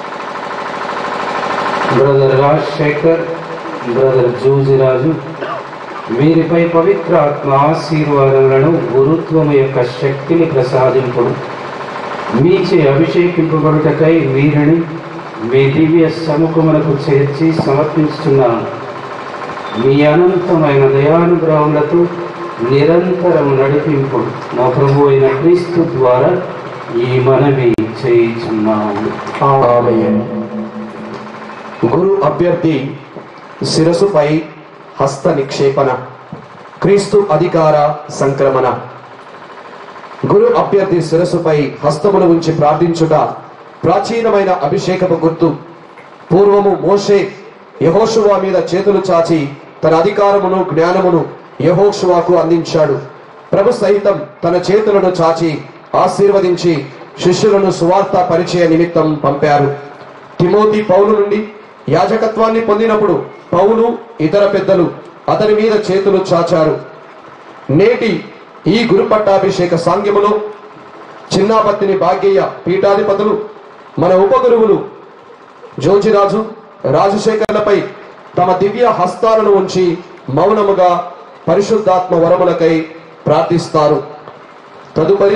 S9: బ్రదర్ రాజశేఖర్ బ్రదర్ జూజిరాజు వీరిపై పవిత్ర ఆత్మ ఆశీర్వాదములను గురుత్వము యొక్క శక్తిని ప్రసాదింపుడు మీచే అభిషేకింపబడుటకై వీరిని మీ దివ్య సముఖమునకు చేర్చి సమర్పించుతున్నాను మీ అనంతమైన దయానుగ్రహములతో నిరంతరం నడిపింపు మా ప్రభు అయిన క్రీస్తు ద్వారా ఈ మనవి చేయుచున్నాము
S1: ఆమేన్. గురు అభ్యర్థి శిరసుపై హస్త నిక్షేపణ క్రీస్తు అధికార సంక్రమణ గురు అభ్యర్థి శిరసుపై హస్తమును ఉంచి ప్రార్థించుట ప్రాచీనమైన అభిషేకపు గుర్తు పూర్వము మోషే యహోషువా మీద చేతులు చాచి తన అధికారమును జ్ఞానమును యహోషువాకు అందించాడు ప్రభు సహితం తన చేతులను చాచి ఆశీర్వదించి శిష్యులను సువార్త పరిచయ నిమిత్తం పంపారు తిమోతి పౌలు నుండి యాజకత్వాన్ని పొందినప్పుడు పౌలు ఇతర పెద్దలు అతని మీద చేతులు చాచారు నేటి ఈ గురు పట్టాభిషేక సాంగ్యములో చిన్నాపత్తిని భాగ్యయ్య పీఠాధిపతులు మన ఉపగురువులు జోజిరాజు రాజశేఖర్లపై తమ దివ్య హస్తాలను ఉంచి మౌనముగా పరిశుద్ధాత్మ వరములకై ప్రార్థిస్తారు తదుపరి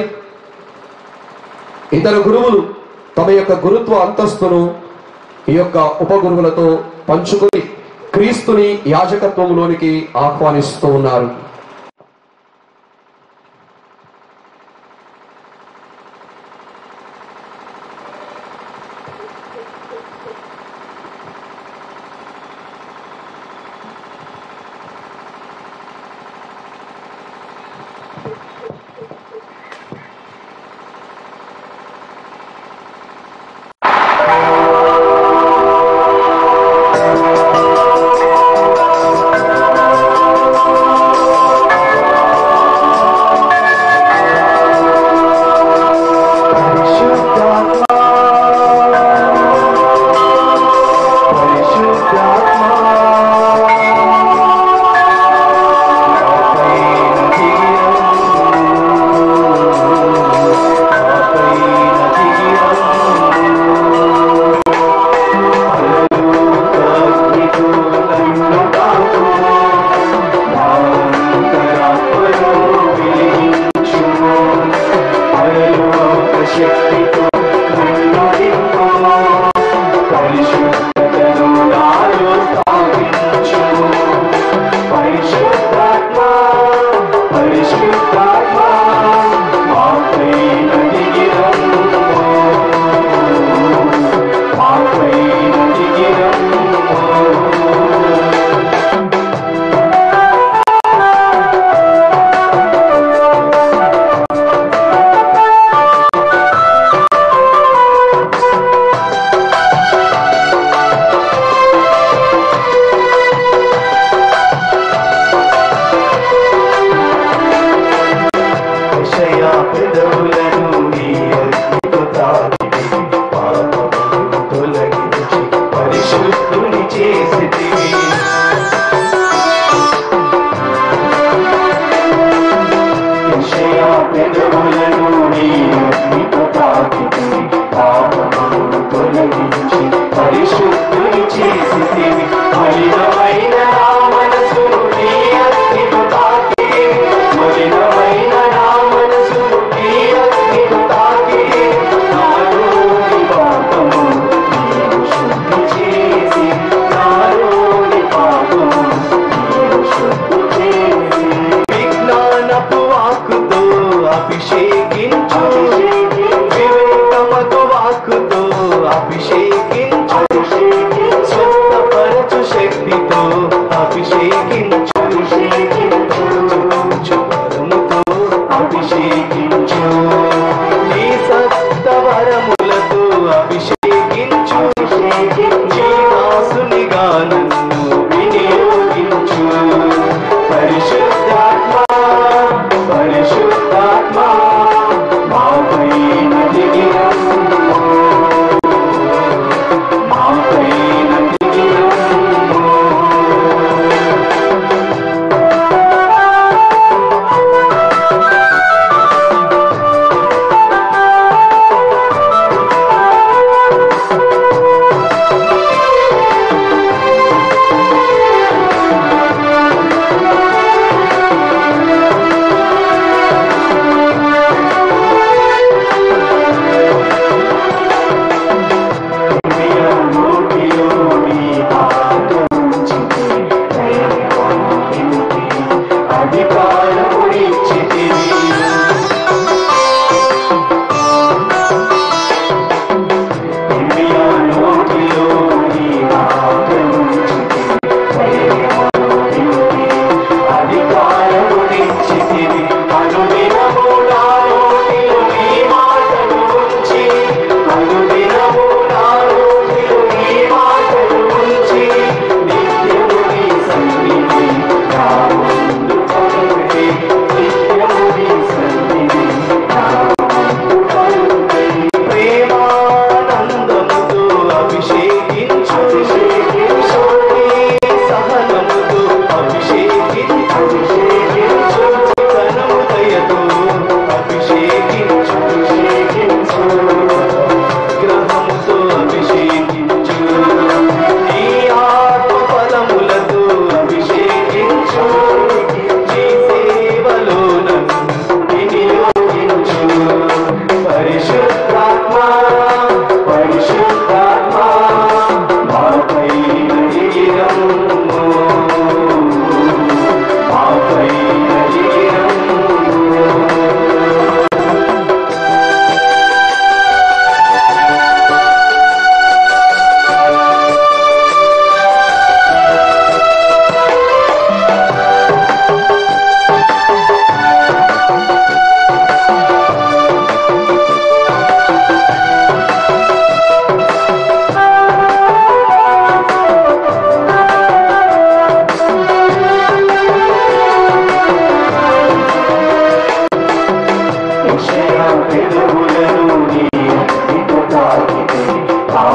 S1: ఇతర గురువులు తమ యొక్క గురుత్వ అంతస్తును ఈ యొక్క ఉపగురువులతో పంచుకొని క్రీస్తుని యాజకత్వంలోనికి ఆహ్వానిస్తూ ఉన్నారు
S11: పరిశుద్ధాత్మ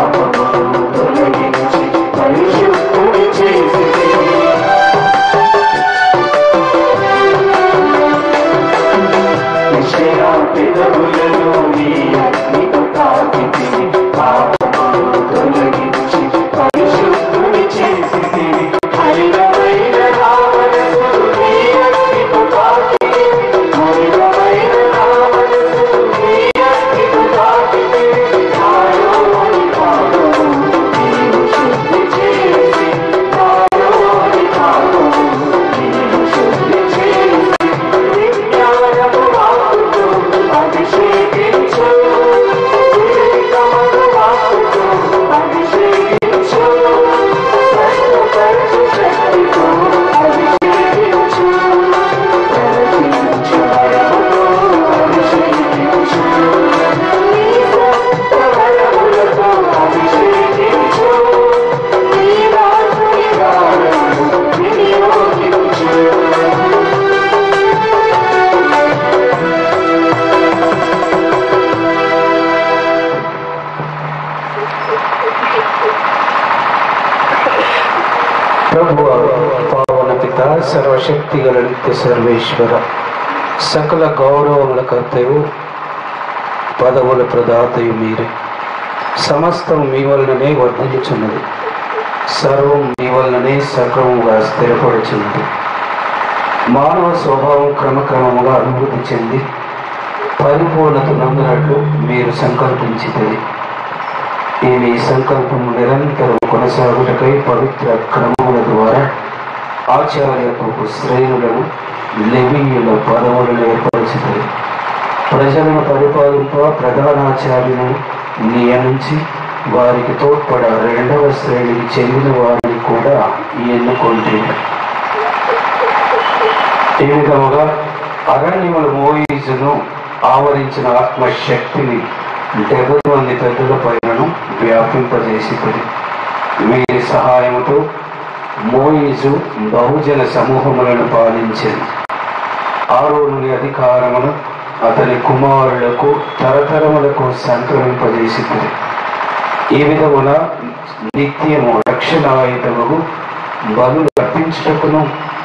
S2: పాపములను తొలగించి పరిశుద్ధుని చేసితివి. నిశ్చయ పెదవులను నీ అగ్నితో తాకితివి. పాపములను తొలగించి పరిశుద్ధుని చేసితివి. హరితమైన నా మనసు నీ అగ్నితో తాకితివి. హరితమైన నా మనసు నీ అగ్నితో తాకితివి. నాలోని పాపము నీవు శుద్ధి చేసి, నాలోని పాపము నీవు శుద్ధి చేసి, విజ్ఞానము వాక్కుతో అభిషేకించు. వివేకమును వాక్కుతో అభిషేకించు. స్వస్థపరచు శక్తితో అభిషేకించు. ప్రవచించు వరముతో అభిషేకించు. నీ సొంత వరములతో అభిషేకించు. నీ రాత్రి కాలము వినియోగించు.
S9: ప్రభు పావన పిత సర్వశక్తి గల నిత్య సర్వేశ్వర సకల గౌరవముల కర్తయు పదవుల ప్రదాతయు మీరే సమస్తం మీ వలననే వర్ధిల్చున్నది సర్వం మీ వలననే సక్రమంగా స్థిరపడుచున్నది మానవ స్వభావం క్రమక్రమముగా అభివృద్ధి చెంది పరిపూర్ణత నందినట్లు మీరు సంకల్పించితది ఈ మీ సంకల్పం నిరంతరం కొనసాగుటకై పవిత్ర క్రమముల ద్వారా ఆచార్యకు శ్రేణులను లెవీయుల పదవులను ఏర్పరిచింది ప్రజలను పరిపాలింప ప్రధానాచార్యులను నియమించి వారికి తోడ్పడ రెండవ శ్రేణికి చెందిన వారిని కూడా ఎన్నుకుంటే ఈ విధముగా అరణ్యముల మోయిజును ఆవరించిన ఆత్మశక్తిని డెబ్బై మంది పెద్దల పైనను వ్యాపింపజేసింది వీరి సహాయముతో మోయిజు బహుజన సమూహములను పాలించింది ఆరోనుని అధికారమును అతని కుమారులకు తరతరములకు సంక్రమింపజేసింది ఈ విధమున నిత్యము రక్షణాయుధముకు బలు అర్పించుటకును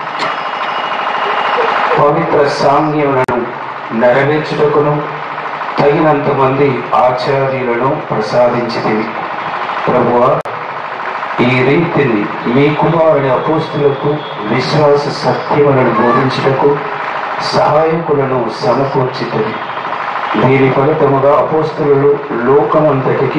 S9: పవిత్ర సాంగ్యములను నెరవేర్చుటకును తగినంత మంది ఆచార్యులను ప్రసాదించితివి ప్రభువ ఈ రీతిని మీ కుమారుని అపోస్తులకు విశ్వాస సత్యములను బోధించుటకు సహాయకులను సమకూర్చితది దీని ఫలితముగా అపోస్తులు లోకమంతటికి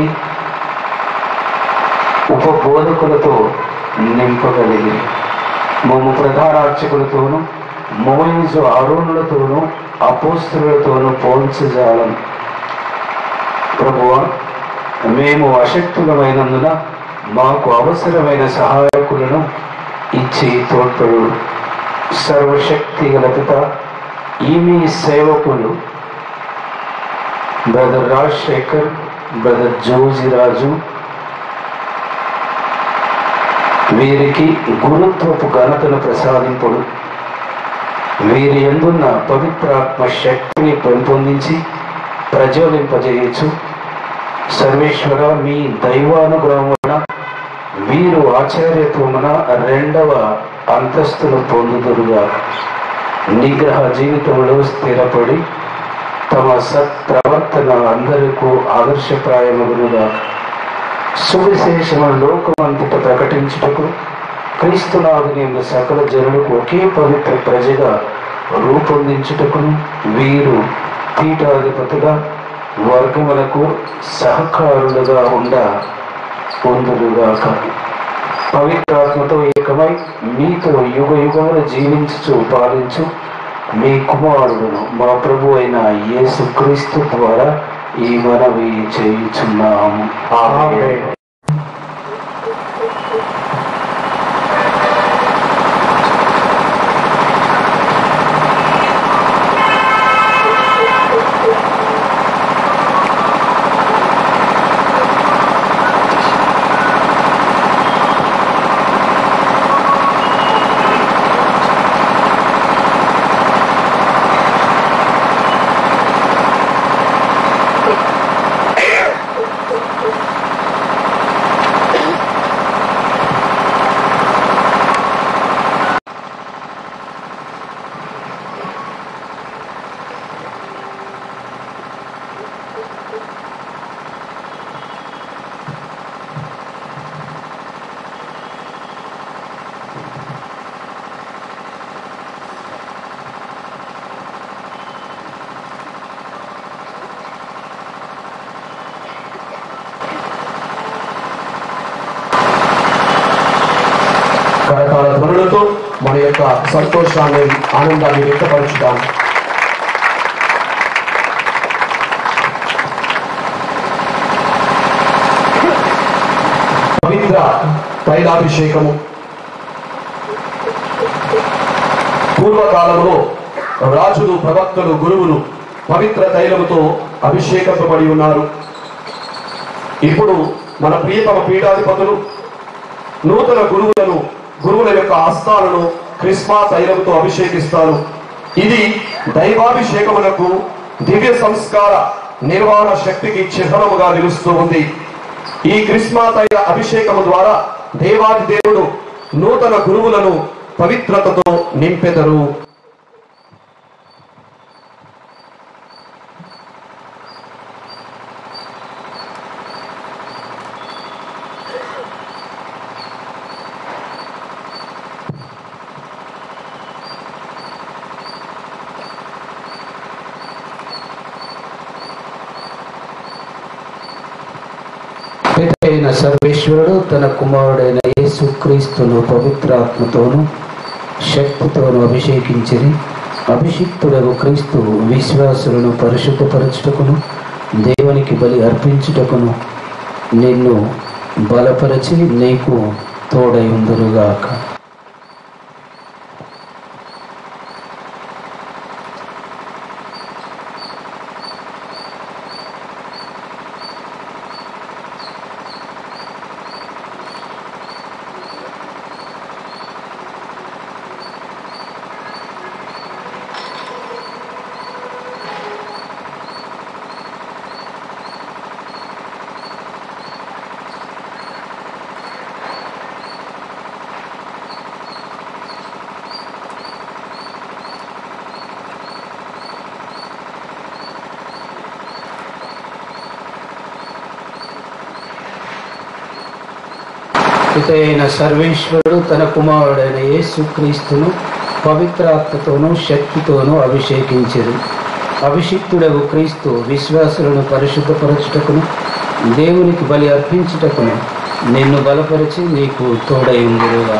S9: ఉపబోధకులతో నింపగలిగి మమ్మ ప్రధానార్చకులతోనూ మోయిజు ఆరోనులతోనూ అపోస్తులతోనూ పోల్చజాలం ప్రభువ మేము అశక్తులమైనందున మాకు అవసరమైన సహాయకులను ఇచ్చి తోడ్పడు సర్వశక్తి గల పిత ఈ మీ సేవకులు బ్రదర్ రాజశేఖర్ బ్రదర్ జోజిరాజు వీరికి గురుత్వపు ఘనతను ప్రసాదింపుడు వీరి ఎందున్న పవిత్రాత్మ శక్తిని పెంపొందించి ప్రజ్వలింపజేయచ్చు సర్వేశ్వర మీ దైవానుగ్రహమున వీరు ఆచార్యత్వమున రెండవ అంతస్తును పొందుదురుగా నిగ్రహ జీవితంలో స్థిరపడి తమ సత్ప్రవర్తన అందరికీ ఆదర్శప్రాయమగునుగా సువిశేషమ లోకమంతట ప్రకటించుటకు క్రీస్తునాథుని యొక్క సకల జనులకు ఒకే పవిత్ర ప్రజగా రూపొందించుటకును వీరు పీఠాధిపతుగా వర్గములకు సహకారులుగా ఉండ పొందులుగాక పవిత్రాత్మతో ఏకమై మీతో యుగ యుగములు జీవించుచు పాలించు మీ కుమారుడును మా ప్రభు అయిన యేసు క్రీస్తు ద్వారా ఈ మనవి చేయుచున్నాము ఆమేన్.
S1: కరతాళ ధ్వనులతో మన యొక్క సంతోషాన్ని ఆనందాన్ని వ్యక్తపరచుదాం పవిత్ర తైలాభిషేకము పూర్వకాలంలో రాజులు ప్రవక్తలు గురువులు పవిత్ర తైలముతో అభిషేకింపబడి ఉన్నారు ఇప్పుడు మన ప్రియతమ పీఠాధిపతులు నూతన గురువులను గురువుల యొక్క హస్తాలను క్రిస్మా తైలముతో అభిషేకిస్తారు ఇది దైవాభిషేకమునకు దివ్య సంస్కార నిర్వహణ శక్తికి చిహ్నముగా నిలుస్తూ ఉంది ఈ క్రిస్మా తైల అభిషేకము ద్వారా దేవాది దేవుడు నూతన గురువులను పవిత్రతతో నింపెదరు
S9: అయిన సర్వేశ్వరుడు తన కుమారుడైన యేసుక్రీస్తును పవిత్రాత్మతోను శక్తితోను అభిషేకించిరి అభిషిక్తుడగు క్రీస్తు విశ్వాసులను పరిశుద్ధపరచుటకును దేవునికి బలి అర్పించుటకును నిన్ను బలపరచి నీకు తోడై ఉందురుగాక పితైన సర్వేశ్వరుడు తన కుమారుడైన యేసుక్రీస్తును పవిత్రాత్మతోనూ శక్తితోనూ అభిషేకించరు అభిషిక్తుడగు క్రీస్తు విశ్వాసులను పరిశుద్ధపరచుటకును దేవునికి బలి అర్పించుటకును నిన్ను బలపరిచి నీకు తోడై ఉందిరుగా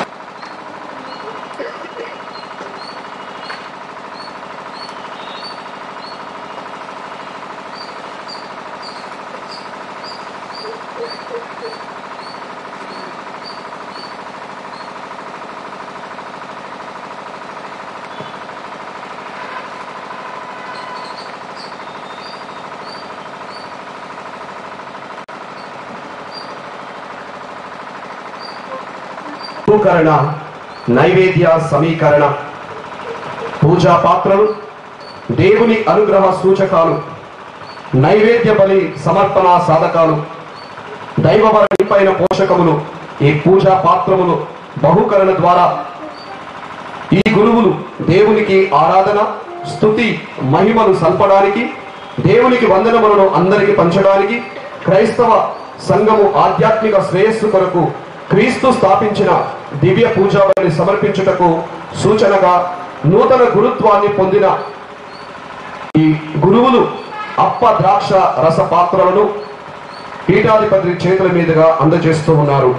S1: భూకరణ నైవేద్య సమీకరణ పూజా పాత్రలు దేవుని అనుగ్రహ సూచకాలు నైవేద్య బలి సమర్పణ సాధకాలు దైవవరణిపైన పోషకములు ఈ పూజా పాత్రములు బహుకరణ ద్వారా ఈ గురువులు దేవునికి ఆరాధన స్తుతి మహిమలు సల్పడానికి దేవునికి వందనములను అందరికి పంచడానికి క్రైస్తవ సంఘము ఆధ్యాత్మిక శ్రేయస్సు కొరకు క్రీస్తు స్థాపించిన దివ్య పూజాబలిని సమర్పించుటకు సూచనగా నూతన గురుత్వాన్ని పొందిన ఈ గురువులు అప్ప ద్రాక్ష రస పాత్రలను పీఠాధిపతి చేతుల మీదుగా అందజేస్తూ ఉన్నారు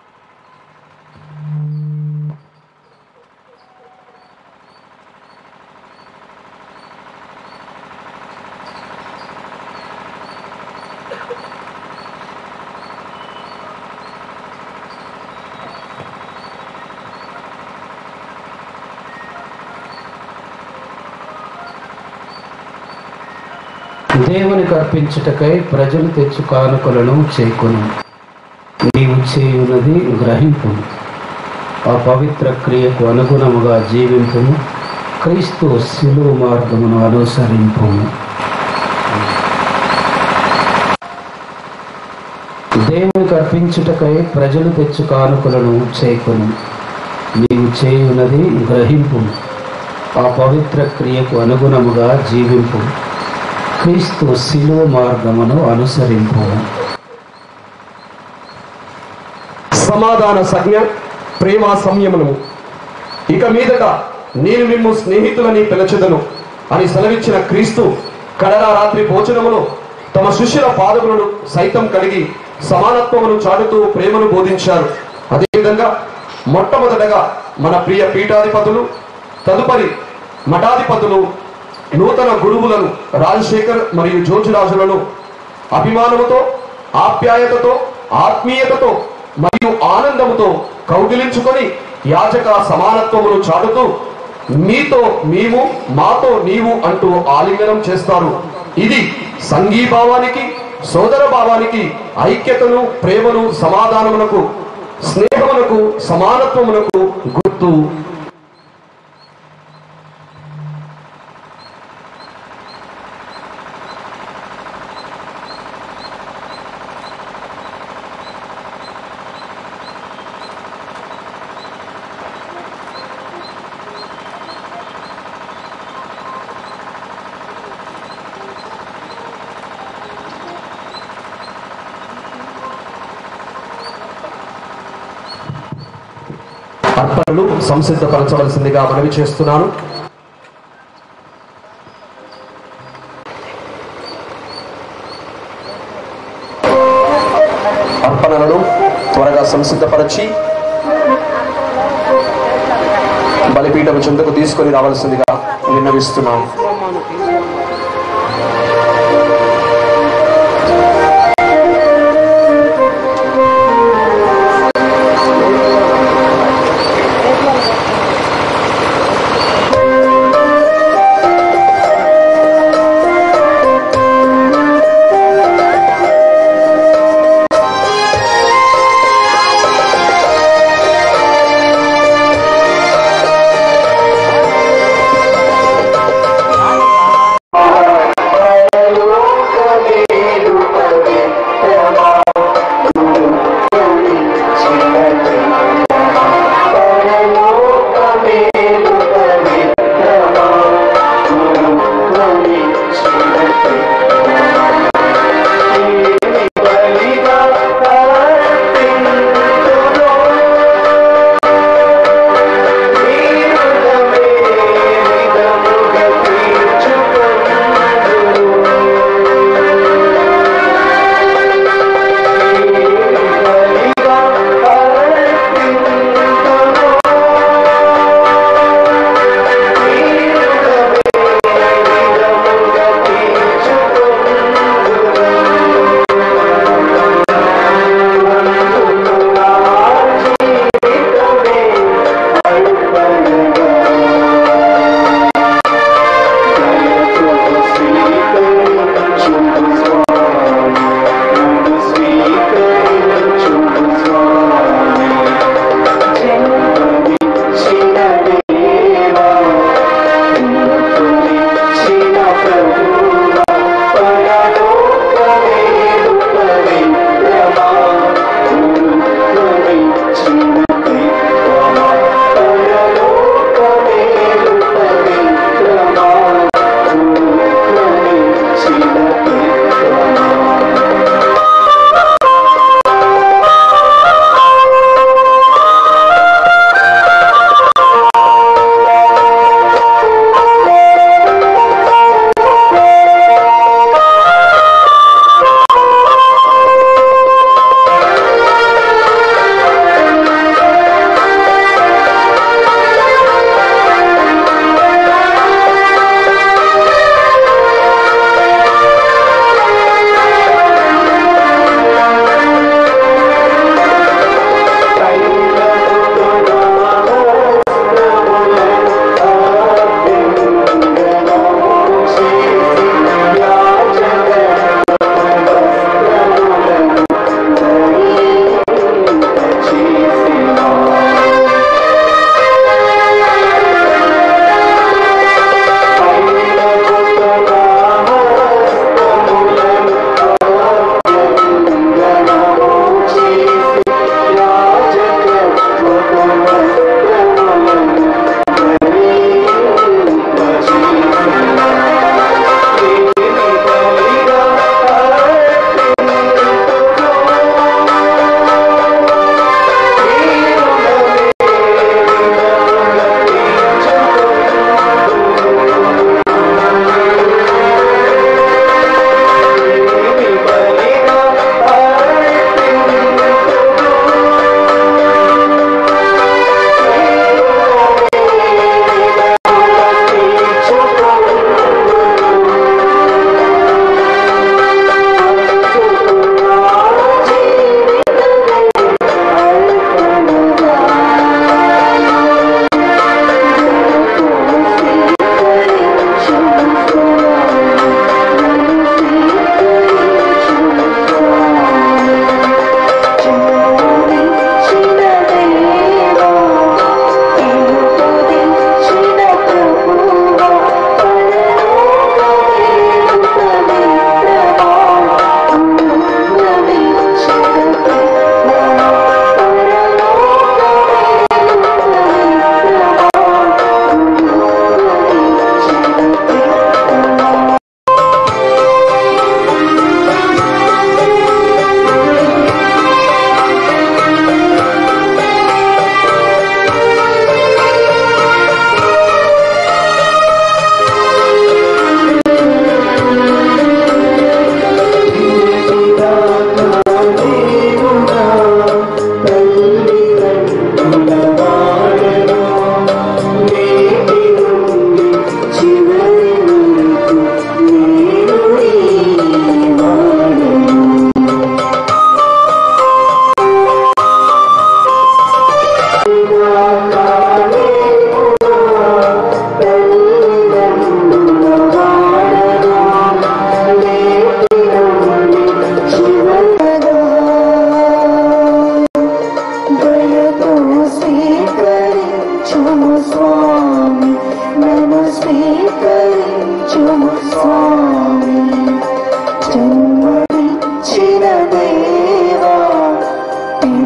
S9: దేవునికి అర్పించుటకై ప్రజలు తెచ్చు కానుకలను చేకొను నీవు చేయున్నది గ్రహింపు ఆ పవిత్ర క్రియకు అనుగుణముగా జీవింపు క్రీస్తు శిలువ మార్గమును అనుసరింపు దేవునికి అర్పించుటకై ప్రజలు తెచ్చు కానుకలను చేకొను నీవు చేయున్నది గ్రహింపు ఆ పవిత్ర క్రియకు అనుగుణముగా జీవింపు క్రీస్తు శిలువ మార్గమును అనుసరింపు
S1: సమాధాన సంజ్ఞ ప్రేమ సంయమనము ఇక మీదట నేను మిమ్ము స్నేహితులని పిలచెదను అని సెలవిచ్చిన క్రీస్తు కడరా రాత్రి భోజనములో తమ శిష్యుల పాదములను సైతం కలిగి సమానత్వమును చాటుతూ ప్రేమను బోధించారు అదేవిధంగా మొట్టమొదటగా మన ప్రియ పీఠాధిపతులు తదుపరి మఠాధిపతులు నూతన గురువులను రాజశేఖర్ మరియు జోజిరాజులను అభిమానముతో ఆప్యాయతతో ఆత్మీయతతో మరియు ఆనందముతో కౌగిలించుకొని యాచక సమానత్వమును చాటుతూ మీతో మేము మాతో నీవు అంటూ ఆలింగనం చేస్తారు ఇది సంఘీభావానికి సోదర భావానికి ఐక్యతను ప్రేమను సమాధానమునకు స్నేహమునకు సమానత్వమునకు గుర్తు అర్పణలు సంసిద్ధపరచవలసిందిగా మనవి చేస్తున్నాను అర్పణలను త్వరగా సంసిద్ధపరచి బలిపీఠం చెంతకు తీసుకొని రావాల్సిందిగా విన్నవిస్తున్నాం
S2: Thank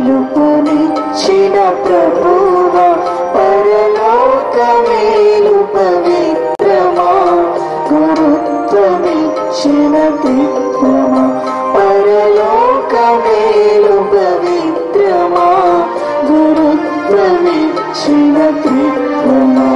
S2: పిలుపునిచ్చిన ప్రభువ పరలోకమేలు పవిత్రమా గురుత్వమిచ్చిన దిత్వమా పరలోకమేలు పవిత్రమా గురుత్వమిచ్చిన దిత్వమా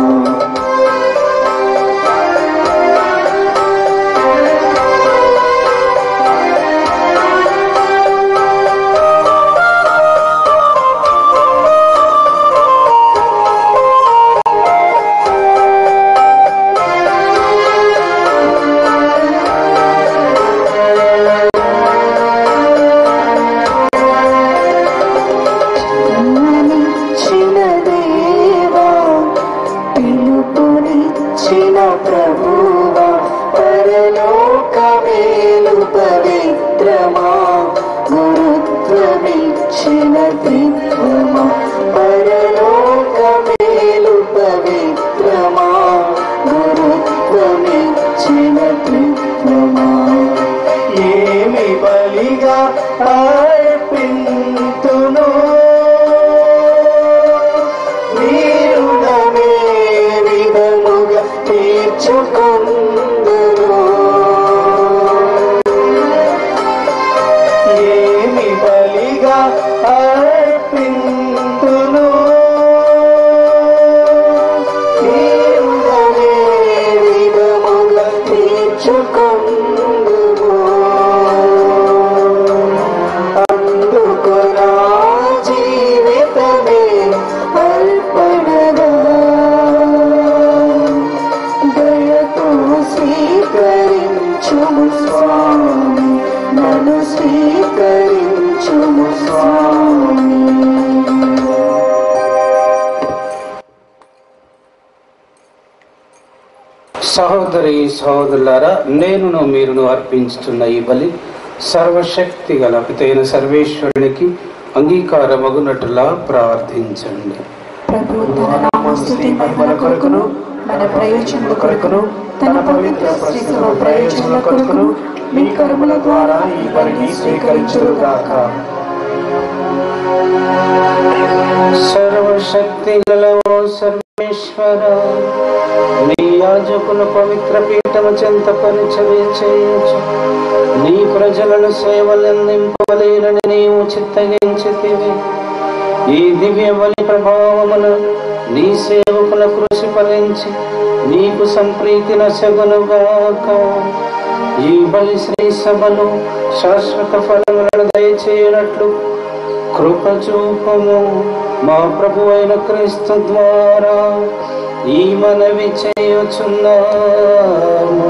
S2: పిలుపునిచ్చిన దేవా పిలుపునిచ్చిన ప్రభువా పరలోకమేలు పవిత్రమా గురుత్వమిచ్చిన దిత్వమా పరలోకమేలు పవిత్రమా గురుత్వమిచ్చిన దిత్వమా
S11: ఏమి బలిగా అర్పింతును
S2: వీరుడనే విధముగా తీర్చుకుందును
S11: ఏమి బలిగా అర్పింతును
S2: వీరుడనే విధముగా తీర్చుకుందును అందుకొనా జీవితమే అర్పణగా దయతో స్వీకరించుము స్వామి నన్ను స్వీకరించుము స్వామి
S9: సహోదరి సహోదరులారా నేనును మీరును అర్పించుతున్న ఈ బలి సర్వశక్తి గల పితైన సర్వేశ్వరునికి అంగీకారమగునట్టులా ప్రార్థించండి
S2: ప్రభు తన నామస్తుతి మహిమల కొరకును మన ప్రయోజనల కొరకును తన పవిత్ర శ్రీసభ ప్రయోజనాల కొరకును మీ కర్మల ద్వారా ఈ బలిని స్వీకరించుగాక
S9: సర్వశక్తి గల ఓ సర్వేశ్వర నీ యాజకుల పవిత్ర పీఠము చెంత పరిచర్య చేయొచ్చు నీ ప్రజలను సేవలందింపలేనని నీవు చిత్తగించితివి ఈ దివ్య బలి ప్రభావమును నీ సేవకుల కృషి ఫలించి నీకు సంప్రీతి నశగునుగాక ఈ బలి శ్రీ సభను శాశ్వత ఫలములను దయచేయనట్లు కృప చూపము మా ప్రభు అయిన క్రీస్తు ద్వారా ఈ మనవి చేయుచున్నాము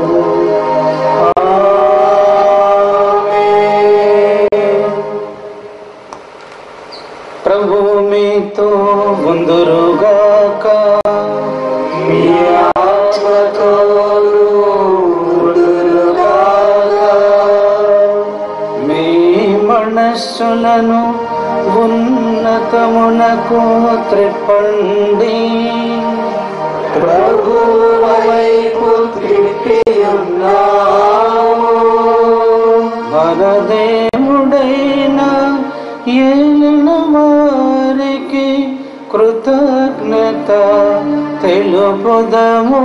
S9: ప్రభు మీతో ముందురుగాక మీ ఆత్మతోను మీ మనస్సులను ఉన్నతమునకు త్రిప్పండి ప్రభు వైపు త్రిప్పి ఉన్నాము మన దేవుడైన ఏలిన వారికి కృతజ్ఞత తెలుపుదము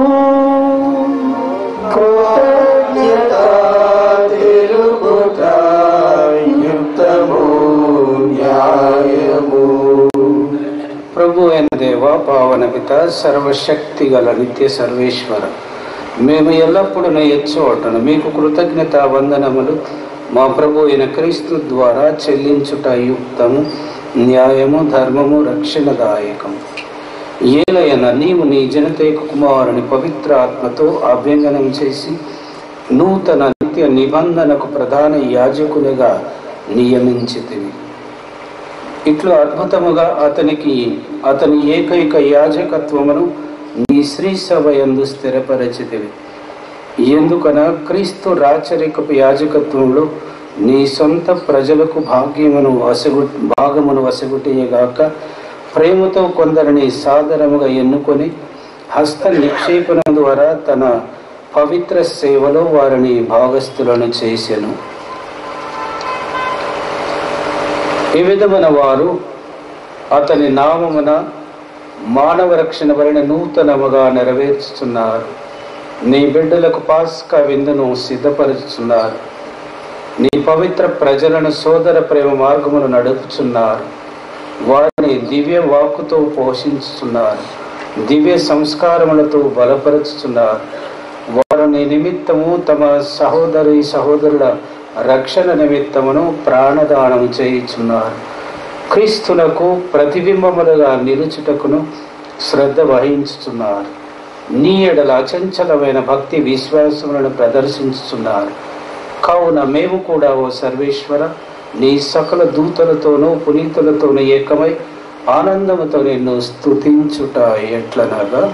S9: కృతజ్ఞత తెలుపుట యుక్తము న్యాయము ప్రభు అయిన దేవ పావన పిత సర్వశక్తి గల నిత్య సర్వేశ్వర మేము ఎల్లప్పుడూ ఎచ్చోటను మీకు కృతజ్ఞత వందనములు మా ప్రభు అయిన క్రీస్తు ద్వారా చెల్లించుట యుక్తము న్యాయము ధర్మము రక్షణదాయకం ఏలయన నీవు నీ జనతేక కుమారుని పవిత్ర ఆత్మతో అభ్యంగనం చేసి నూతన నిత్య నిబంధనకు ప్రధాన యాజకునిగా నియమించితివి ఇట్లు అద్భుతముగా అతనికి అతని ఏకైక యాజకత్వమును నీ శ్రీ సభ ఎందు స్థిరపరచితివి ఎందుకన క్రీస్తు రాచరికపు యాజకత్వంలో నీ సొంత ప్రజలకు భాగ్యమును వసగు భాగమును వసగుటేగాక ప్రేమతో కొందరిని సాదరముగా ఎన్నుకొని హస్త నిక్షేపణ ద్వారా తన పవిత్ర సేవలో వారిని భాగస్థులను చేసెను ఈ విధమైన వారు అతని నామమున మానవ రక్షణ వలన నూతనముగా నెరవేర్చుతున్నారు నీ బిడ్డలకు పాస్కా విందును సిద్ధపరుచుతున్నారు నీ పవిత్ర ప్రజలను సోదర ప్రేమ మార్గమును నడుపుచున్నారు వారిని దివ్య వాక్కుతో పోషించుతున్నారు దివ్య సంస్కారములతో బలపరుచుతున్నారు వారు నీ నిమిత్తము తమ సహోదరి సహోదరుల రక్షణ నిమిత్తమును ప్రాణదానం చేయుచున్నారు క్రీస్తునకు ప్రతిబింబములుగా నిలుచుటకును శ్రద్ధ వహించుతున్నారు నీ ఎడల అచంచలమైన భక్తి విశ్వాసములను ప్రదర్శించుతున్నారు కావున మేము కూడా ఓ సర్వేశ్వర నీ సకల దూతలతోనూ పునీతులతోనూ ఏకమై ఆనందముతో నిన్ను స్తుతించుట ఎట్లనగా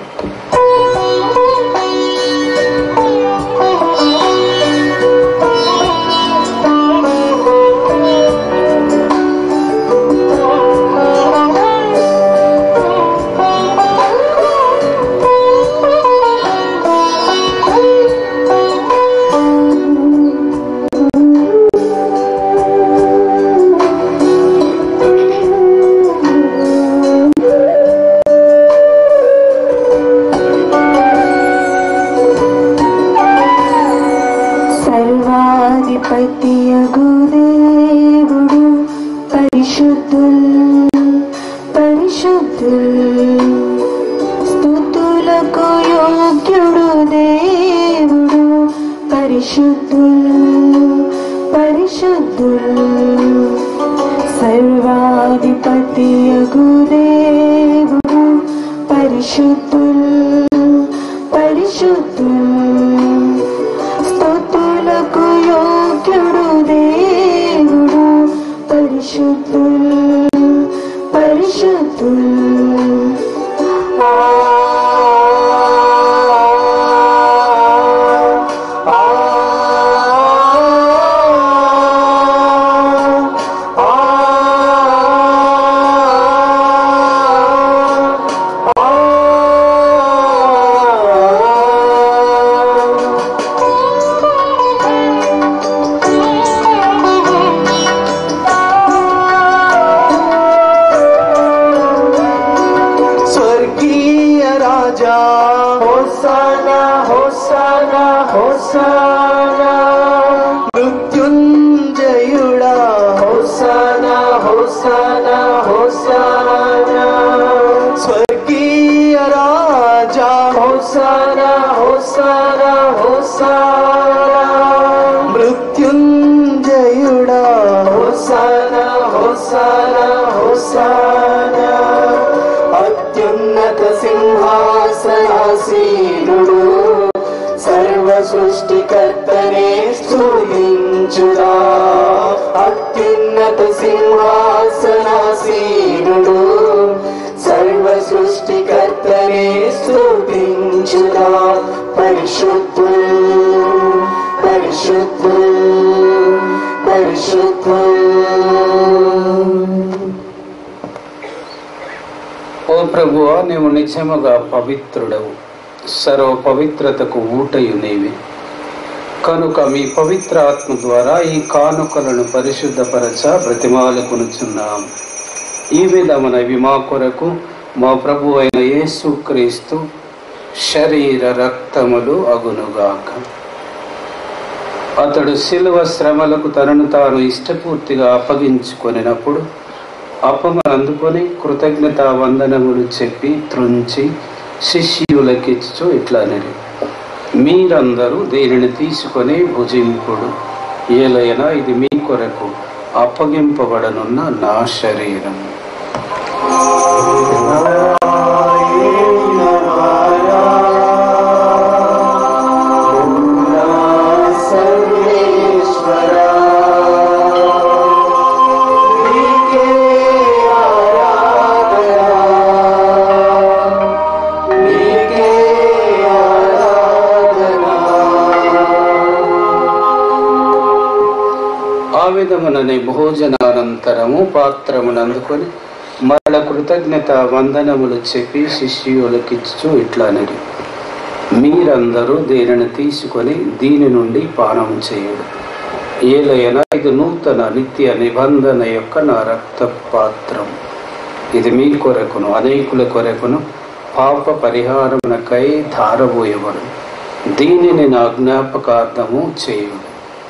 S2: సర్వాధిపత్యగు దేవుడు పరిశుద్ధుల్ పరిశుద్ధుల్ స్తుతులకు యోగ్యుడు దేవుడు పరిశుద్ధుల్ పరిశుద్ధుల్ సర్వాధిపత్యగు దేవుడు పరిశుద్ధుల్ పరిశుద్ధుల్ స్తుతులకు యోగ్యుడు దేవుడు పరిశుద్ధుల్ పరిశుద్ధుల్ ఆ, ఆ, ఆ,
S11: స్వర్గీయ రాజా హోసానా హోసానా హోసానా మృత్యుంజయుడా హోసానా హోసానా హోసానా స్వర్గీయ రాజా హోసానా హోసానా హోసానా మృత్యుంజయుడా హోసానా హోసానా హోసానా అత్యున్నత సింహాసనాసీనుడు సర్వ సృష్టికర్తనే స్తుతించుదా అత్యున్నత సింహాసనాసీనుడు సర్వ సృష్టికర్తనే స్తుతించుదా పరిశుద్ధుల్ పరిశుద్ధుల్ పరిశుద్ధుల్
S9: ఓ ప్రభువా నీవు నిజముగా పవిత్రుడవు సర్వ పవిత్రతకు ఊటయు నీవి కనుక మీ పవిత్ర ఆత్మ ద్వారా ఈ కానుకలను పరిశుద్ధపరచ బ్రతిమాలకొనుచున్నాం ఈ విధమునవి మా కొరకు మా ప్రభు అయిన యేసు క్రీస్తు శరీర రక్తములు అగునుగాక అతడు శిలువ శ్రమలకు తనను తాను ఇష్టపూర్తిగా అప్పగించుకొనినప్పుడు అప్పము అందుకొని కృతజ్ఞత వందనములు చెప్పి త్రుంచి శిష్యులకిచ్చు ఇట్లా అనేది మీరందరూ దీనిని తీసుకొని భుజింపుడు ఏలైనా ఇది మీ కొరకు అప్పగింపబడనున్న నా శరీరం ఆ విధముననే భోజనానంతరము పాత్రమును అందుకొని మరల కృతజ్ఞత వందనములు చెప్పి శిష్యులకిచ్చు ఇట్లనది మీరందరూ దీనిని తీసుకొని దీని నుండి పానం చేయుడు ఏలయన ఇది నూతన నిత్య నిబంధన యొక్క నా రక్త పాత్రం ఇది మీ కొరకును అనేకుల కొరకును పాప పరిహారమునకై ధారబోయబడు దీనిని నా జ్ఞాపకార్థము చేయుడు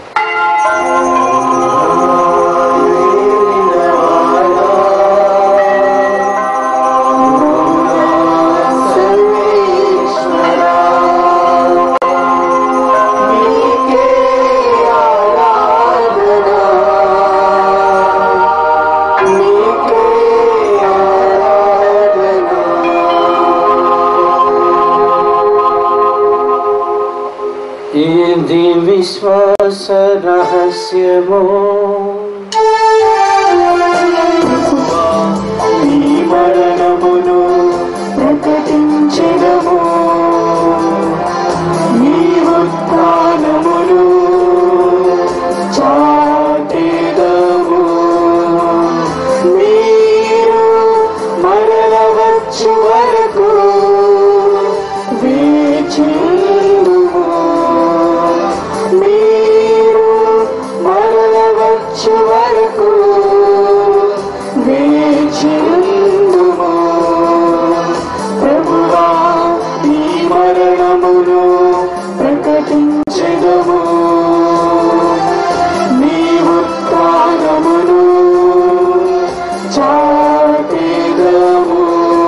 S9: ఇది విశ్వాస రహస్యము
S11: నీ మరణమును ప్రకటించెదము నీ ఉత్థానమును చాటెదము మీరు మరలవచ్చు వరకు వేచిందుము మీరు మరలవచ్చు వరకు వేచిందుము ప్రభువా ఈ మరణమును ప్రకటించెదము నీ ఉత్థానమును చాటెదము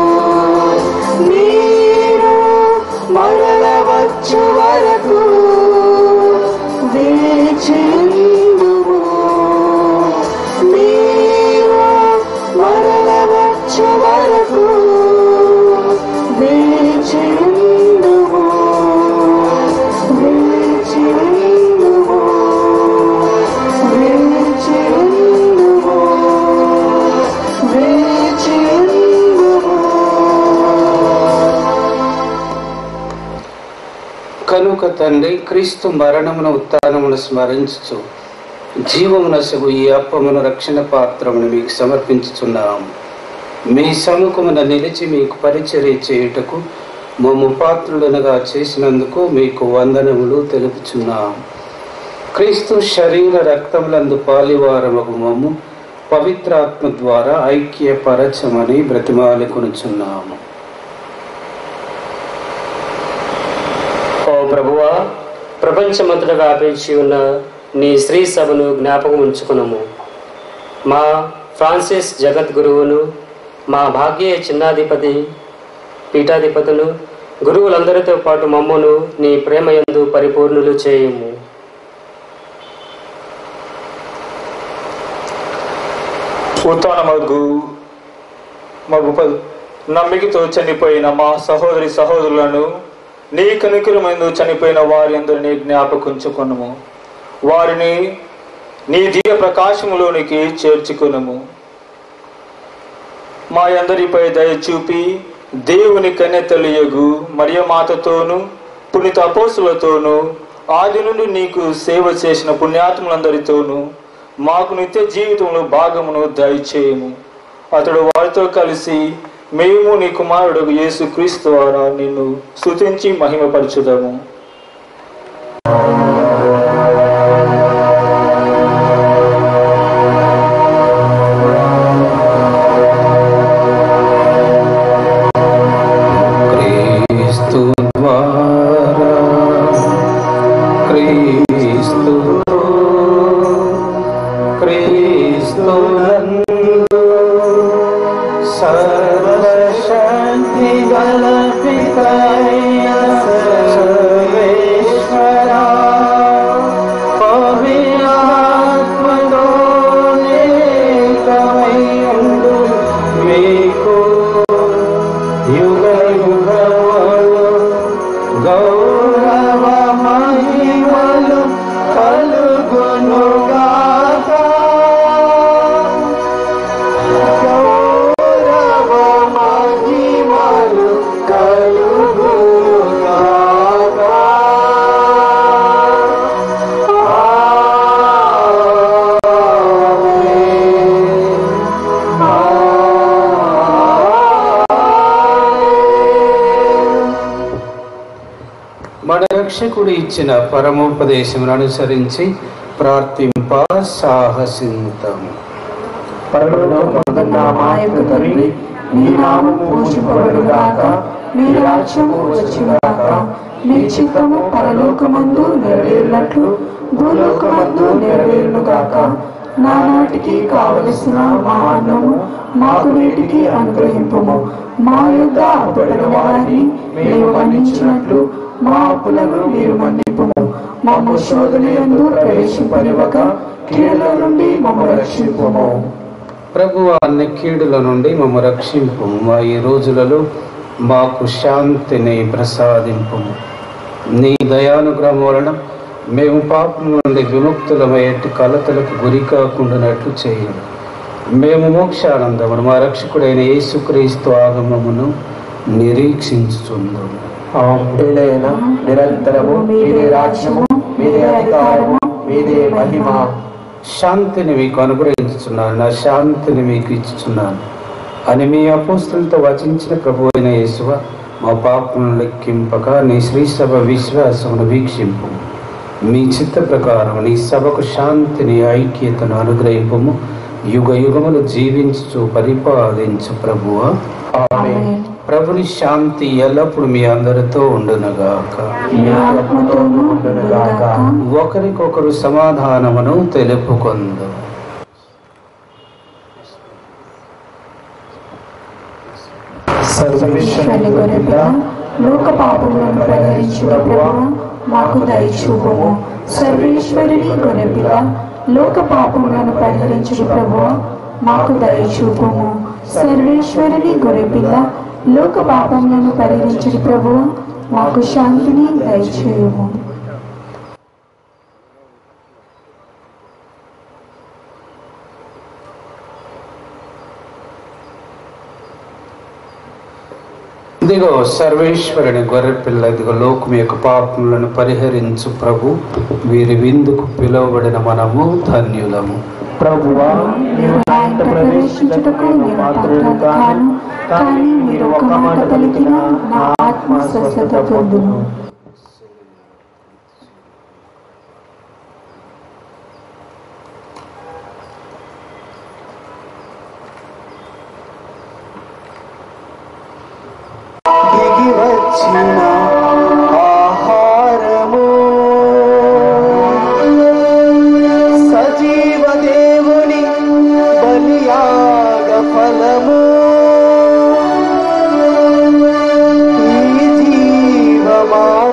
S11: మీరు మరలవచ్చు వరకు వేచిందుము మీరు మరలవచ్చు వరకు వేచిందుము వేచిందుము వేచిందుము
S9: కనుక తండ్రి క్రీస్తు మరణమును ఉత్థానమును స్మరించుచు జీవమునసగు ఈ అప్పమును రక్షణ పాత్రమును మీకు సమర్పించుచున్నాము మీ సముఖమున నిలిచి మీకు పరిచర్య చేయుటకు మమ్ము పాత్రులనుగా చేసినందుకు మీకు వందనములు తెలుపుచున్నాము క్రీస్తు శరీర రక్తములందు పాలివారమగు మమ్ము పవిత్రాత్మ ద్వారా ఐక్యపరచమని బ్రతిమాలుకొనుచున్నాము
S7: ఓ ప్రభువా ప్రపంచమంతటా వ్యాపించి ఉన్న నీ శ్రీ సభను జ్ఞాపకం ఉంచుకునము మా ఫ్రాన్సిస్ జగత్ గురువును మా భాగ్య చిన్నాధిపతి పీఠాధిపతులు గురువులందరితో పాటు మమ్మను నీ ప్రేమయందు పరిపూర్ణులు చేయము
S10: ఉత్తాన మగు మగు ప- నమ్మికతో చనిపోయిన మా సహోదరి సహోదరులను నీ కనుకరమందు చనిపోయిన వారి అందరినీ జ్ఞాపకుంచుకునము వారిని నీ దివ్య ప్రకాశములోనికి చేర్చుకునము మా అందరిపై దయ చూపి దేవుని కన్నెతలియగు మరియమాతతోను పునీత అపోసులతోనూ ఆది నుండి నీకు సేవ చేసిన పుణ్యాత్ములందరితోనూ మాకు నిత్య జీవితంలో భాగమును దయచేయము అతడు వారితో కలిసి మేము నీ కుమారుడు యేసు క్రీస్తు ద్వారా నిన్ను స్తుతించి మహిమపరచుదాము
S9: క్రీస్తు ద్వారా క్రీస్తు క్రీస్తు సర్వశక్తి గల పితైన సర్వేశ్వర పవిత్రాత్మతో ఏకమైయుండు మీకు యుగ యుగములు గౌరవ మహిమలు కలుగునుగాక గౌరవ మహిమలు కలుగునుగాక మన రక్షకుడు ఇచ్చిన పరమోపదేశమును అనుసరించి ప్రార్థింప సాహసింతం
S2: పరలోకమందున్న మా యొక్క తండ్రి మీ నామం పూజింపబడుగాక మీ రాజ్యము వచ్చుగాక మీ చిత్తము పరలోకమందు నెరవేరినట్లు భూలోకమందు నెరవేరునుగాక నానాటికి కావలసిన మా అన్నము మాకు నేటికి అనుగ్రహింపము మా యొక్క అప్పటిన వారిని మేము మన్నించినట్లు మా అప్పులను మీరు మన్నింపము మమ్మ శోధనయందు ప్రవేశింపనివ్వక కీడుల నుండి మమ్మ రక్షింపము
S9: ప్రభు అన్ని కీడుల నుండి మమ్మ రక్షింపు మా ఈ రోజులలో మాకు శాంతిని ప్రసాదింపు నీ దయానుగ్రహం వలన మేము పాపం నుండి విముక్తులమయ్యేటి కలతలకు గురి కాకుండానట్లు చేయండి మేము మోక్షానందమును మా రక్షకుడైన యేసుక్రీస్తు ఆగమమును నిరీక్షించుచుందాము
S5: ఏలైన నిరంతరము మీదే రాజ్యము మీదే అధికారము మీదే మహిమ
S9: శాంతిని మీకు అనుగ్రహించుచున్నాను నా శాంతిని మీకు ఇచ్చుచున్నాను అని మీ అపోస్తులతో వచించిన ప్రభు అయిన యేసువ మా పాపలను లెక్కింపక నీ శ్రీసభ విశ్వాసమును వీక్షింపు మీ చిత్త ప్రకారం నీ సభకు శాంతిని ఐక్యతను అనుగ్రహింపము యుగ యుగములు జీవించు పరిపాలించు ప్రభువ ప్రభుని శాంతి ఎల్లప్పుడు మీ అందరితో ఉండునగాక ఒకరికొకరు సమాధానమును తెలుపుకొందు
S2: సర్వేశ్వరుని గొర్రెపిల్ల లోక పాపములను పరిహరించిన ప్రభువా మాకు దయచూపము సర్వేశ్వరుని గొర్రెపిల్ల లోక పాపములను పరిహరించిన ప్రభువా మాకు దయచూపము సర్వేశ్వరుని గొర్రెపిల్ల లోక పాపములను పరిహరించిన ప్రభువా మాకు శాంతిని దయచేయము
S9: ఇదిగో సర్వేశ్వరుని గొర్రె పిల్ల ఇదిగో లోకం యొక్క పాపములను పరిహరించు ప్రభు వీరి విందుకు పిలువబడిన మనము ధన్యులము
S2: ప్రభువా నీవు నా ఇంట ప్రవేశించుటకు నేను పాత్రను కాను కానీ మీరు ఒక మాట పలికిన నా ఆత్మ స్వస్థత పొందును
S11: దిగి వచ్చిన ఆహారము సజీవ దేవుని బలియాగ ఫలము ఈ జీవమా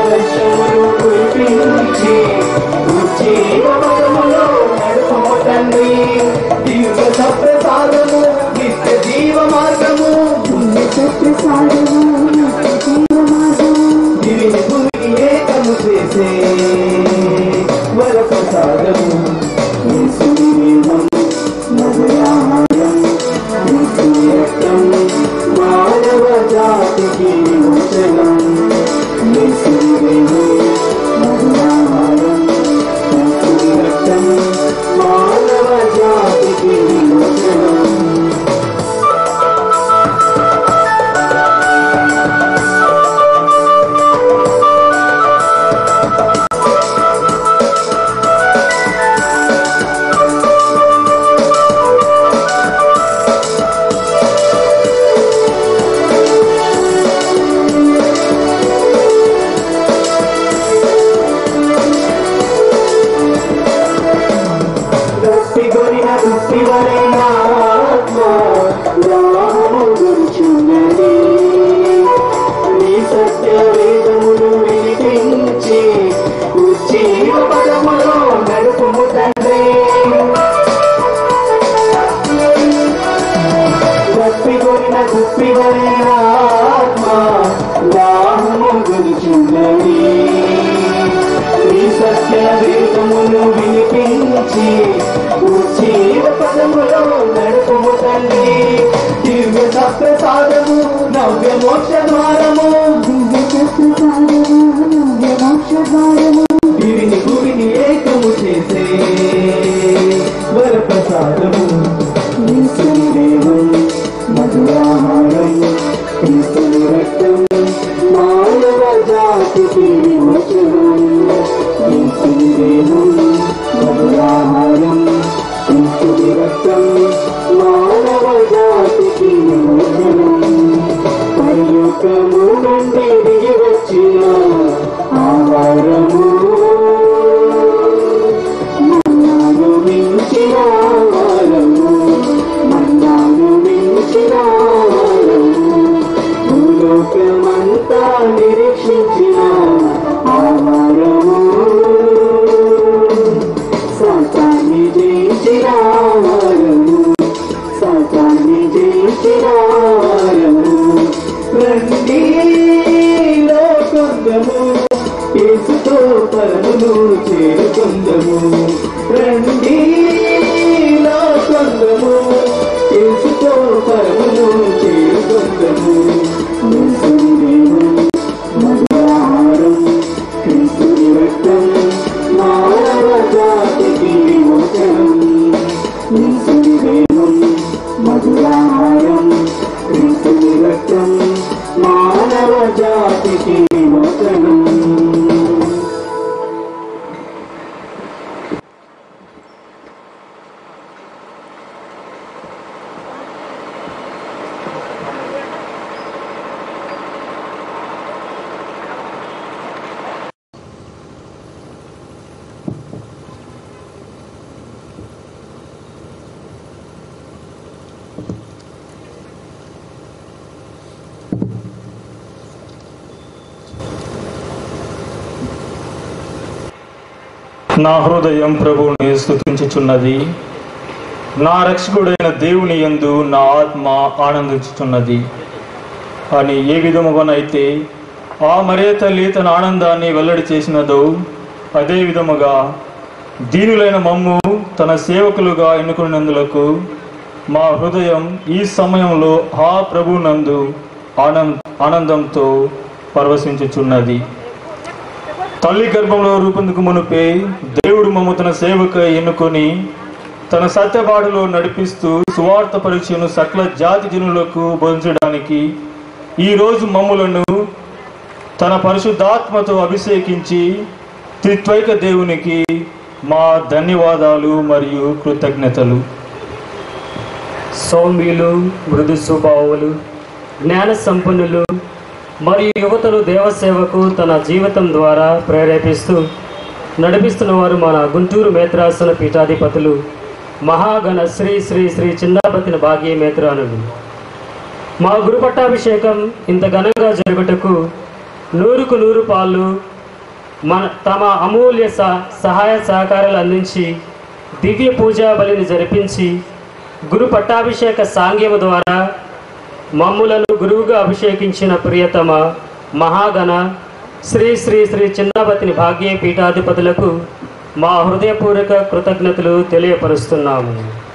S11: వర్షములు కురిపించి జీవములో నడుపుము తండ్రి దివ్య సప్రసాదము నిత్య జీవ మార్గము దివిని భూమిని ఏకము చేసే వరప్రసాదము యేసుని దేవం మధురాహారం యేసుని రక్తం మానవ జాతికి విమోచనం యేసుని దేవం మధురాహారం యేసుని రక్తం మానవ జాతికి విమోచనం గట్టిగొనిన గుట్టివరైన ఆత్మ దాహము గురుచున్నది నీ సత్య వేదములు వినిపించి ఉజ్జీవ పదములో నడుపుము తండ్రి గట్టిగొనిన గుట్టివరైన ఆత్మ దాహము గురుచున్నది నీ సత్య వేదములు వినిపించి జీవ పదములో నడుపుము తండ్రి దివ్య సప్రసాదము నవ్య మోక్ష ద్వారము దివిని భూమిని ఏకము చేసే వరప్రసాదము యేసుని దేవం మధురాహారం యేసుని రక్తం మానవ జాతికి విమోచనం యేసుని దేవం మధురాహారం యేసుని రక్తం మానవ జాతికి విమోచనం పరలోకము నుండి దిగి వచ్చిన ఆహారము మన్నాను మించిన ఆహారము మన్నాను మించిన ఆహారము భూలోకమంతా నిరీక్షించిన ఆహారము సాతాన్ని జయించిన ఆహారము సాతాన్ని జయించిన ఆహారము రండి లోకందము యేసుతో పరమును చేరుకుందము రండి లోకందము యేసుతో పరమును చేరుకుందము యేసుని దేవం మధురాహారం క్రీస్తుని రక్తం మానవ జాతికి విమోచనం యేసుని దేవం మధురాహారం క్రీస్తుని రక్తం మానవ జాతికి విమోచనం
S10: నా హృదయం ప్రభువుని స్తుతించుచున్నది నా రక్షకుడైన దేవుని యందు నా ఆత్మ ఆనందించుచున్నది అని ఏ విధముగానైతే ఆ మరే తల్లి తన ఆనందాన్ని వెల్లడి చేసినదో అదే విధముగా దీనులైన మమ్ము తన సేవకులుగా ఎన్నుకున్నందులకు మా హృదయం ఈ సమయంలో ఆ ప్రభునందు ఆనంద ఆనందంతో పరవశించుచున్నది తల్లి గర్భంలో రూపొందుకు మునుపే దేవుడు మమ్మ తన సేవక ఎన్నుకొని తన సత్యబాడులో నడిపిస్తూ సువార్త పరీక్షను సకల జాతి జనులకు బోధించడానికి ఈ రోజు మమ్ములను తన పరిశుద్ధాత్మతో అభిషేకించి త్రిత్వైక దేవునికి మా ధన్యవాదాలు మరియు కృతజ్ఞతలు
S7: సౌమ్యులు మృదు స్వభావులు జ్ఞాన సంపన్నులు మరియు యువతలు దేవసేవకు తన జీవితం ద్వారా ప్రేరేపిస్తూ నడిపిస్తున్న వారు మన గుంటూరు మేత్రాసన పీఠాధిపతులు మహాగణ శ్రీ శ్రీ శ్రీ చిన్నాపతిన భాగ్య మేత్రానులు మా గురు పట్టాభిషేకం ఇంత ఘనంగా జరుగుటకు నూరుకు నూరు పాళ్ళు మన తమ అమూల్య సహ- సహాయ సహకారాలు అందించి దివ్య పూజా బలిని జరిపించి గురు పట్టాభిషేక సాంగ్యము ద్వారా మమ్ములను గురువుగా అభిషేకించిన ప్రియతమ మహాగణ శ్రీ శ్రీ శ్రీ చిన్నపతిని భాగ్య పీఠాధిపతులకు మా హృదయపూర్వక కృతజ్ఞతలు తెలియపరుస్తున్నాము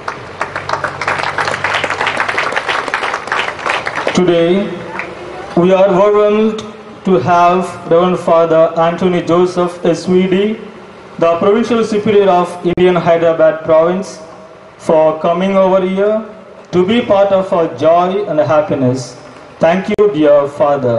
S10: Today, we are overwhelmed to have Reverend Father Anthony Joseph SVD, the Provincial Superior of Indian Hyderabad Province, for coming over here to be part of our joy and happiness. Thank you, dear Father.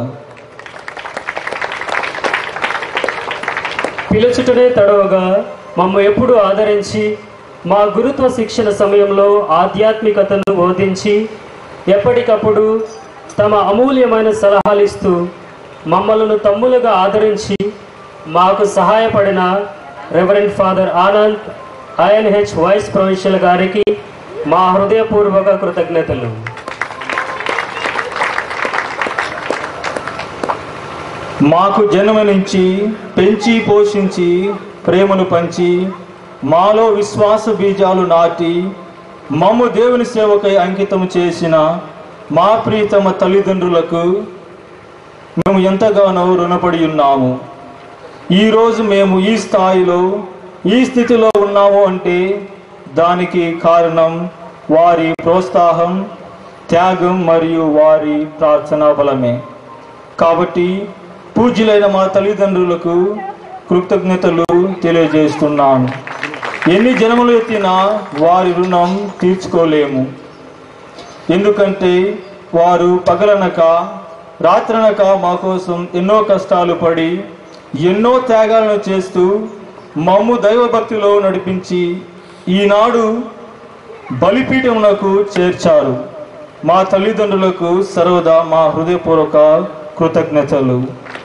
S7: పిలుచుటనే తడవగా మమ్మ ఎప్పుడు ఆదరించి మా గురుత్వ శిక్షణ సమయంలో ఆధ్యాత్మికతను బోధించి ఎప్పటికప్పుడు తమ అమూల్యమైన సలహాలు ఇస్తూ మమ్మలను తమ్ములుగా ఆదరించి మాకు సహాయపడిన రెవరెంట్ ఫాదర్ ఆనంద్ ఐఎన్హెచ్ వైస్ ప్రొవిన్షియల్ గారికి మా హృదయపూర్వక కృతజ్ఞతలు
S10: మాకు జన్మనించి పెంచి పోషించి ప్రేమను పంచి మాలో విశ్వాస బీజాలు నాటి మమ్ము దేవుని సేవకై అంకితం చేసిన మా ప్రీతమ తల్లిదండ్రులకు మేము ఎంతగానో రుణపడి ఉన్నాము ఈరోజు మేము ఈ స్థాయిలో ఈ స్థితిలో ఉన్నాము అంటే దానికి కారణం వారి ప్రోత్సాహం త్యాగం మరియు వారి ప్రార్థనా బలమే కాబట్టి పూజ్యులైన మా తల్లిదండ్రులకు కృతజ్ఞతలు తెలియజేస్తున్నాను ఎన్ని జన్మలు ఎత్తినా వారి రుణం తీర్చుకోలేము ఎందుకంటే వారు పగలనక రాత్రనక మా కోసం ఎన్నో కష్టాలు పడి ఎన్నో త్యాగాలను చేస్తూ మమ్ము దైవభక్తిలో నడిపించి ఈనాడు బలిపీఠమునకు చేర్చారు మా తల్లిదండ్రులకు సర్వదా మా హృదయపూర్వక కృతజ్ఞతలు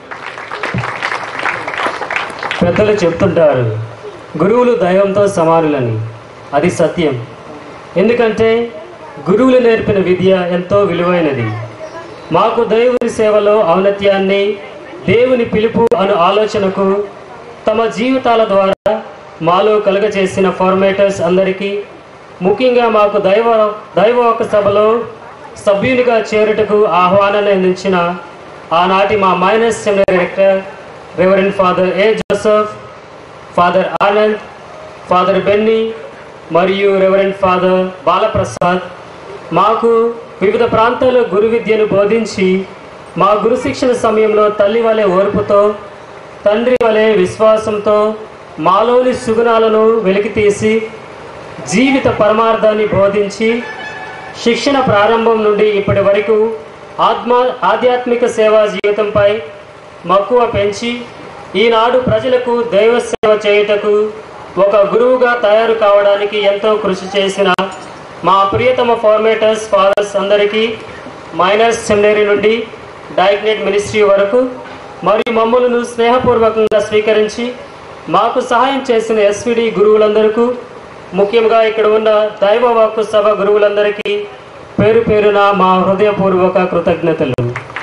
S7: పెద్దలు చెప్తుంటారు గురువులు దైవంతో సమానులని అది సత్యం ఎందుకంటే గురువులు నేర్పిన విద్య ఎంతో విలువైనది మాకు దేవుని సేవలో ఔన్నత్యాన్ని దేవుని పిలుపు అను ఆలోచనకు తమ జీవితాల ద్వారా మాలో కలుగజేసిన ఫార్మేటర్స్ అందరికీ ముఖ్యంగా మాకు దైవ దైవోక సభలో సభ్యునిగా చేరుటకు ఆహ్వానాన్ని అందించిన ఆనాటి మా minor seminary director reverend father A Joseph father Anand father Benny మరియు రెవరెండ్ ఫాదర్ బాలప్రసాద్ మాకు వివిధ ప్రాంతాల్లో గురు విద్యను బోధించి మా గురు శిక్షణ సమయంలో తల్లి వలె ఓర్పుతో తండ్రి వలె విశ్వాసంతో మాలోని సుగుణాలను వెలికితీసి జీవిత పరమార్థాన్ని బోధించి శిక్షణ ప్రారంభం నుండి ఇప్పటి వరకు ఆత్మ ఆధ్యాత్మిక సేవా జీవితంపై మక్కువ పెంచి ఈనాడు ప్రజలకు దైవ సేవ చేయుటకు ఒక గురువుగా తయారు కావడానికి ఎంతో కృషి చేసిన మా ప్రియతమ ఫార్మేటర్స్ ఫాదర్స్ అందరికీ మైనస్ సెమినరీ నుండి డైగ్నేట్ మినిస్ట్రీ వరకు మరియు మమ్మలను స్నేహపూర్వకంగా స్వీకరించి మాకు సహాయం చేసిన ఎస్విడి గురువులందరికీ ముఖ్యంగా ఇక్కడ ఉన్న దైవ వాక్కు సభ గురువులందరికీ పేరు పేరున మా హృదయపూర్వక కృతజ్ఞతలు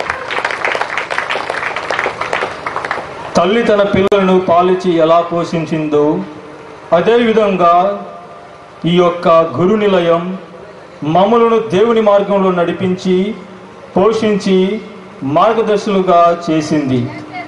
S10: తల్లి తన పిల్లలను పాలిచి ఎలా పోషించిందో అదేవిధంగా ఈ యొక్క గురు నిలయం మమ్మలను దేవుని మార్గంలో నడిపించి పోషించి మార్గదర్శులుగా చేసింది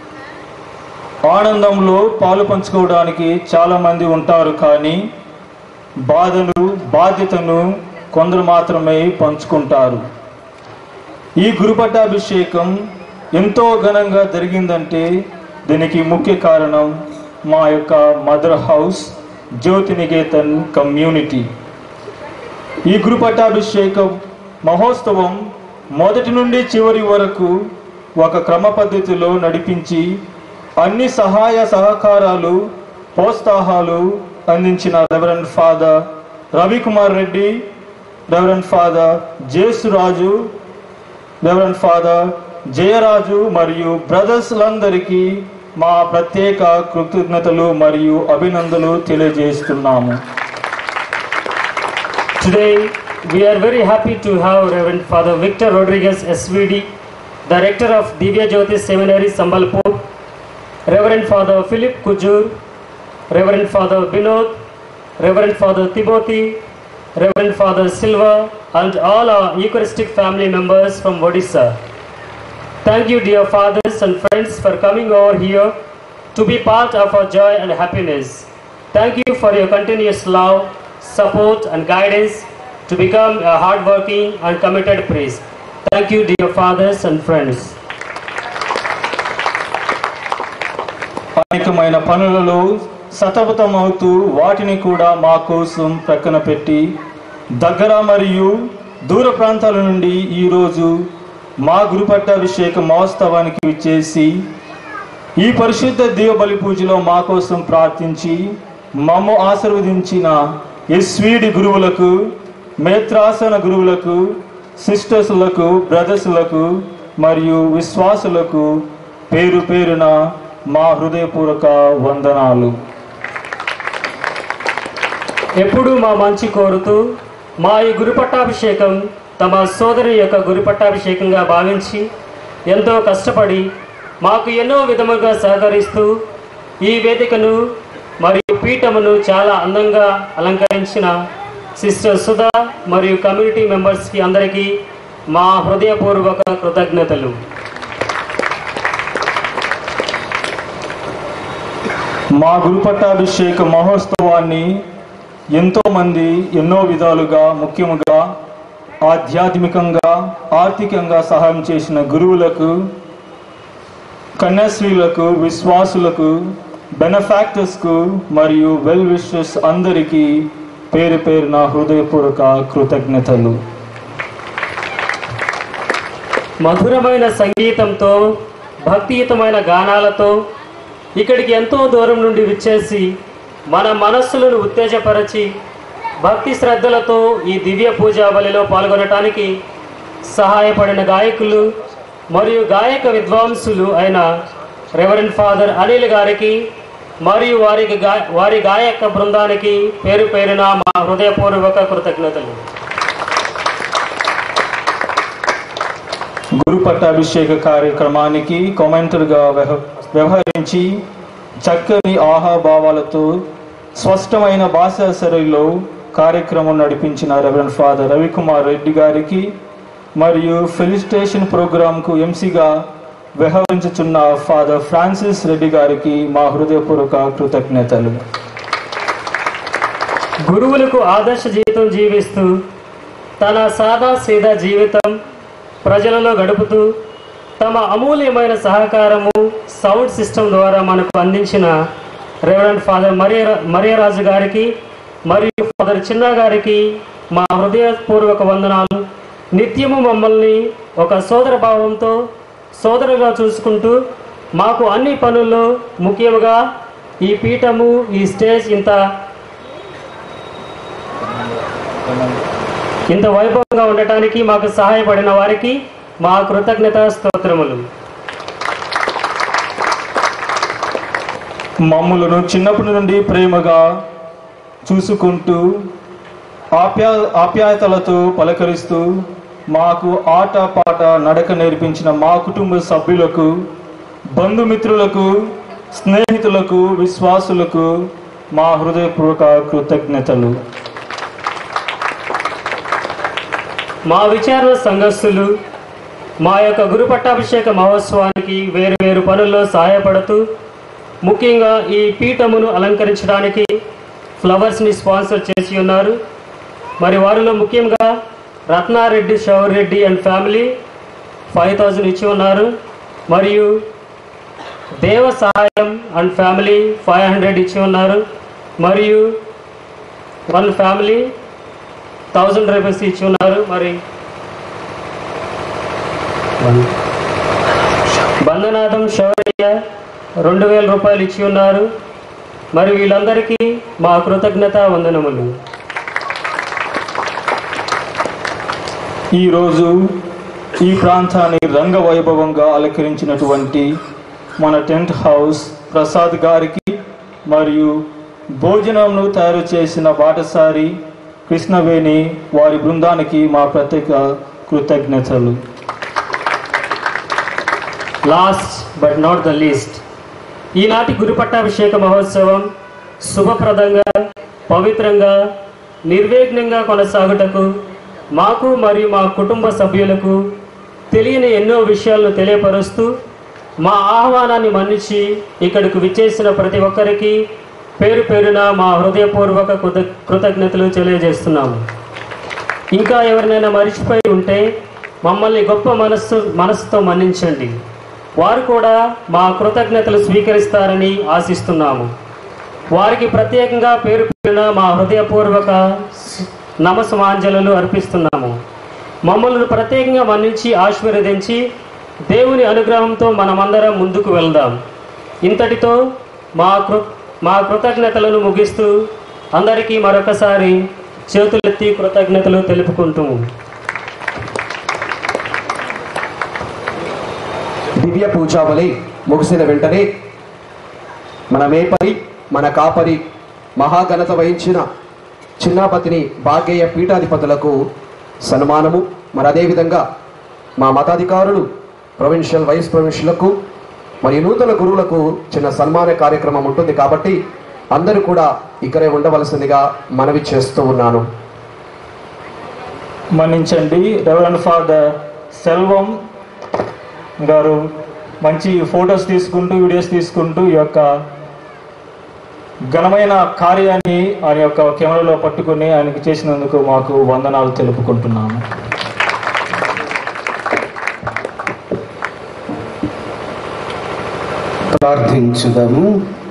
S10: ఆనందంలో పాలు పంచుకోవడానికి చాలామంది ఉంటారు కానీ బాధను బాధ్యతను కొందరు మాత్రమే పంచుకుంటారు ఈ గురుపట్టాభిషేకం ఎంతో ఘనంగా జరిగిందంటే దీనికి ముఖ్య కారణం మా యొక్క mother house Jyoti Niketan community ఈ గురుపట్టాభిషేకం మహోత్సవం మొదటి నుండి చివరి వరకు ఒక క్రమ పద్ధతిలో నడిపించి అన్ని సహాయ సహకారాలు ప్రోత్సాహాలు అందించిన reverend father Ravikumar Reddy reverend father Jesuraju reverend father Jayaraju మరియు బ్రదర్స్లందరికీ మా ప్రత్యేక కృతజ్ఞతలు మరియు అభినందనలు తెలియజేస్తున్నాము
S7: Today, we are very happy to have Reverend Father Victor Rodriguez SVD, Director of Divya Jyoti Seminary, Sambalpur, Reverend Father Philip Kujur, Reverend Father Binod, Reverend Father Timothy, Reverend Father Silva, and all our Eucharistic family members from Odisha. Thank you, dear fathers and friends, for coming over here to be part of our joy and happiness. Thank you for your continuous love, support, and guidance to become a hardworking and committed priest. Thank you, dear fathers and friends.
S10: అనేకమైన పనులలో సతమతమవుతూ వాటిని కూడా మా కోసం ప్రక్కన పెట్టి దగ్గర మరియు దూర ప్రాంతాల నుండి ఈరోజు మా గురుపట్టాభిషేక మహోత్సవానికి విచ్చేసి ఈ పరిశుద్ధ దీవబలి పూజలో మా కోసం ప్రార్థించి మమ్ము ఆశీర్వదించిన ఎస్వీడి గురువులకు మేత్రాసన గురువులకు సిస్టర్స్లకు బ్రదర్స్లకు మరియు విశ్వాసులకు పేరు పేరున మా హృదయపూర్వక వందనాలు
S7: ఎప్పుడూ మా మంచి కోరుతూ మా ఈ గురు పట్టాభిషేకం తమ సోదరి యొక్క గురు పట్టాభిషేకంగా భావించి ఎంతో కష్టపడి మాకు ఎన్నో విధములుగా సహకరిస్తూ ఈ వేదికను మరియు పీఠమును చాలా అందంగా అలంకరించిన సిస్టర్ సుధా మరియు కమ్యూనిటీ మెంబర్స్కి అందరికీ మా హృదయపూర్వక కృతజ్ఞతలు
S10: మా గురు పట్టాభిషేక మహోత్సవాన్ని ఎంతో మంది ఎన్నో విధాలుగా ముఖ్యముగా ఆధ్యాత్మికంగా ఆర్థికంగా సహాయం చేసిన గురువులకు కన్యాశ్రీలకు విశ్వాసులకు బెనఫాక్టర్స్కు మరియు వెల్ విషెస్ అందరికీ పేరు పేరున హృదయపూర్వక కృతజ్ఞతలు
S7: మధురమైన సంగీతంతో భక్తియుతమైన గానాలతో ఇక్కడికి ఎంతో దూరం నుండి విచ్చేసి మన మనస్సులను ఉత్తేజపరచి భక్తి శ్రద్ధలతో ఈ దివ్య పూజా బలిలో పాల్గొనటానికి సహాయపడిన గాయకులు మరియు గాయక విద్వాంసులు అయిన రెవరెండ్ ఫాదర్ అనిల్ గారికి మరియు వారికి గా వారి గాయక బృందానికి పేరు పేరున మా హృదయపూర్వక కృతజ్ఞతలు
S10: గురు పట్టాభిషేక కార్యక్రమానికి కామెంటర్గా వ్యవ- వ్యవహరించి చక్కని ఆహాభావాలతో స్పష్టమైన భాషా శైలిలో కార్యక్రమం నడిపించిన రెవరెండ్ ఫాదర్ రవికుమార్ రెడ్డి గారికి మరియు ఫెలిసిటేషన్ ప్రోగ్రాంకు ఎంసీగా వ్యవహరించుచున్న ఫాదర్ ఫ్రాన్సిస్ రెడ్డి గారికి మా హృదయపూర్వక కృతజ్ఞతలు
S7: గురువులకు ఆదర్శ జీవితం జీవిస్తూ తన సాదా సీదా జీవితం ప్రజలలో గడుపుతూ తమ అమూల్యమైన సహకారము సౌండ్ సిస్టమ్ ద్వారా మనకు అందించిన రెవరెండ్ ఫాదర్ మరియ మరియరాజు గారికి మరియు ఫాదర్ చిన్న గారికి మా హృదయపూర్వక వందనాలు నిత్యము మమ్మల్ని ఒక సోదర భావంతో సోదరుగా చూసుకుంటూ మాకు అన్ని పనుల్లో ముఖ్యంగా ఈ పీఠము ఈ స్టేజ్ ఇంత ఇంత వైభవంగా ఉండటానికి మాకు సహాయపడిన వారికి మా కృతజ్ఞత స్తోత్రములు
S10: మమ్ములను చిన్నప్పటి నుండి ప్రేమగా చూసుకుంటూ ఆప్యా ఆప్యాయతలతో పలకరిస్తూ మాకు ఆట పాట నడక నేర్పించిన మా కుటుంబ సభ్యులకు బంధుమిత్రులకు స్నేహితులకు విశ్వాసులకు మా హృదయపూర్వక కృతజ్ఞతలు
S7: మా విచారణ సంఘస్థులు మా యొక్క గురు పట్టాభిషేక మహోత్సవానికి వేరు వేరు పనుల్లో సహాయపడుతూ ముఖ్యంగా ఈ పీఠమును అలంకరించడానికి ఫ్లవర్స్ని స్పాన్సర్ చేసి ఉన్నారు మరి వారిలో ముఖ్యంగా రత్నారెడ్డి షౌర్ Reddy and family five thousand ఇచ్చి ఉన్నారు మరియు దేవ సహాయం అండ్ ఫ్యామిలీ ఫైవ్ హండ్రెడ్ ఇచ్చి ఉన్నారు మరియు వన్ ఫ్యామిలీ థౌజండ్ రూపీస్ ఇచ్చి ఉన్నారు మరి బంధనాథం శౌర్య రెండు వేల రూపాయలు ఇచ్చి ఉన్నారు మరి వీళ్ళందరికీ మా కృతజ్ఞత వందనములు
S10: ఈరోజు ఈ ప్రాంతాన్ని రంగవైభవంగా అలంకరించినటువంటి మన టెంట్ హౌస్ ప్రసాద్ గారికి మరియు భోజనంను తయారు చేసిన బాటసారి కృష్ణవేణి వారి బృందానికి మా ప్రత్యేక కృతజ్ఞతలు
S7: last but not the least ఈనాటి గురు పట్టాభిషేక మహోత్సవం శుభప్రదంగా పవిత్రంగా నిర్విఘ్నంగా కొనసాగుటకు మాకు మరియు మా కుటుంబ సభ్యులకు తెలియని ఎన్నో విషయాలను తెలియపరుస్తూ మా ఆహ్వానాన్ని మన్నించి ఇక్కడికి విచ్చేసిన ప్రతి ఒక్కరికి పేరు పేరున మా హృదయపూర్వక కృత కృతజ్ఞతలు తెలియజేస్తున్నాము ఇంకా ఎవరినైనా మరిచిపోయి ఉంటే మమ్మల్ని గొప్ప మనస్సు మనస్సుతో మన్నించండి వారు కూడా మా కృతజ్ఞతలు స్వీకరిస్తారని ఆశిస్తున్నాము వారికి ప్రత్యేకంగా పేరు పేరున మా హృదయపూర్వక నమస్మాంజలు అర్పిస్తున్నాము మమ్మల్ని ప్రత్యేకంగా మన్నించి ఆశీర్వదించి దేవుని అనుగ్రహంతో మనమందరం ముందుకు వెళ్దాం ఇంతటితో మా కృ మా కృతజ్ఞతలను ముగిస్తూ అందరికీ మరొకసారి చేతులెత్తి కృతజ్ఞతలు తెలుపుకుంటూ
S1: దివ్య పూజావళి ముగిసిన వెంటనే మన మేపరి మన కాపరి మహాఘనత వహించిన చిన్నాపతిని భాగ్యయ పీఠాధిపతులకు సన్మానము మరి అదేవిధంగా మా మతాధికారులు ప్రొవిన్షియల్ వైస్ ప్రొవిన్షియల్కు మరియు నూతన గురువులకు చిన్న సన్మాన కార్యక్రమం ఉంటుంది కాబట్టి అందరూ కూడా ఇక్కడే ఉండవలసిందిగా మనవి చేస్తూ ఉన్నాను
S10: మన్నించండి రెవరెండ్ ఫాదర్ సెల్వం గారు మంచి ఫొటోస్ తీసుకుంటూ వీడియోస్ తీసుకుంటూ ఈ యొక్క ఘనమైన కార్యాన్ని ఆయన యొక్క కెమెరాలో పట్టుకుని ఆయనకి చేసినందుకు మాకు వందనాలు తెలుపుకుంటున్నాము
S3: ప్రార్థించుదాము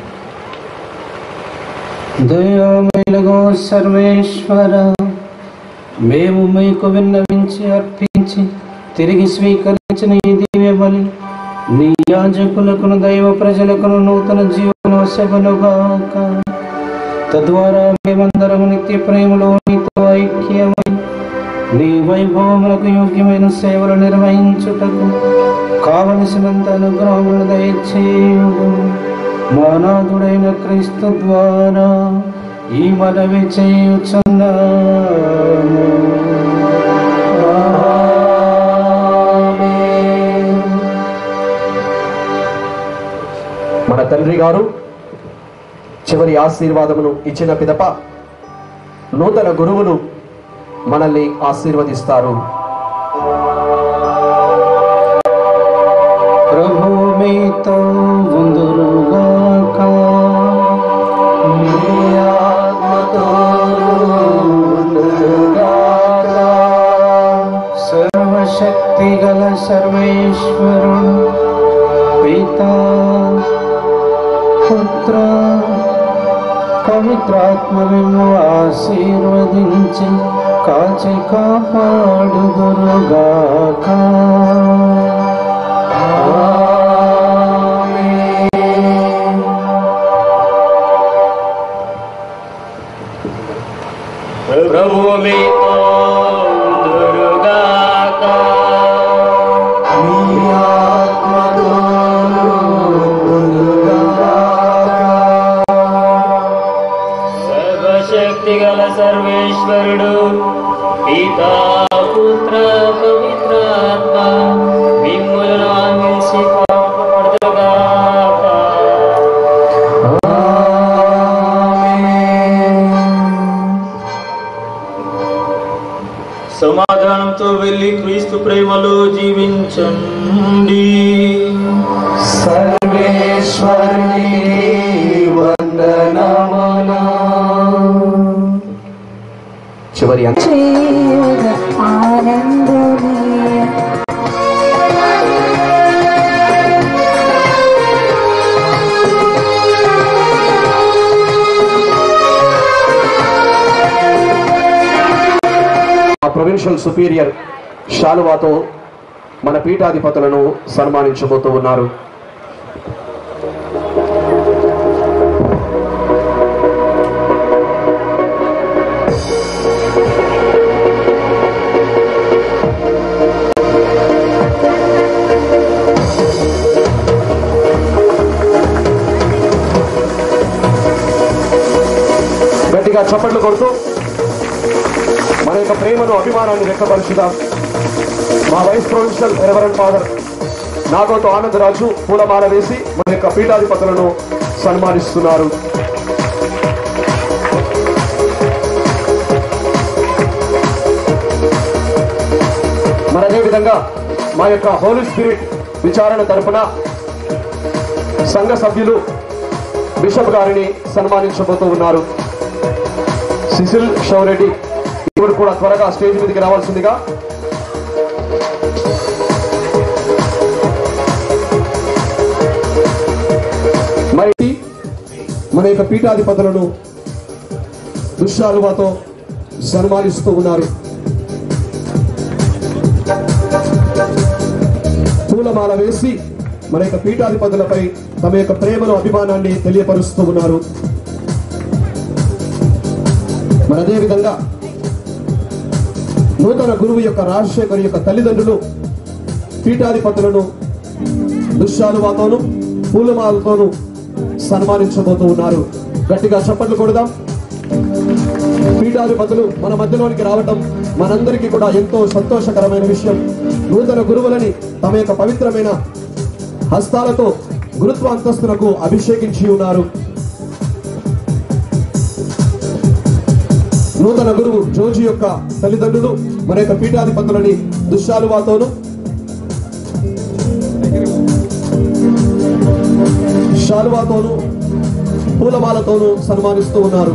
S3: దయామేలుగో సర్వేశ్వర మేము మీకు విన్నవించి అర్పించి తిరిగి స్వీకరించిన ఈ దివ్య బలి నీ యాజకులకును దైవ ప్రజలకును నూతన జీవన శబలుగాక తద్వారా మేమందరము నిత్య ప్రేమలో నీతో ఐక్యమై నీ వైభవములకు యోగ్యమైన సేవలు నిర్వహించుటకు కావలసినంత అనుగ్రహములు దయచేయుడు మానాథుడైన క్రీస్తు ద్వారా ఈ మనవి చేయుచున్నాము
S1: మన తండ్రి గారు చివరి ఆశీర్వాదమును ఇచ్చిన పిదప నూతన గురువులు మనల్ని ఆశీర్వదిస్తారు
S3: ప్రభు మీతో ఉందురుగాక మీ ఆత్మతోను ఉందురుగాక. సర్వశక్తి గల సర్వేశ్వరుడు పిత పుత్ర పవిత్రాత్మ మేము ఆశీర్వదించి కాచి కాపాడుదురుగాక
S7: ప్రభు మీతో ఉందురుగాక. సర్వశక్తి గల సర్వేశ్వరుడు పితా పుత్ర పవిత్రాత్మ మిమ్ములను ఆంగిల్సి కాపాడుగాక
S10: సమాధానంతో వెళ్ళి క్రీస్తు ప్రేమలో జీవించండి
S11: సర్వేశ్వరుని వందనములు
S1: చివరి అంక-
S4: చేయుగ ఆనందమే
S1: ఆ ప్రొవిన్షియల్ సుపీరియర్ షాలువాతో మన పీఠాధిపతులను సన్మానించబోతూ ఉన్నారు గట్టిగా చప్పట్లు కొడుతూ మన యొక్క ప్రేమను అభిమానాన్ని వ్యక్తపరుచుదాం మా vice provincial reverend father Nagotu Anandaraju పూలమాల వేసి మన యొక్క పీఠాధిపతులను సన్మానిస్తున్నారు మరి అదేవిధంగా మా యొక్క హోలీ స్పిరిట్ విచారణ తరపున సంఘ సభ్యులు బిషప్ గారిని సన్మానించబోతూ ఉన్నారు సిసిల్ షౌరెడ్డి ఇప్పుడు కూడా త్వరగా స్టేజ్ మీదకి రావాల్సిందిగా మరి మన యొక్క పీఠాధిపతులను దుశ్శాలువాతో సన్మానిస్తూ ఉన్నారు పూలమాల వేసి మన యొక్క పీఠాధిపతులపై తమ యొక్క ప్రేమను అభిమానాన్ని తెలియపరుస్తూ ఉన్నారు మరి అదేవిధంగా నూతన గురువు యొక్క రాజశేఖర్ యొక్క తల్లిదండ్రులు పీఠాధిపతులను దుశ్శాలువాతోను పూలమాలతోనూ సన్మానించబోతూ ఉన్నారు గట్టిగా చప్పట్లు కొడదాం పీఠాధిపతులు మన మధ్యలోనికి రావటం మనందరికీ కూడా ఎంతో సంతోషకరమైన విషయం నూతన గురువులని తమ యొక్క పవిత్రమైన హస్తాలతో గురుత్వ అంతస్తులకు అభిషేకించి ఉన్నారు నూతన గురువు జోజి యొక్క తల్లిదండ్రులు మన యొక్క పీఠాధిపతులని దుశ్శాలువాతోను శాలువాతోను పూలమాలతోనూ సన్మానిస్తూ ఉన్నారు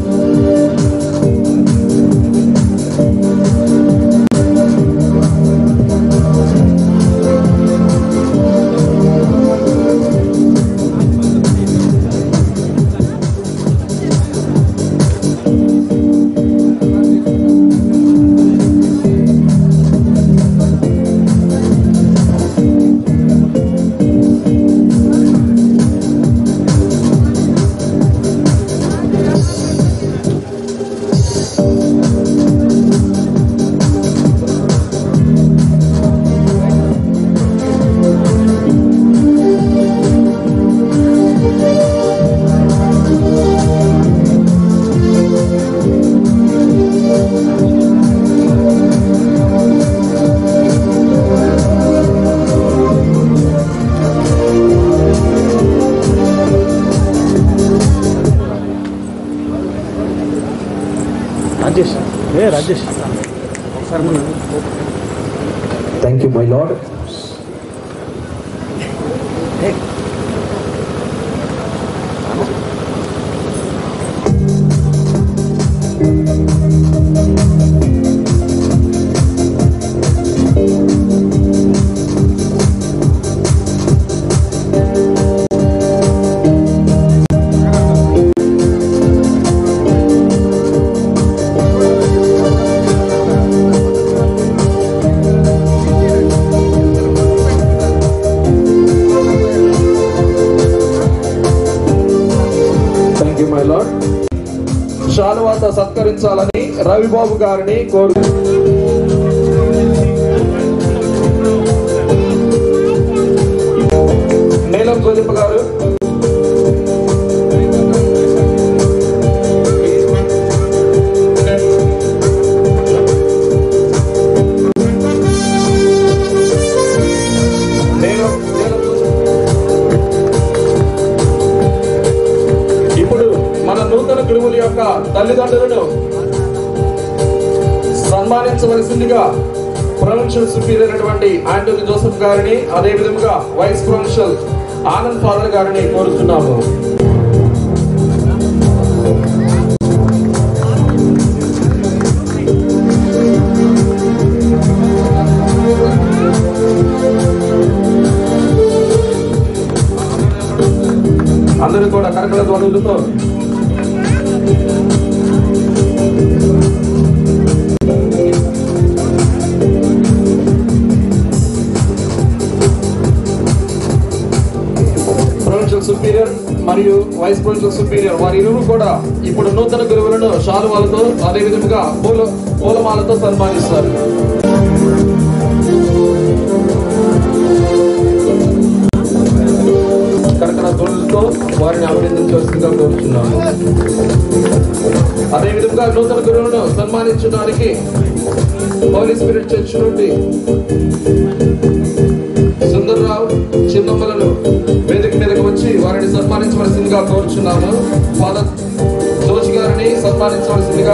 S12: రాజేష్ ఏ రాజేష్ ఒకసారి మనం
S5: thank you my lord
S1: thank you my lord శాలువాత సత్కరించాలని రవిబాబు గారిని కోరు నీలం గోదింప గారు నీలం నీలం ఇప్పుడు మన నూతన గురువుల యొక్క తల్లిదండ్రులను సన్మానించవలసిందిగా ప్రొవిన్షియల్ సుపీరియర్ అయినటువంటి ఆంటోని జోసెఫ్ గారిని అదే విధముగా వైస్ ప్రొవిన్షియల్ ఆనంద్ ఫాదర్ గారిని కోరుతున్నాము అందరూ కూడా కరకల ధ్వనులతో ప్రొవిన్షియల్ సుపీరియర్ మరియు వైస్ ప్రొవిన్షియల్ సుపీరియర్ వారి ఇరువురు కూడా ఇప్పుడు నూతన గురువులను శాలువాలతో అదే విధముగా పూల పూలమాలతో సన్మానిస్తారు కరకర ధ్వనులతో వారిని అభినందించవలసిందిగా కోరుచున్నాము అదే విధంగా నూతన గురువులను సన్మానించడానికి హోలీ స్పిరిట్ చర్చ్ నుండి సుందర సుందర్రావు చిన్నమ్మలను వేదిక మీదకి వచ్చి వారిని సన్మానించవలసిందిగా కోరుచున్నాము ఫాదర్ జోషి గారిని సన్మానించవలసిందిగా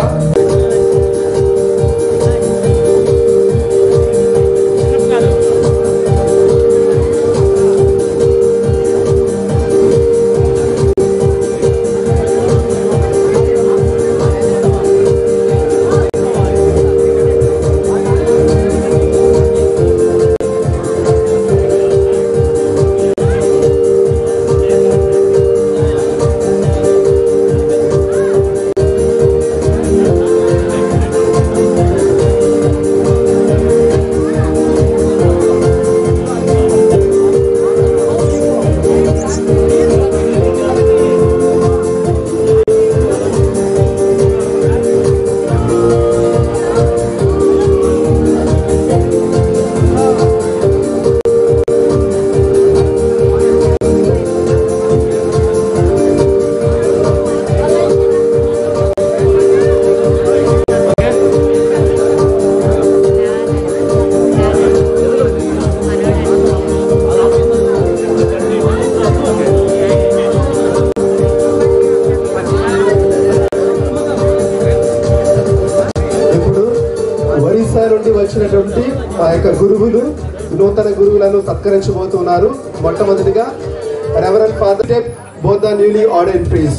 S13: ఇప్పుడు ఒరిస్సా నుండి వచ్చినటువంటి ఆ యొక్క గురువులు నూతన గురువులను సత్కరించబోతున్నారు మొట్టమొదటిగా రెవరెంట్ ఫాదర్ టెప్ both the newly order priests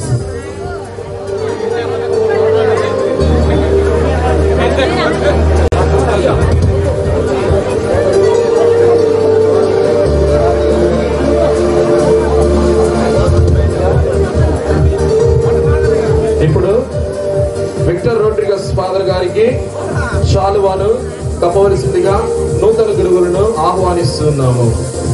S1: ఇప్పుడు విక్టర్ రోడ్రిగస్ ఫాదర్ గారికి శాలువాను కప్పవలసిందిగా నూతన గురువులను ఆహ్వానిస్తున్నాము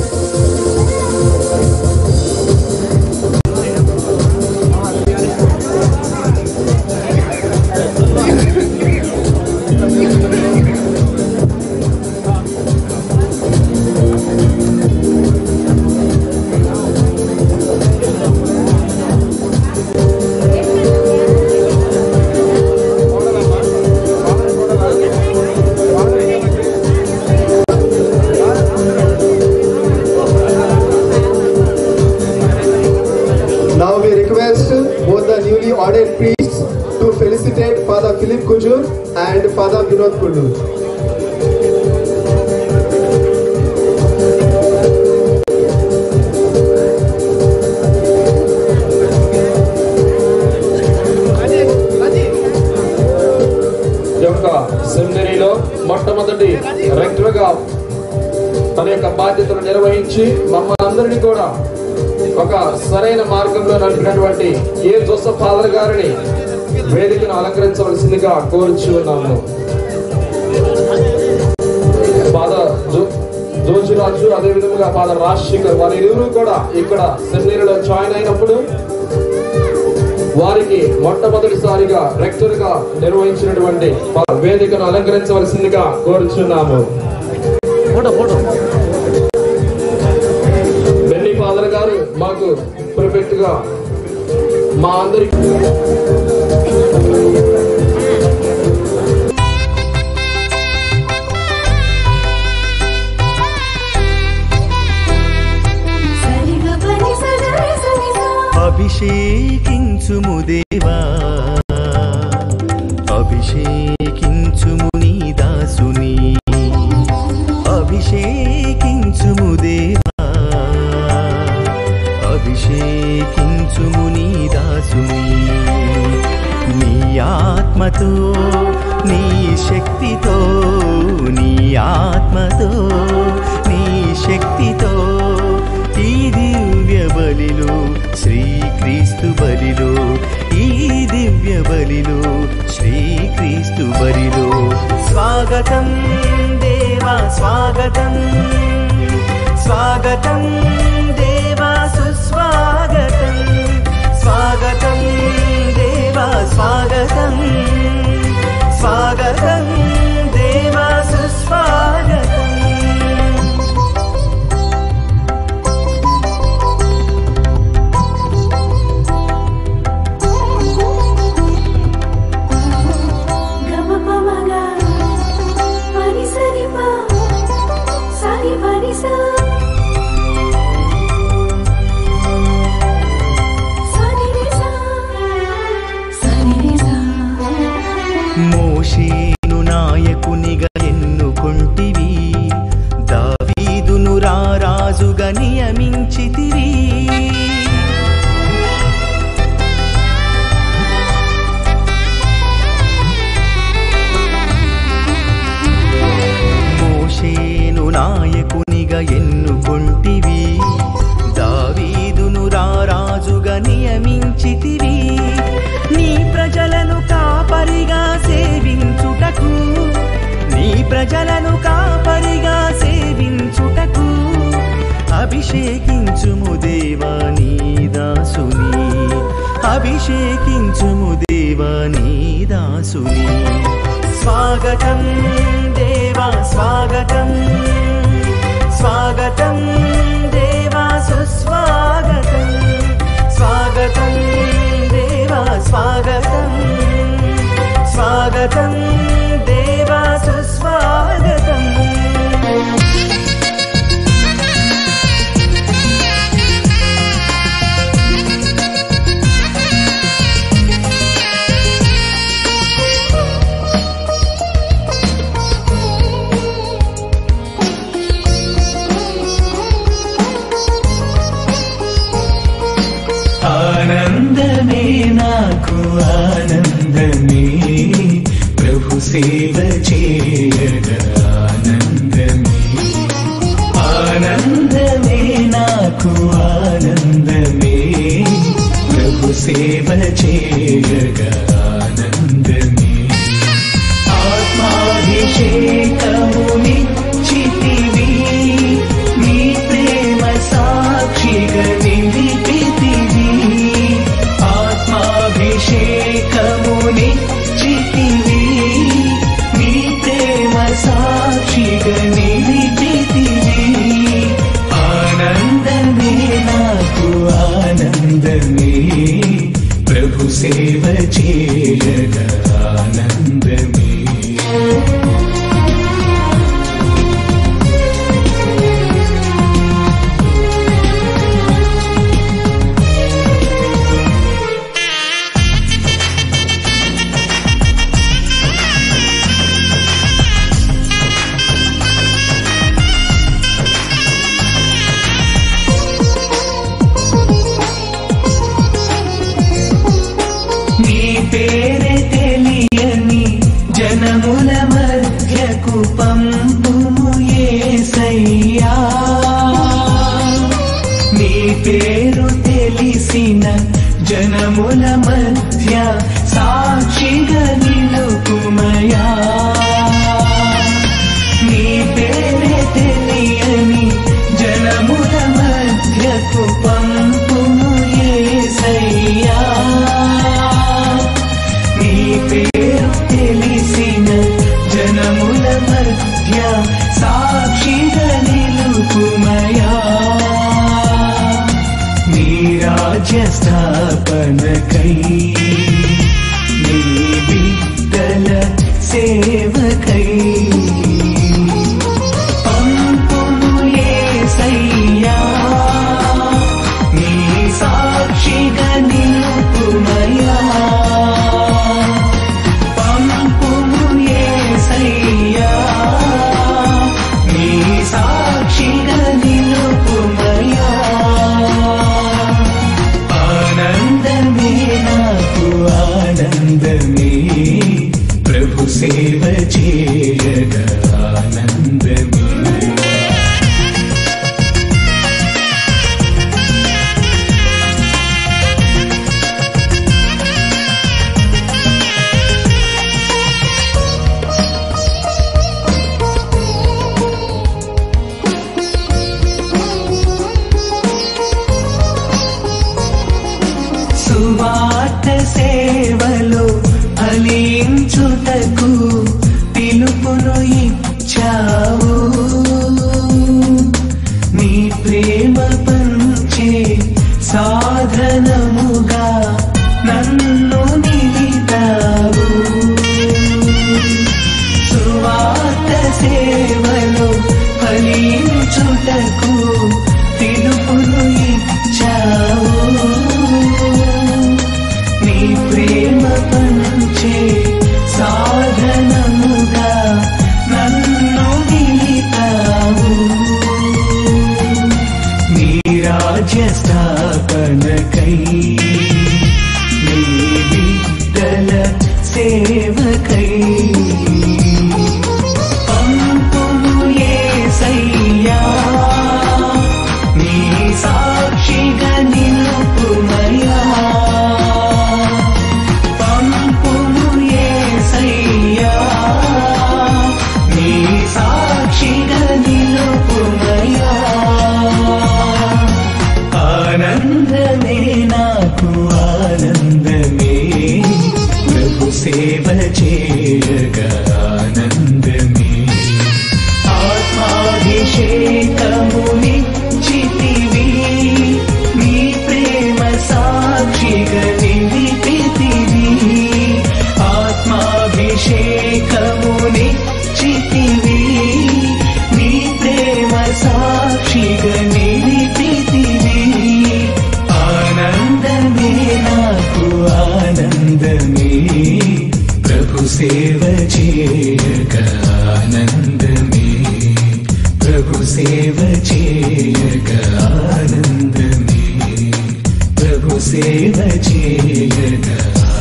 S13: Now we request both the newly ordained priests to felicitate Father Philip Kujur and Father Vinod Kundu.
S1: ఈ యొక్క సెమినరీలో మొట్టమొదటి రెక్టర్గా తన యొక్క బాధ్యతలు నిర్వహించి మమ్మల్ని అందరినీ కూడా ఒక సరైన మార్గంలో నడిపినటువంటి ఏ జోసఫ్ ఫాదర్ గారిని వేదికను అలంకరించవలసిందిగా కోరుచు ఉన్నాము ఫాదర్ జో జోజిరాజు అదే విధముగా ఫాదర్ రాజశేఖర్ వారి ఇరువురు కూడా ఇక్కడ సెమినరీలో జాయిన్ అయినప్పుడు వారికి మొట్టమొదటిసారిగా రెక్టర్ గా నిర్వహించినటువంటి వేదికను అలంకరించవలసిందిగా కోరుచున్నాము బెన్నీ ఫాదర్ గారు మాకు పర్ఫెక్ట్ గా మా అందరికి
S14: అభిషేకించుము దేవా అభిషేకించుము నీ దాసుని అభిషేకించుము దేవా అభిషేకించుము నీ దాసుని నీ ఆత్మతో నీ శక్తితో నీ ఆత్మతో నీ శక్తితో ఈ దివ్య బలిలో శ్రీక్రీస్తు బలిలో ఈ దివ్య బలిలో శ్రీక్రీస్తు బలిలో స్వాగతం దేవా స్వాగతం స్వాగతం దేవా సుస్వాగతం స్వాగతం దేవా స్వాగతం స్వాగతం దేవా సుస్వాగతం
S2: సరి పని సా
S14: ప్రజలను కాపరిగా సేవించుటకు అభిషేకించుము దేవా నీ దాసుని అభిషేకించుము దేవా నీ దాసుని స్వాగతం దేవా స్వాగతం స్వాగతం దేవా సుస్వాగతం స్వాగతం దేవా స్వాగతం స్వాగతం దేవా సుస్వాగతం
S15: ఆనందమే నాకు ఆనందమే ప్రభు సేవ చేయగా ఆనందమే ఆనందమే నాకు ఆనందమే ప్రభు సేవ చేయగా ఆనందమే ఆత్మాభిషేకమునిచ్చితివి నీ ప్రేమ సాక్షిగా నిలిపితివి ఆత్మాభిషేకమునిచ్చితివి నీ ప్రేమ సాక్షిగా నిలిపితివి ఆనందమే నాకు ఆనందమే ప్రభు సేవ చేయగా ఆనందమే నీ పేరే తెలియని జనముల మధ్యకు పంపుము యేసయ్యా నీ పేరు తెలిసిన జనముల మధ్య సాక్షిగా నిలుపుమయా నీ పేరే తెలియని జనముల మధ్యకు పంపుము యేసయ్యా నీ పేరు తెలిసిన జనముల మధ్య సాక్షిగా నిలుపుమయా నీ రాజ్య స్థాపనకై నీ బిడ్డల సేవకై పంపుము యేసయ్యా నీ సాక్షిగా నిలుపుమయా పంపుము యేసయ్యా నీ సాక్షిగా నిలుపుమయా ఆనందమే నాకు ఆనందమే ప్రభు సేవ చేయగా ఆనందమే సువార్త సేవలో ఫలించుటకు పిలుపును ఇచ్చావు నీ ప్రేమ పంచే సాధనముగా నన్ను నిలిపావు సువార్త సేవలో ఫలించుటకు పిలుపును ఇచ్చావు నీ ప్రేమ పంచే సాధనముగా నన్ను నిలిపావు నీ రాజ్య స్థాపనకై నీ బిడ్డల సేవకై పంపుము యేసయ్యా నీ సాక్షిగా నిలుపుమయా పంపుము యేసయ్యా నీ సాక్షిగా నిలిపితివి ఆత్మాభిషేకమునిచ్చితివి నీ ప్రేమ సాక్షిగా నిలిపితివి ఆనందమే నాకు ఆనందమే ప్రభు సేవ చేయక ఆనందమే ప్రభు సేవ చేయక ఆనందమే ప్రభు సేవ చేయక